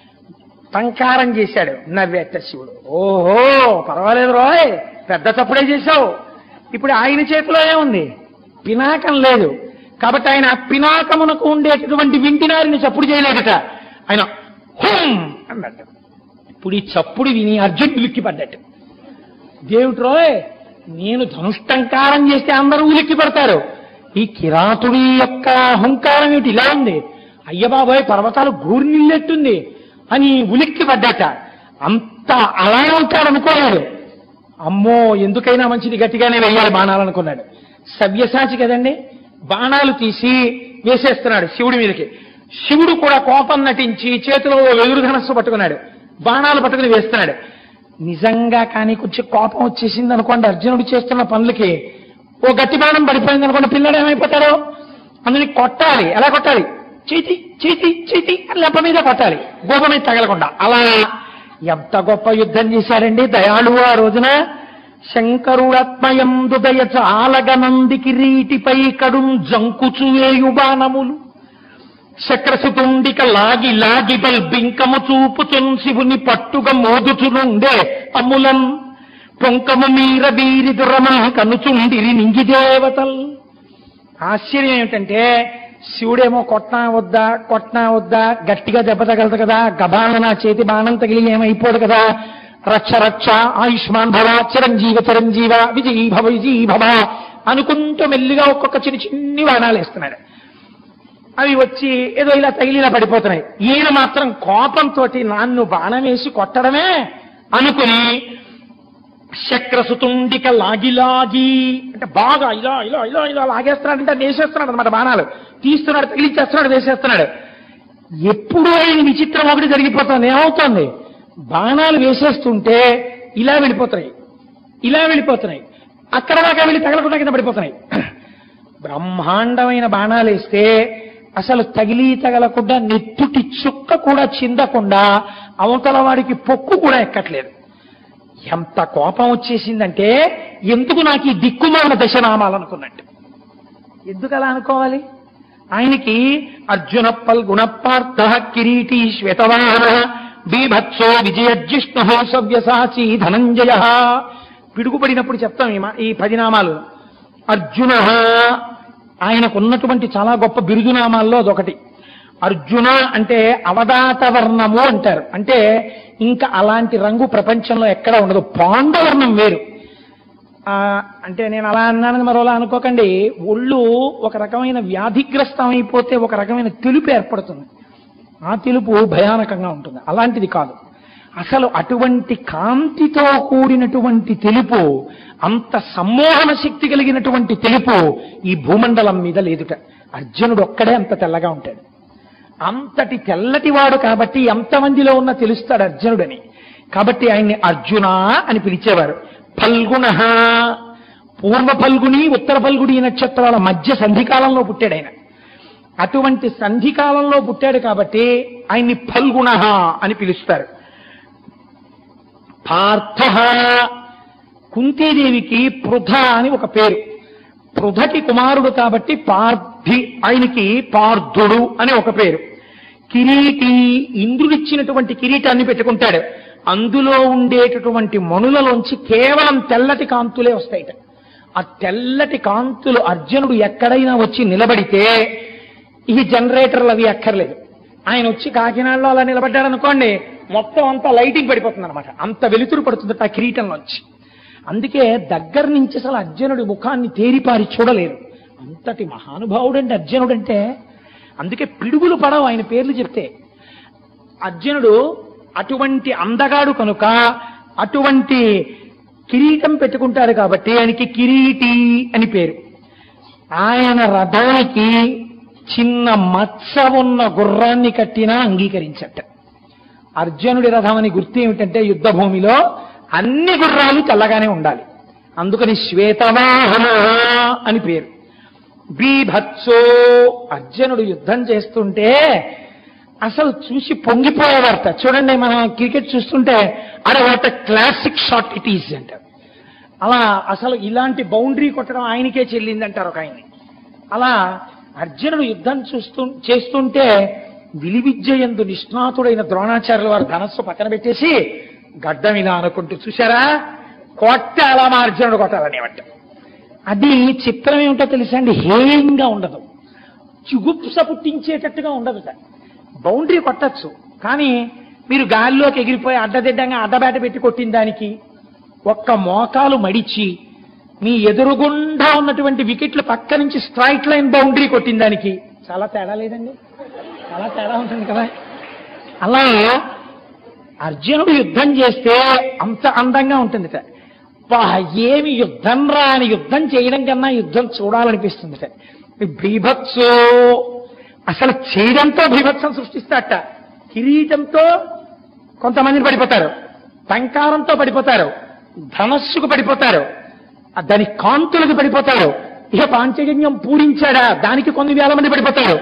S1: టంకారం చేశాడు నవ్వేట శివుడు ఓహో పర్వాలేదు రోయ్ పెద్ద తప్పుడే చేశావు ఇప్పుడు ఆయన చేతిలో ఏముంది పినాకం లేదు కాబట్టి ఆయన ఆ పినాకమునకు ఉండేటటువంటి వింటినారిని చప్పుడు చేయలేదట ఆయన హోం అన్నట్టు ఇప్పుడు ఈ చప్పుడు విని అర్జున్ ఉలిక్కి పడ్డట్టు దేవుడు రోయ్ నేను ధనుష్టంకారం చేస్తే అందరూ ఉలిక్కి పడతారు ఈ కిరాతుడి యొక్క అహంకారం ఏమిటి ఇలా ఉంది అయ్య బాబోయ్ పర్వతాలు గూరినిల్లెట్టుంది అని ఉలిక్కి పడ్డట అంత అలా ఉంటాడనుకోలేడు అమ్మో ఎందుకైనా మంచిది గట్టిగానే వేయాలి బాణాలు అనుకున్నాడు సవ్యసాచి కదండి బాణాలు తీసి వేసేస్తున్నాడు శివుడి మీదకి శివుడు కూడా కోపం నటించి చేతిలో ఓ వెదురు ధనస్సు పట్టుకున్నాడు బాణాలు పట్టుకుని వేస్తున్నాడు నిజంగా కానీ కొంచెం కోపం వచ్చేసింది అనుకోండి అర్జునుడు చేస్తున్న పనులకి ఓ గట్టి బాణం పడిపోయింది అనుకోండి పిల్లడు ఏమైపోతాడు అందుని కొట్టాలి ఎలా కొట్టాలి చేతి చేతి చేతి అని లెప్ప మీద కొట్టాలి గోప మీద తగలకుండా అలా ఎంత గొప్ప యుద్ధం చేశాడండి దయాళువు ఆ రోజున శంకరుడత్మయం దుదయ చాలగనంది కిరీటిపై కడుం జంకుచువేయు బాణములు చక్రసుతుండిక లాగి లాగి బల్బింకము చూపుచున్ శివుని పట్టుగా మోదుచునుండే అమ్ములం పొంకము మీర వీరి దురమా కనుచుండిరి నింగి దేవతల్ ఆశ్చర్యం ఏమిటంటే శివుడేమో కొట్నా వద్దా కొట్నా వద్దా గట్టిగా దెబ్బ తగలదు కదా గబాల నా చేతి బాణం తగిలి ఏమైపోదు కదా రక్ష రక్ష ఆయుష్మాన్ భవ చిరంజీవ చిరంజీవ విజయీ భవ విజయీ భవ అనుకుంటూ మెల్లిగా ఒక్కొక్క చిన్న చిన్ని బాణాలు వేస్తున్నాడు అవి వచ్చి ఏదో ఇలా తగిలి ఇలా పడిపోతున్నాయి ఈయన మాత్రం కోపంతో నాన్ను బాణం వేసి కొట్టడమే అనుకుని శక్రసుతుండిక లాగి లాగి అంటే బాగా ఇలా ఇలా ఇలా ఇలా లాగేస్తున్నాడు అంటే వేసేస్తున్నాడు అనమాట బాణాలు తీస్తున్నాడు తగిలిచ్చేస్తున్నాడు వేసేస్తున్నాడు ఎప్పుడు ఆయన విచిత్రం ఒకటి జరిగిపోతుంది ఏమవుతుంది బాణాలు వేసేస్తుంటే ఇలా వెళ్ళిపోతున్నాయి ఇలా వెళ్ళిపోతున్నాయి అక్కడ దాకా వెళ్ళి తగలకుండా కింద పడిపోతున్నాయి బ్రహ్మాండమైన బాణాలు వేస్తే అసలు తగిలి తగలకుండా నెత్తుటి చుక్క కూడా చిందకుండా అవతల వాడికి పొక్కు కూడా ఎక్కట్లేదు ఎంత కోపం వచ్చేసిందంటే ఎందుకు నాకు ఈ దిక్కుమాల దశనామాలనుకున్నట్టు ఎందుకు అలా అనుకోవాలి ఆయనకి అర్జున పల్గుణ పార్థ కిరీటి శ్వేతవాహన బీభత్సో విజయజిష్ణు సవ్యసాచి ధనంజయ పిడుగుపడినప్పుడు చెప్తాం ఈ మా- ఈ పది నామాలు అర్జున ఆయనకు ఉన్నటువంటి చాలా గొప్ప బిరుదునామాల్లో అదొకటి అర్జున అంటే అవదాత వర్ణము అంటారు అంటే ఇంకా అలాంటి రంగు ప్రపంచంలో ఎక్కడ ఉండదు పాండవర్ణం వేరు ఆ, అంటే నేను అలా అన్నానని మరోలా అనుకోకండి ఒళ్ళు ఒక రకమైన వ్యాధిగ్రస్తం అయిపోతే ఒక రకమైన తెలుపు ఏర్పడుతుంది ఆ తెలుపు భయానకంగా ఉంటుంది అలాంటిది కాదు అసలు అటువంటి కాంతితో కూడినటువంటి తెలుపు అంత సమ్మోహన శక్తి కలిగినటువంటి తెలుపు ఈ భూమండలం మీద లేదుట అర్జునుడు ఒక్కడే అంత తెల్లగా ఉంటాడు అంతటి తెల్లటివాడు కాబట్టి ఎంతమందిలో ఉన్నా తెలుస్తాడు అర్జునుడని కాబట్టి ఆయన్ని అర్జున అని పిలిచేవారు ఫల్గుణ పూర్వ ఫల్గుని ఉత్తర ఫల్గుని నక్షత్రాల మధ్య సంధికాలంలో పుట్టాడు ఆయన అటువంటి సంధికాలంలో పుట్టాడు కాబట్టి ఆయన్ని ఫల్గుణ అని పిలుస్తారు పార్థ కుంతీదేవికి పృథ అని ఒక పేరు పృథకి కుమారుడు కాబట్టి పార్థి ఆయనకి పార్థుడు అని ఒక పేరు కిరీటి ఇంద్రుడిచ్చినటువంటి కిరీటాన్ని పెట్టుకుంటాడు అందులో ఉండేటటువంటి మణులలోంచి కేవలం తెల్లటి కాంతులే వస్తాయిట ఆ తెల్లటి కాంతులు అర్జునుడు ఎక్కడైనా వచ్చి నిలబడితే ఈ జనరేటర్లు అవి అక్కర్లేదు ఆయన వచ్చి కాకినాడలో అలా నిలబడ్డాడు అనుకోండి మొత్తం అంతా లైటింగ్ పడిపోతుంది అనమాట అంత వెలుతురు పడుతుంది ఆ కిరీటంలోంచి అందుకే దగ్గర నుంచి అసలు అర్జునుడి ముఖాన్ని తేరిపారి చూడలేరు అంతటి మహానుభావుడంటే అర్జునుడంటే అందుకే పిడుగులు పడవు ఆయన పేర్లు చెప్తే అర్జునుడు అటువంటి అందగాడు కనుక అటువంటి కిరీటం పెట్టుకుంటారు కాబట్టి ఆయనకి కిరీటి అని పేరు ఆయన రథానికి చిన్న మత్స ఉన్న గుర్రాన్ని కట్టినా అంగీకరించట అర్జునుడి రథం అని గుర్తు ఏమిటంటే యుద్ధ భూమిలో అన్ని గుర్రాలు తెల్లగానే ఉండాలి అందుకని శ్వేతవాహన అని పేరు బీభత్సో అర్జునుడు యుద్ధం చేస్తుంటే అసలు చూసి పొంగిపోయేవారట చూడండి మనం క్రికెట్ చూస్తుంటే అరే what classic shot it is అంటారు అలా అసలు ఇలాంటి బౌండరీ కొట్టడం ఆయనకే చెల్లింది అంటారు ఒక ఆయన్ని అలా అర్జునుడు యుద్ధం చూస్తూ చేస్తుంటే విలువిద్య ఎందు నిష్ణాతుడైన ద్రోణాచార్యుల వారు ధనస్సు పక్కన పెట్టేసి గడ్డం ఇలా అనుకుంటూ చూశారా కొట్ట అలా మా అర్జునుడు కొట్టాలనేవట అది చిత్రం ఏమిటో తెలుసా అండి హేయంగా ఉండదు చుగుప్స పుట్టించేటట్టుగా ఉండదు బౌండరీ కొట్టచ్చు కానీ మీరు గాలిలోకి ఎగిరిపోయి అడ్డదిడ్డంగా అడ్డబేట పెట్టి కొట్టిన దానికి ఒక్క మోకాలు మడిచి మీ ఎదురుగుండా ఉన్నటువంటి వికెట్ల పక్క నుంచి స్ట్రైట్ లైన్ బౌండరీ కొట్టిన దానికి చాలా తేడా లేదండి చాలా తేడా ఉంటుంది కదా అలా అర్జునుడు యుద్ధం చేస్తే అంత అందంగా ఉంటుంది వా ఏమి యుద్ధం రా అని యుద్ధం చేయడం కన్నా యుద్ధం చూడాలనిపిస్తుంది బీభత్సో అసలు చేయడంతో బీభత్సం సృష్టిస్తాట కిరీటంతో కొంతమందిని పడిపోతారు టంకారంతో పడిపోతారు ధనస్సుకు పడిపోతారు ఆ దాని కాంతులకు పడిపోతారు ఇక పాంచజన్యం పూరించాడా దానికి కొన్ని వేల మంది పడిపోతారు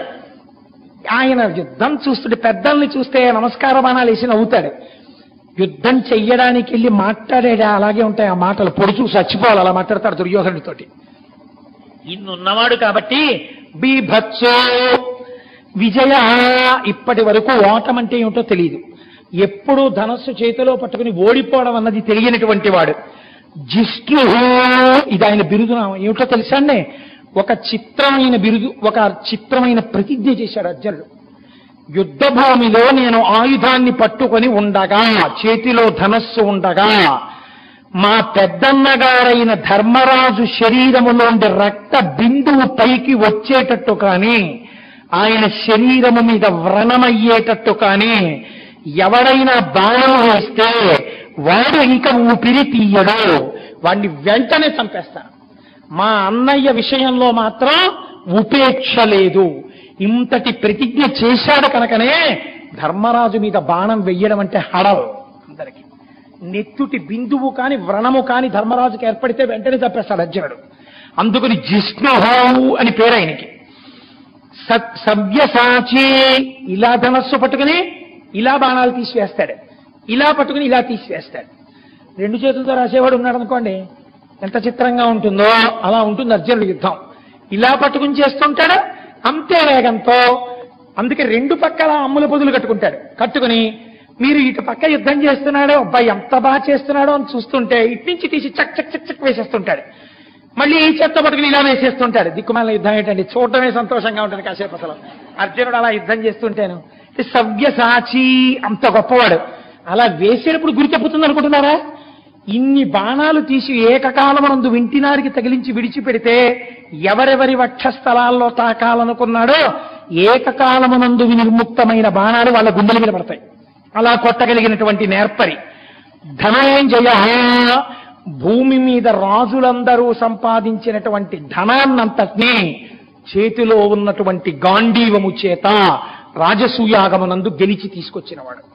S1: ఆయన యుద్ధం చూస్తుంటే పెద్దల్ని చూస్తే నమస్కార బాణాలు వేసి నవ్వుతాడు యుద్ధం చెయ్యడానికి వెళ్ళి మాట్లాడేడా అలాగే ఉంటాయి ఆ మాటలు పొడుచు చచ్చిపోవాలి అలా మాట్లాడతాడు దుర్యోధనుడితోటి ఇన్నున్నవాడు కాబట్టి బీభత్సో విజయ ఇప్పటి వరకు ఓటం అంటే ఏమిటో తెలియదు ఎప్పుడు ధనస్సు చేతిలో పట్టుకుని ఓడిపోవడం అన్నది తెలియనటువంటి వాడు జిష్ణు ఇది ఆయన బిరుదునామం ఏమిటో తెలుసా అండి ఒక చిత్రమైన బిరుదు ఒక చిత్రమైన ప్రతిజ్ఞ చేశాడు అర్జునుడు యుద్ధ భూమిలో నేను ఆయుధాన్ని పట్టుకొని ఉండగా చేతిలో ధనస్సు ఉండగా మా పెద్దన్నగారైన ధర్మరాజు శరీరములోండి రక్త బిందువు పైకి వచ్చేటట్టు కానీ ఆయన శరీరము మీద వ్రణమయ్యేటట్టు కానీ ఎవడైనా బాణం వేస్తే వాడు ఇంకా ఊపిరి తీయడు వాడిని వెంటనే చంపేస్తాను మా అన్నయ్య విషయంలో మాత్రం ఉపేక్ష లేదు ఇంతటి ప్రతిజ్ఞ చేశాడు కనుకనే ధర్మరాజు మీద బాణం వెయ్యడం అంటే హడవు అందరికి నెత్తుటి బిందువు కాని వ్రణము కాని ధర్మరాజుకి ఏర్పడితే వెంటనే చంపేస్తాడు అర్జునుడు అందుకని జిష్ణుహౌ అని పేరు ఆయనకి స- సవ్యసాచి ఇలా ధనస్సు పట్టుకుని ఇలా బాణాలు తీసివేస్తాడు ఇలా పట్టుకుని ఇలా తీసివేస్తాడు రెండు చేతులతో రాసేవాడు ఉన్నాడు అనుకోండి ఎంత చిత్రంగా ఉంటుందో అలా ఉంటుంది అర్జునుడి యుద్ధం ఇలా పట్టుకుని చేస్తుంటాడు అంతే వేగంతో అందుకే రెండు పక్కల అమ్ముల పొదులు కట్టుకుంటాడు కట్టుకుని మీరు ఇటు పక్క యుద్ధం చేస్తున్నాడో అబ్బాయి ఎంత బాగా చేస్తున్నాడో అని చూస్తుంటే ఇటు నుంచి తీసి చక్ చక్ చక్ చక్ వేసేస్తుంటాడు మళ్ళీ ఈ చెత్త పట్టుకుని ఇలా వేసేస్తుంటాడు దిక్కుమాల యుద్ధం ఏంటండి చూడటమే సంతోషంగా ఉంటుంది కాసేపు అసలు అర్జునుడు అలా యుద్ధం చేస్తుంటాను సవ్య సాచి అంత గొప్పవాడు అలా వేసేటప్పుడు గురి తప్పుతుంది అనుకుంటున్నారా ఇన్ని బాణాలు తీసి ఏకకాలమనందు వింటినారికి తగిలించి విడిచిపెడితే ఎవరెవరి వక్షస్థలాల్లో తాకాలనుకున్నాడో ఏకకాలమనందు వినిర్ముక్తమైన బాణాలు వాళ్ళ గుండెల మీద పడతాయి అలా కొట్టగలిగినటువంటి నేర్పరి ధనంజయ భూమి మీద రాజులందరూ సంపాదించినటువంటి ధనాన్నంతటినీ చేతిలో ఉన్నటువంటి గాంధీవము చేత రాజసూయాగమనందు గెలిచి తీసుకొచ్చినవాడు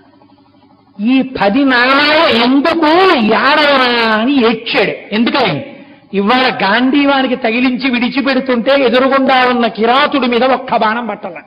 S1: ఈ పది నాణాలు ఎందుకు ఏడవరా అని ఏడ్చాడు ఎందుకని ఇవాళ గాంధీవానికి తగిలించి విడిచిపెడుతుంటే ఎదురుగుండా ఉన్న కిరాతుడి మీద ఒక్క బాణం పట్టాల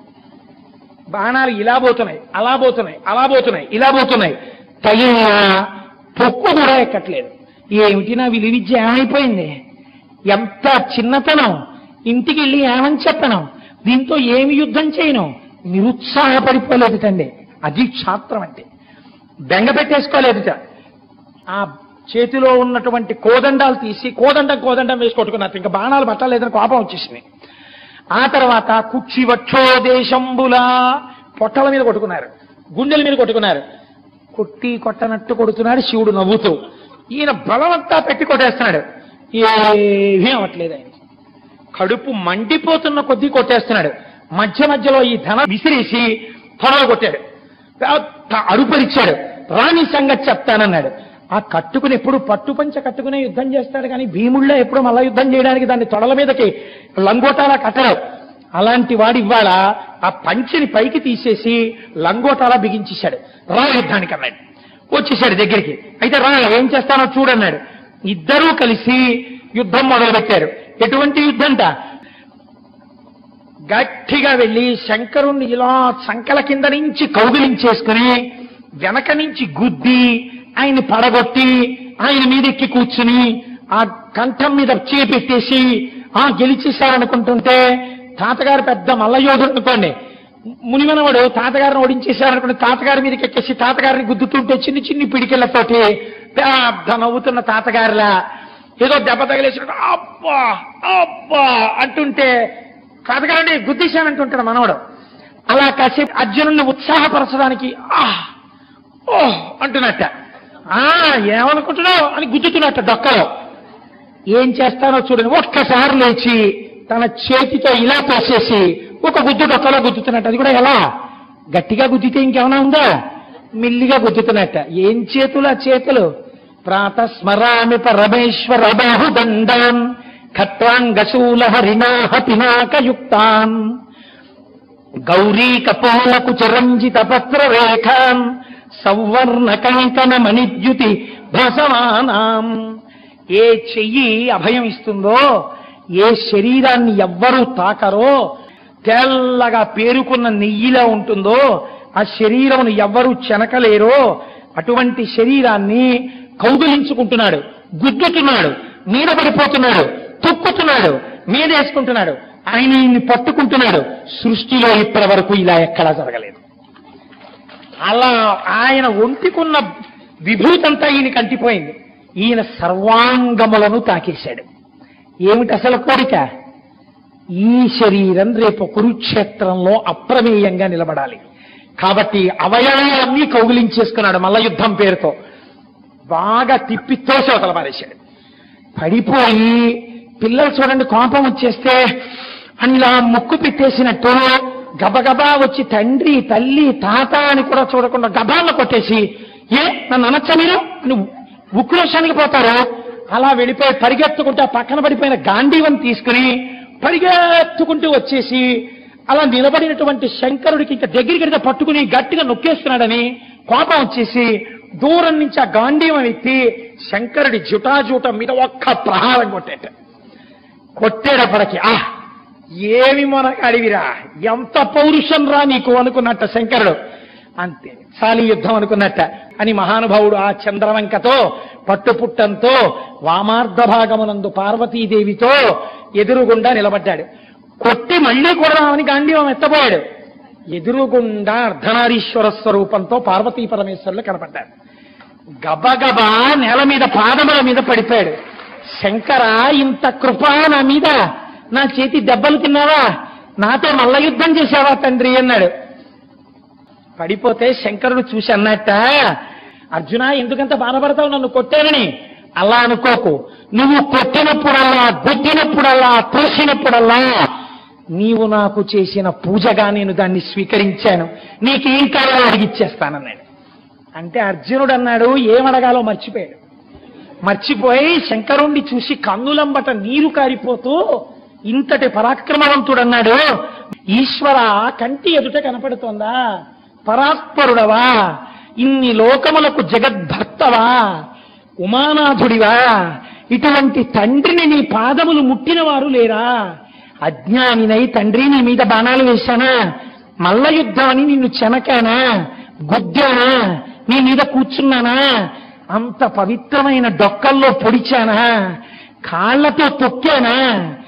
S1: బాణాలు ఇలా పోతున్నాయి అలా పోతున్నాయి అలా పోతున్నాయి ఇలా పోతున్నాయి తగిన పొక్కు కూడా ఎక్కట్లేదు ఏమిటి నా విలువ విద్య ఏమైపోయింది ఎంత చిన్నతనం ఇంటికి వెళ్ళి ఏమని చెప్పను దీంతో ఏమి యుద్ధం చేయను నిరుత్సాహపడిపోలేదు తండ్రి అది క్షాత్రం అంటే బెంగ పెట్టేసుకోలేదుట ఆ చేతిలో ఉన్నటువంటి కోదండాలు తీసి కోదండం కోదండం వేసి కొట్టుకున్నారు ఇంకా బాణాలు పట్టలేదని కోపం వచ్చేసింది ఆ తర్వాత కుక్షి వక్షోదేశంబులా పొట్టల మీద కొట్టుకున్నారు గుండెల మీద కొట్టుకున్నారు కొట్టి కొట్టనట్టు కొడుతున్నాడు శివుడు నవ్వుతూ ఈయన బలమంతా పెట్టి కొట్టేస్తున్నాడు ఏమీ అవ్వట్లేదు ఆయన కడుపు మండిపోతున్న కొద్దీ కొట్టేస్తున్నాడు మధ్య మధ్యలో ఈ ధన విసిరేసి పొడవ కొట్టాడు పెద్ద అరుపరిచాడు రాణి సంగతి చెప్తానన్నాడు ఆ కట్టుకుని ఎప్పుడు పట్టుపంచ కట్టుకునే యుద్ధం చేస్తాడు కానీ భీముళ్ళో ఎప్పుడు మళ్ళా యుద్ధం చేయడానికి దాన్ని తొడల మీదకి లంగోటాలా కట్టడు అలాంటి వాడు ఇవాళ ఆ పంచిని పైకి తీసేసి లంగోటాలా బిగించేశాడు రా యుద్ధానికి అన్నాడు వచ్చేసాడు దగ్గరికి అయితే రా ఏం చేస్తానో చూడన్నాడు ఇద్దరూ కలిసి యుద్ధం మొదలుపెట్టారు ఎటువంటి యుద్ధంట గట్టిగా వెళ్ళి శంకరుణ్ణి ఇలా సంకల కింద నుంచి కౌగిలించేసుకుని వెనక నుంచి గుద్ది ఆయన పడగొట్టి ఆయన మీద ఎక్కి కూర్చుని ఆ కంఠం మీద చేపెట్టేసి ఆ గెలిచేశారనుకుంటుంటే తాతగారు పెద్ద మల్లయోధుడు అనుకోండి మునిమనవాడు తాతగారిని ఓడించేశారనుకుంటే తాతగారి మీదకి ఎక్కేసి తాతగారిని గుద్దుతుంటే చిన్ని చిన్ని పిడికిళ్లతోటి పెద్ద నవ్వుతున్న తాతగారిలా ఏదో దెబ్బ తగిలేసినట్టు అబ్బా అబ్బా అంటుంటే తాతగారిని గుద్దేశానంటుంటాడు మనవడు అలా కాసేపు అర్జునుడిని ఉత్సాహపరచడానికి ఆహ్ ఓ అంటున్నట్ట ఆ ఏమనుకుంటున్నావు అని గుద్దుతున్నట్ట డొక్కలో ఏం చేస్తానో చూడండి ఒక్కసారి లేచి తన చేతితో ఇలా తోసేసి ఒక గుద్దు డొక్కలో గుద్దుతున్నట్టు అది కూడా ఎలా గట్టిగా గుద్దితే ఇంకేమైనా ఉందా మిల్లిగా గుద్దుతున్నట్ట ఏం చేతులు ఆ చేతులు ప్రాతస్మరామి పరమేశ్వర బాహుదండాన్ ఖట్వాంగశూల హరిణాహ పినాకయుక్తాన్ గౌరీ కపోలకు చిరంజిత పత్ర రేఖాన్ సౌవర్ణ కంకణ మణిద్యుతి భసమానాం ఏ చెయ్యి అభయం ఇస్తుందో ఏ శరీరాన్ని ఎవ్వరూ తాకరో తెల్లగా పేరుకున్న నెయ్యిలా ఉంటుందో ఆ శరీరమును ఎవ్వరూ చెనకలేరో అటువంటి శరీరాన్ని కౌగులించుకుంటున్నాడు గుద్దుతున్నాడు మీద పడిపోతున్నాడు తొక్కుతున్నాడు మీదేసుకుంటున్నాడు ఆయన ఈయన్ని పట్టుకుంటున్నాడు సృష్టిలో ఇప్పటి వరకు ఇలా ఎక్కడా జరగలేదు అలా ఆయన ఒంటికున్న విభూతంతా ఈయన కంటిపోయింది ఈయన సర్వాంగములను తాకేశాడు ఏమిటి అసలు కోరిక ఈ శరీరం రేపు కురుక్షేత్రంలో అప్రమేయంగా నిలబడాలి కాబట్టి అవయవాలన్నీ కౌగిలించేసుకున్నాడు మల్ల యుద్ధం పేరుతో బాగా తిప్పి తోసి అవతల పారేశాడు పడిపోయి పిల్లలు చూడండి కోపం వచ్చేస్తే అని ఇలా ముక్కు పెట్టేసినట్టు గబగబా వచ్చి తండ్రి తల్లి తాత అని కూడా చూడకుండా గబాలను కొట్టేసి ఏ నన్ను అనొచ్చా మీరు అని ఉక్రోషానికి పోతారు అలా వెళ్ళిపోయి పరిగెత్తుకుంటూ ఆ పక్కన పడిపోయిన గాంధీవం తీసుకుని పరిగెత్తుకుంటూ వచ్చేసి అలా నిలబడినటువంటి శంకరుడికి ఇంకా దగ్గరికి వెళ్తే పట్టుకుని గట్టిగా నొక్కేస్తున్నాడని కోపం వచ్చేసి దూరం నుంచి ఆ గాంధీవం ఎత్తి శంకరుడి జుటాజూటం మీద ఒక్క ప్రహారం కొట్టేట కొట్టేటప్పటికి ఆ ఏమి మొనగాడివిరా ఎంత పౌరుషం రా నీకు అనుకున్నట్ట శంకరుడు అంతే సాలి యుద్ధం అనుకున్నట్ట అని మహానుభావుడు ఆ చంద్రవంకతో పట్టుపుట్టంతో వామార్ధ భాగమునందు పార్వతీదేవితో ఎదురుగుండా నిలబడ్డాడు కొట్టి మళ్ళీ కొడదామని గాంధీవం ఎత్తబోయాడు ఎదురుగుండా అర్ధనారీశ్వర స్వరూపంతో పార్వతీ పరమేశ్వరులు కనపడ్డాడు గబగబా నేల మీద పాదముల మీద పడిపోయాడు శంకర ఇంత కృప నా మీద నా చేతి దెబ్బలు తిన్నావా నాతో మల్ల యుద్ధం చేశావా తండ్రి అన్నాడు పడిపోతే శంకరుడు చూసి అన్నట్ట అర్జున ఎందుకంత బాధపడతావు నన్ను కొట్టానని అలా అనుకోకు నువ్వు కొట్టినప్పుడల్లా గుద్దినప్పుడల్లా తోసినప్పుడల్లా నీవు నాకు చేసిన పూజగా నేను దాన్ని స్వీకరించాను నీకేం కావాలో అడిగిచ్చేస్తానన్నాడు అంటే అర్జునుడు అన్నాడు ఏమడగాలో మర్చిపోయాడు మర్చిపోయి శంకరుణ్ణి చూసి కన్నులంబట నీరు కారిపోతూ ఇంతటి పరాక్రమవంతుడన్నాడు ఈశ్వర కంటి ఎదుట కనపడుతోందా పరాత్పరుడవా ఇన్ని లోకములకు జగద్భర్తవా ఉమానాథుడివా ఇటువంటి తండ్రిని నీ పాదములు ముట్టిన వారు లేరా అజ్ఞానినై తండ్రి నీ మీద బాణాలు వేశానా మల్ల యుద్ధం అని నిన్ను చెనకానా గుద్దానా నీ మీద కూర్చున్నానా అంత పవిత్రమైన డొక్కల్లో పొడిచానా కాళ్లతో తొక్కానా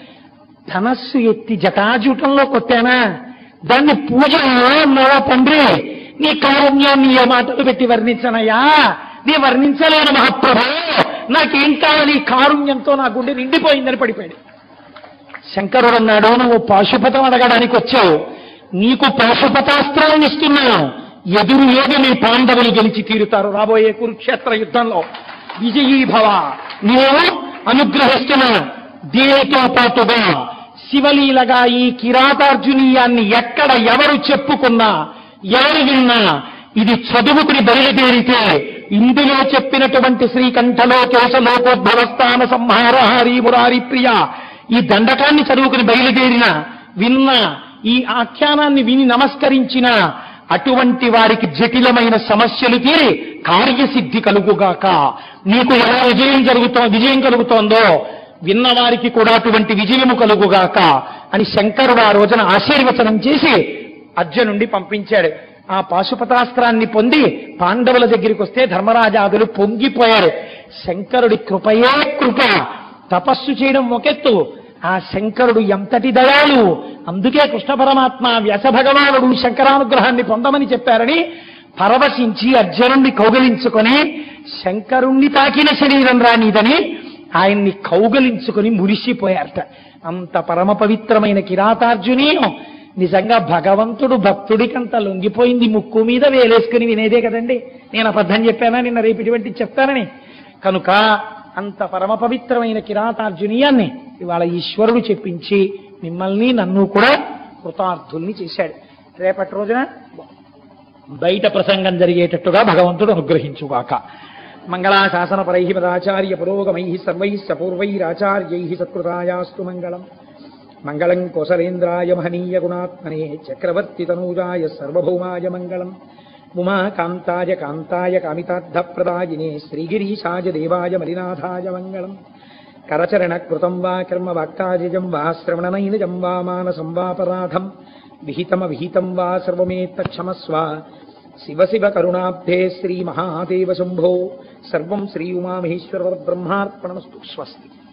S1: ధనస్సు ఎత్తి జటాజూటంలో కొట్టానా దాన్ని పూజ అన్నావా తండ్రి నీ కారుణ్యాన్ని ఏ మాటలు పెట్టి వర్ణించనయ్యా నీ వర్ణించలేను మహాప్రభు నాకేం కావాలి ఈ కారుణ్యంతో నా గుండె నిండిపోయిందని పడిపోయాడు శంకరుడు అన్నాడు నువ్వు పాశుపతం అడగడానికి వచ్చావు నీకు పాశుపతాస్త్రాలను ఇస్తున్నాను ఎదురు ఏదో నీ పాండవులు గెలిచి తీరుతారు రాబోయే కురుక్షేత్ర యుద్ధంలో విజయీ భవ నేను అనుగ్రహిస్తున్నా దీనితో పాటుగా శివలీలగా ఈ కిరాతార్జునీయాన్ని ఎక్కడ ఎవరు చెప్పుకున్నా ఎవరు విన్నా ఇది చదువుకుని బయలుదేరితే ఇందులో చెప్పినటువంటి శ్రీకంఠలో కేశలోకోద్భవస్థాన సంహార హరి మురారి ప్రియ ఈ దండకాన్ని చదువుకుని బయలుదేరిన విన్న ఈ ఆఖ్యానాన్ని విని నమస్కరించిన అటువంటి వారికి జటిలమైన సమస్యలు తీరి కార్యసిద్ధి కలుగుగాక నీకు ఎలా విజయం జరుగుతో విజయం కలుగుతోందో విన్నవారికి కూడా అటువంటి విజయము కలుగుగాక అని శంకరుడు ఆ రోజున ఆశీర్వచనం చేసి అర్జునుండి పంపించాడు ఆ పాశుపతాస్త్రాన్ని పొంది పాండవుల దగ్గరికి వస్తే ధర్మరాజాదులు పొంగిపోయారు శంకరుడి కృపయే కృప తపస్సు చేయడం ఒకెత్తు ఆ శంకరుడు ఎంతటి దయాలు అందుకే కృష్ణ పరమాత్మ వ్యాస భగవానుడు శంకరానుగ్రహాన్ని పొందమని చెప్పారని పరవశించి అర్జునుణ్ణి కౌగలించుకొని శంకరుణ్ణి తాకిన శరీరం రానిదని ఆయన్ని కౌగలించుకొని మురిసిపోయారట అంత పరమ పవిత్రమైన కిరాతార్జునీయం నిజంగా భగవంతుడు భక్తుడికంత లొంగిపోయింది ముక్కు మీద వేలేసుకుని వినేదే కదండి నేను అబద్ధం చెప్పానా నిన్న రేపు ఇటువంటి చెప్తానని కనుక అంత పరమ పవిత్రమైన కిరాతార్జునీయాన్ని ఇవాళ ఈశ్వరుడు చెప్పించి మిమ్మల్ని నన్ను కూడా కృతార్థుల్ని చేశాడు రేపటి రోజున బయట ప్రసంగం జరిగేటట్టుగా భగవంతుడు అనుగ్రహించుగాక మంగళాశాసన పరై పదాచార్య పురోగమై సర్వై సపూర్వైరాచార్యై సత్కృతాయాస్తు మంగళం మంగళం కోసలేంద్రాయ మహనీయ గుణాత్మనే చక్రవర్తి తనూజాయ సర్వభౌమాయ మంగళం ఉమా కాంతాయ కాంతాయ కామితార్థప్రదాయినే శ్రీగిరీశాయ దేవాయ మలినాథాయ మంగళం కరచరణ కృతం వా కర్మ వాక్కాజం వా శ్రవణనైనజం వా మానసం వాపరాధం విహితమ విహితం వా సర్వమేత్తక్షమస్వ శివ శివ కరుణాబ్ధే శ్రీ మహాదేవ శంభో సర్వం శ్రీ ఉమామహేశ్వర బ్రహ్మార్పణమస్తు స్వస్తి